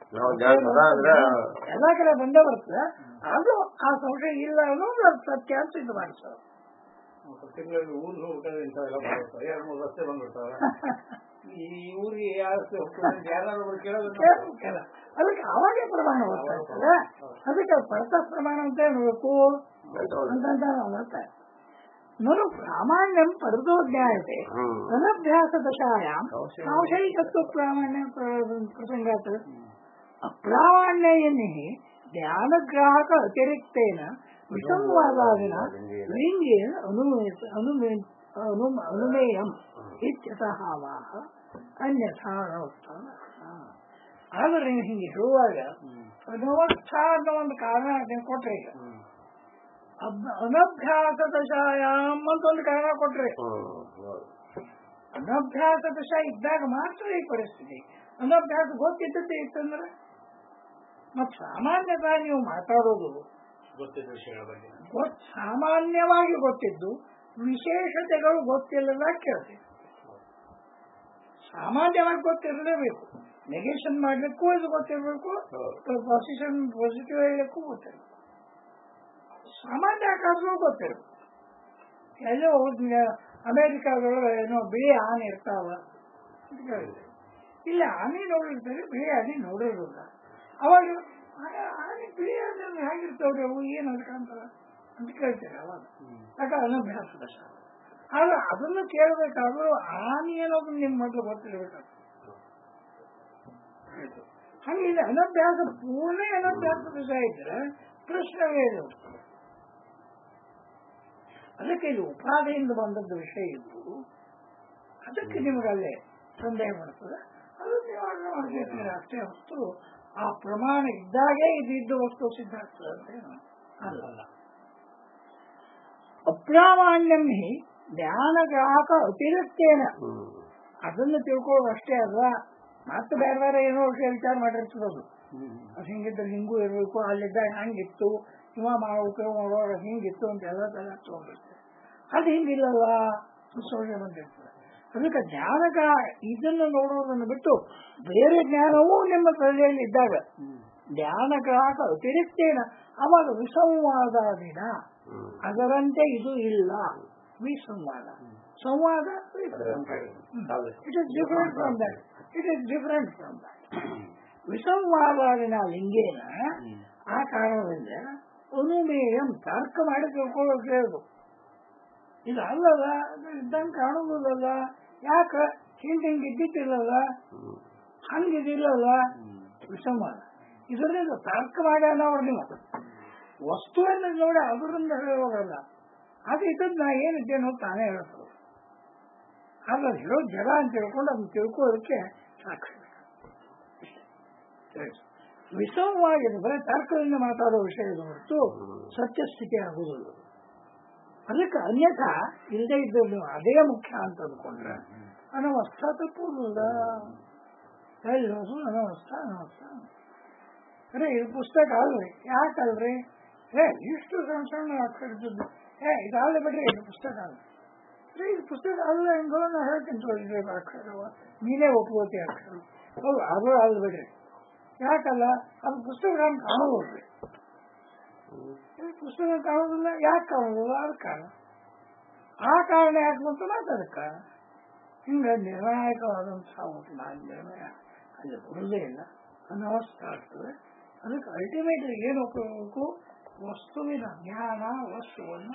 Speaker 1: ನಾವು ಜ್ಞಾನ ಸದಾ ಅಂದ್ರೆ
Speaker 2: ಎಲ್ಲಾ ಕಡೆ ಬಂದೇ ಬರ್ತದೆ ಅದು ಆ ಸಂಶಯ ಇಲ್ಲ ಅನ್ನೋದು ಅದು ಸತ್ಯ ಅಂತ ಇದು ಮಾಡಿಸೋದು
Speaker 3: ತಿಂಗಳಲ್ಲಿ ಊರಿಗೆ ಹೋಗ್ಬೇಕಾದ್ರೆ ಇಂಥವೆಲ್ಲ ಬರ್ತಾರೆ ಎರಡು ಮೂರು ರಸ್ತೆ ಬಂದ್ಬಿಡ್ತಾವೆ ಈ ಊರಿಗೆ ಯಾವ ರಸ್ತೆ ಹೋಗ್ತದೆ ಅಂತ ಯಾರು ಕೇಳೋದು
Speaker 2: ಕೇಳ್ಬೇಕಲ್ಲ. ಅದಕ್ಕೆ ಅವಾಗೆ ಪ್ರಮಾಣ ಗೊತ್ತಾಗ್ತದೆ ಅದಕ್ಕೆ ಪರತ ಪ್ರಮಾಣ ಅಂತ ಹೇಳ್ಬೇಕು ಅಂತಂತ ನಾವು ಹೇಳ್ತಾ ಇದ್ದೀವಿ. ನನು ಪ್ರಾಮಾಣ್ಯಂ ಪರದೋ ಜ್ಞಾಯತೆ
Speaker 1: ಹ್ಮ್
Speaker 2: ಅನಭ್ಯಾಸ ದಶಾಯಾಂ ಸಂಶಯಿಕತ್ವ ಪ್ರಾಮಾಣ್ಯ ಪ್ರ- ಪ್ರಸಂಗಾತ್ ಅಪ್ರಾಮಾಣ್ಯಯನ್ನೇ ಜ್ಞಾನಗ್ರಾಹಕ ಅತಿರಿಕ್ತೇನ ವಿಸಂವಾದಾದಿನ ಲಿಂಗೇನ ಅನುಮೇತ ಅನುಮೇ ಅನು- ಅನುಮೇಯಂ ಇತ್ಯತಃ ವಾಹ ಅನ್ಯಥಾ ಅನವಸ್ಥಾನ ಆದ್ರೆ ನೀವು ಹಿಂಗೆ ಹೇಳುವಾಗ ಅನವಸ್ಥ ಅನ್ನೋ ಒಂದು ಕಾರಣ ನೀವು ಕೊಟ್ರೆ ಈಗ ಅಬ್- ಅನಭ್ಯಾಸ ದಶಾಯಾಮ್ ಅಂತ ಒಂದು ಕಾರಣ ಕೊಟ್ರೆ
Speaker 1: ಹ್ಮ್
Speaker 2: ಅನಭ್ಯಾಸ ದಶ ಇದ್ದಾಗ ಮಾತ್ರ ಈ ಪರಿಸ್ಥಿತಿ ಅನಭ್ಯಾಸ ಗೊತ್ತಿದ್ದದ್ದೇ ಇತ್ತಂದ್ರೆ ಮತ್ ಸಾಮಾನ್ಯತ ನೀವು ಮಾತಾಡೋದು
Speaker 3: ಗೊತ್ತಿದ್ದ ವಿಷಯಗಳ ಬಗ್ಗೆ
Speaker 2: ಗೊತ್ ಸಾಮಾನ್ಯವಾಗಿ ಗೊತ್ತಿದ್ದು ವಿಶೇಷತೆಗಳು ಗೊತ್ತಿಲ್ಲದ ಕೇಳ್ತೀವಿ ಸಾಮಾನ್ಯವಾಗಿ ಗೊತ್ತಿರಲೇಬೇಕು ನೆಗೆಷನ್ ಮಾಡ್ಲಿಕ್ಕೂ ಇದು ಗೊತ್ತಿರಬೇಕು ಪೊಸಿಷನ್ ಪಾಸಿಟಿವ್ ಹೇಳಲಿಕ್ಕೂ ಗೊತ್ತಿರಬೇಕು ಸಾಮಾನ್ಯ ಆಕಾರಗಳು ಗೊತ್ತಿರಬೇಕು ಎಲ್ಲೋ ಅಮೆರಿಕಾದೊಳಗೆ ಏನೋ ಬಿಳಿ ಆನೆ ಇರ್ತಾವ ಅಂತ ಕೇಳಿದೆ ಇಲ್ಲ ಆನೆ ನೋಡಿರ್ತಾರೆ ಬಿಳಿ ಆನೆ ನೋಡಿರೋಲ್ಲ ಅವಾಗ ಆ- ಆನೆ ಬಿಳಿ ಆನೆ ಹೇಗಿರ್ತಾವ್ರಿ ಅವು ಏನು ಅನ್ಕೊಂತಾರ ಅಂತ ಕೇಳ್ತಾರೆ ಅವಾಗ ಯಾಕೆ ಅನಭ್ಯಾಸದ ಶಾಲೆ ಆದ್ರೆ ಅದನ್ನು ಕೇಳಬೇಕಾದ್ರೂ ಆನೆ ಅನ್ನೋದು ನಿಮ್ ಮೊದಲು ಗೊತ್ತಿರಬೇಕಾಗ್ತದೆ ಹಂಗಿಲ್ಲ ಅನಭ್ಯಾಸ ಪೂರ್ಣ ಅನಭ್ಯಾಸ ವಿಷಯ ಇದ್ರೆ ಪ್ರಶ್ನೆ ಇದು ಅದಕ್ಕೆ ಇದು ಉಪಾಧಿಯಿಂದ ಬಂದದ್ದು ವಿಷಯ ಇದ್ದು ಅದಕ್ಕೆ ನಿಮಗೆ ಅಲ್ಲೇ ಸಂದೇಹ ಬರ್ತದೆ ಅದು ನಿವಾರಣೆ ಮಾಡ್ಬೇಕು ಅಷ್ಟೇ ಹೊತ್ತು ಆ ಪ್ರಮಾಣ ಇದ್ದಾಗೆ ಇದು ಇದ್ದ ವಸ್ತು ಸಿದ್ಧ ಆಗ್ತದೆ ಅಂತ ಏನು ಅಲ್ಲ ಅಪ್ರಾಮಾಣ್ಯಂ ಹಿ ಜ್ಞಾನಗ್ರಾಹಕ ಅತಿರಿಕ್ತೇನ
Speaker 1: ಹ್ಮ್
Speaker 2: ಅದನ್ನು ತಿಳ್ಕೊಳ್ಳೋದು ಅಷ್ಟೇ ಅಲ್ಲ ಮತ್ತೆ ಬೇರೆ ಬೇರೆ ಏನೋ ವಿಷಯ ವಿಚಾರ ಮಾಡಿರ್ತದೆ ಅದು ಅದು ಹಿಂಗಿದ್ರೆ ಹಿಂಗೂ ಇರಬೇಕು ಅಲ್ಲಿದ್ದಾಗ ಹಂಗಿತ್ತು ಇವ ಮಾಡ್ಬೇಕು ಇವ ಮಾಡೋರು ಹಿಂಗಿತ್ತು ಅಂತ ಎಲ್ಲ ತರ ತಗೊಂಡಿರ್ತದೆ ಅದು ಹಿಂಗಿಲ್ಲಲ್ಲ ಸಂಶೋಧನೆ ಬಂದಿರ್ತದೆ ಅದಕ್ಕೆ ಜ್ಞಾನಕ ಇದನ್ನು ನೋಡೋದನ್ನು ಬಿಟ್ಟು ಬೇರೆ ಜ್ಞಾನವೂ ನಿಮ್ಮ ತಲೆಯಲ್ಲಿ ಇದ್ದಾಗ ಜ್ಞಾನಗ್ರಾಹಕ ಅತಿರಿಕ್ತೇನ ಅವಾಗ ವಿಸಂವಾದ ದಿನ
Speaker 1: ಹ್ಮ್
Speaker 2: ಅದರಂತೆ ಇದು ಇಲ್ಲ ವಿಸಂವಾದ ಸಂವಾದ it is different from that it is different from that ವಿಸಂವಾದಿನ ಲಿಂಗೇನ ಆ ಕಾರಣದಿಂದ ಅನುಮೇಯಂ ತರ್ಕ ಮಾಡಿ ತಿಳ್ಕೊಳ್ಳೋಕೆ ಹೇಳುದು ಇದು ಅಲ್ಲದ ಅದು ಇದ್ದಂಗೆ ಕಾಣುವುದಲ್ಲ ಯಾಕ ಹಿಂದೆ ಹಿಂಗೆ ಇದ್ದಿದ್ದಿಲ್ಲಲ್ಲ
Speaker 1: ಹ್ಮ್
Speaker 2: ಹಂಗಿದಿಲ್ಲಲ್ಲ ವಿಸಂವಾದ ಇದರಿಂದ ತರ್ಕ ಮಾಡಿ ಅನ್ನೋರು ನೀವು ವಸ್ತುವನ್ನು ನೋಡಿ ಅದರಿಂದ ಹೇಳೋದಲ್ಲ ಅದು ಇದ್ದದ್ದು ನಾ ಏನಿದ್ದೇನೋ ತಾನೇ ಹೇಳ್ತದೆ ಆದ್ರೆ ಅದು ಹೇಳೋ ಜಡ ಅಂತ ತಿಳ್ಕೊಂಡು ಅದನ್ನ ತಿಳ್ಕೊಳ್ಳೋದಕ್ಕೆ ಸಾಕ್ಷಿ ವಿಷಮವಾಗಿದೆ ಬರೀ ತರ್ಕದಿಂದ ಮಾತಾಡೋ ವಿಷಯದ ಹೊರತು ಸತ್ಯಸ್ಥಿತಿ ಆಗುವುದಿಲ್ಲ ಅದಕ್ಕೆ ಅನ್ಯಥಾ ಇಲ್ಲದೆ ಇದ್ದು ನೀವು ಅದೇ ಮುಖ್ಯ ಅಂತ ಅಂದ್ಕೊಂಡ್ರೆ ಅನವಸ್ಥ ತಪ್ಪುವುದಿಲ್ಲ ಹೇಳೋದು ಅನವಸ್ಥ ಅನವಸ್ಥ ಅರೆ ಇದು ಪುಸ್ತಕ ಅಲ್ರಿ ಯಾಕಲ್ರಿ ಏ ಇಷ್ಟು ಸಣ್ಣ ಸಣ್ಣ ಅಕ್ಷರ ಇದ್ದದ್ದು ಏ ಇದಾಗಲೇ ಬಿಡ್ರಿ ಇದು ಪುಸ್ತಕ ಅಲ್ಲ ರೀ ಇದು ಪುಸ್ತಕ ಅಲ್ಲ ಹೆಂಗೋ ನಾ ಹೇಳ್ತೀನಿ ತೋರಿಸ್ರಿ ಅಕ್ಷರವ ನೀನೇ ಒಪ್ಕೋತಿ ಅಕ್ಷರ ಹೌದು ಅದು ಅಲ್ಲ ಬಿಡ್ರಿ ಯಾಕಲ್ಲ ಅದು ಪುಸ್ತಕ ಹಂಗೆ ಕಾಣೋದ್ರಿ ಈ ಪುಸ್ತಕ ಕಾಣೋದಿಲ್ಲ ಯಾಕೆ ಕಾಣೋದಿಲ್ಲ ಅದಕ್ಕೆ ಕಾರಣ ಆ ಕಾರಣ ಯಾಕೆ ಬಂತು ಮತ್ತೆ ಅದಕ್ಕೆ ಹಿಂಗೆ ನಿರ್ಣಾಯಕವಾದಂತಹ ಒಂದು ನಾನು ನಿರ್ಣಯ ಅಲ್ಲಿ ಬರುವುದೇ ಇಲ್ಲ ಅನವಸ್ಥೆ ಆಗ್ತದೆ ಅದಕ್ಕೆ ಅಲ್ಟಿಮೇಟ್ ಏನು ಉಪಯೋಗಕ್ಕೂ ವಸ್ತುವಿನ ಜ್ಞಾನ ವಸ್ತುವನ್ನು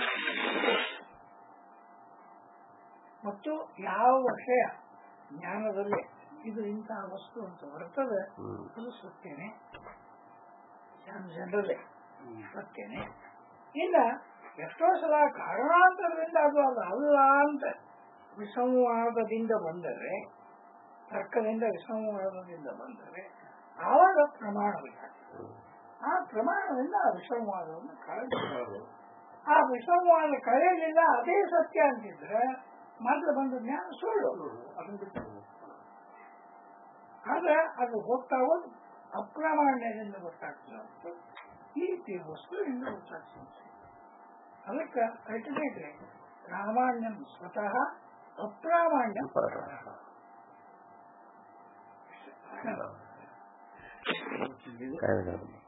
Speaker 2: ಮತ್ತು ಯಾವ ವಿಷಯ ಜ್ಞಾನದಲ್ಲಿ ಇದು ಇಂತಹ ವಸ್ತು ಅಂತ ಬರ್ತದೆ
Speaker 1: ಹ್ಮ್
Speaker 2: ಅದು ಸತ್ಯನೇ ಜನರಲ್ಲೇ ಸತ್ಯನೇ ಇನ್ನ ಎಷ್ಟೋ ಸಲ ಕಾರಣಾಂತರದಿಂದ ಅದು ಅದು ಅಲ್ಲ ಅಂತ ವಿಸಂವಾದದಿಂದ ಬಂದರೆ ತರ್ಕದಿಂದ ವಿಸಂವಾದದಿಂದ ಬಂದರೆ ಆವಾಗ ಪ್ರಮಾಣ ಬೇಕಾಗ್ತದೆ ಆ ಪ್ರಮಾಣದಿಂದ ಆ ವಿಸಂವಾದವನ್ನು ಕಳೆದು ಆ ವಿಸಂವಾದ ಕಳೆಯಲಿಲ್ಲ ಅದೇ ಸತ್ಯ ಅಂತಿದ್ರೆ ಮಾತ್ರ ಬಂದ ಜ್ಞಾನ ಸುಳ್ಳು ಅದನ್ನ ಬಿಟ್ಟು ಆದ್ರೆ ಅದು ಗೊತ್ತಾಗೋದು ಅಪ್ರಾಮಾಣ್ಯದಿಂದ ಗೊತ್ತಾಗ್ತದೆ ಈ ತಿ- ವಸ್ತುವಿನಿಂದ ಗೊತ್ತಾಗ್ತದೆ ಅದಕ್ಕೆ ಅಲ್ಟಿಮೇಟ್ಲಿ ಪ್ರಾಮಾಣ್ಯಂ ಸ್ವತಃ ಅಪ್ರಾಮಾಣ್ಯಂ ಪರಃ.
Speaker 3: ಗೊತ್ತಿದ್ದಿದ್ದು
Speaker 1: ಕಾಯ್ದೆ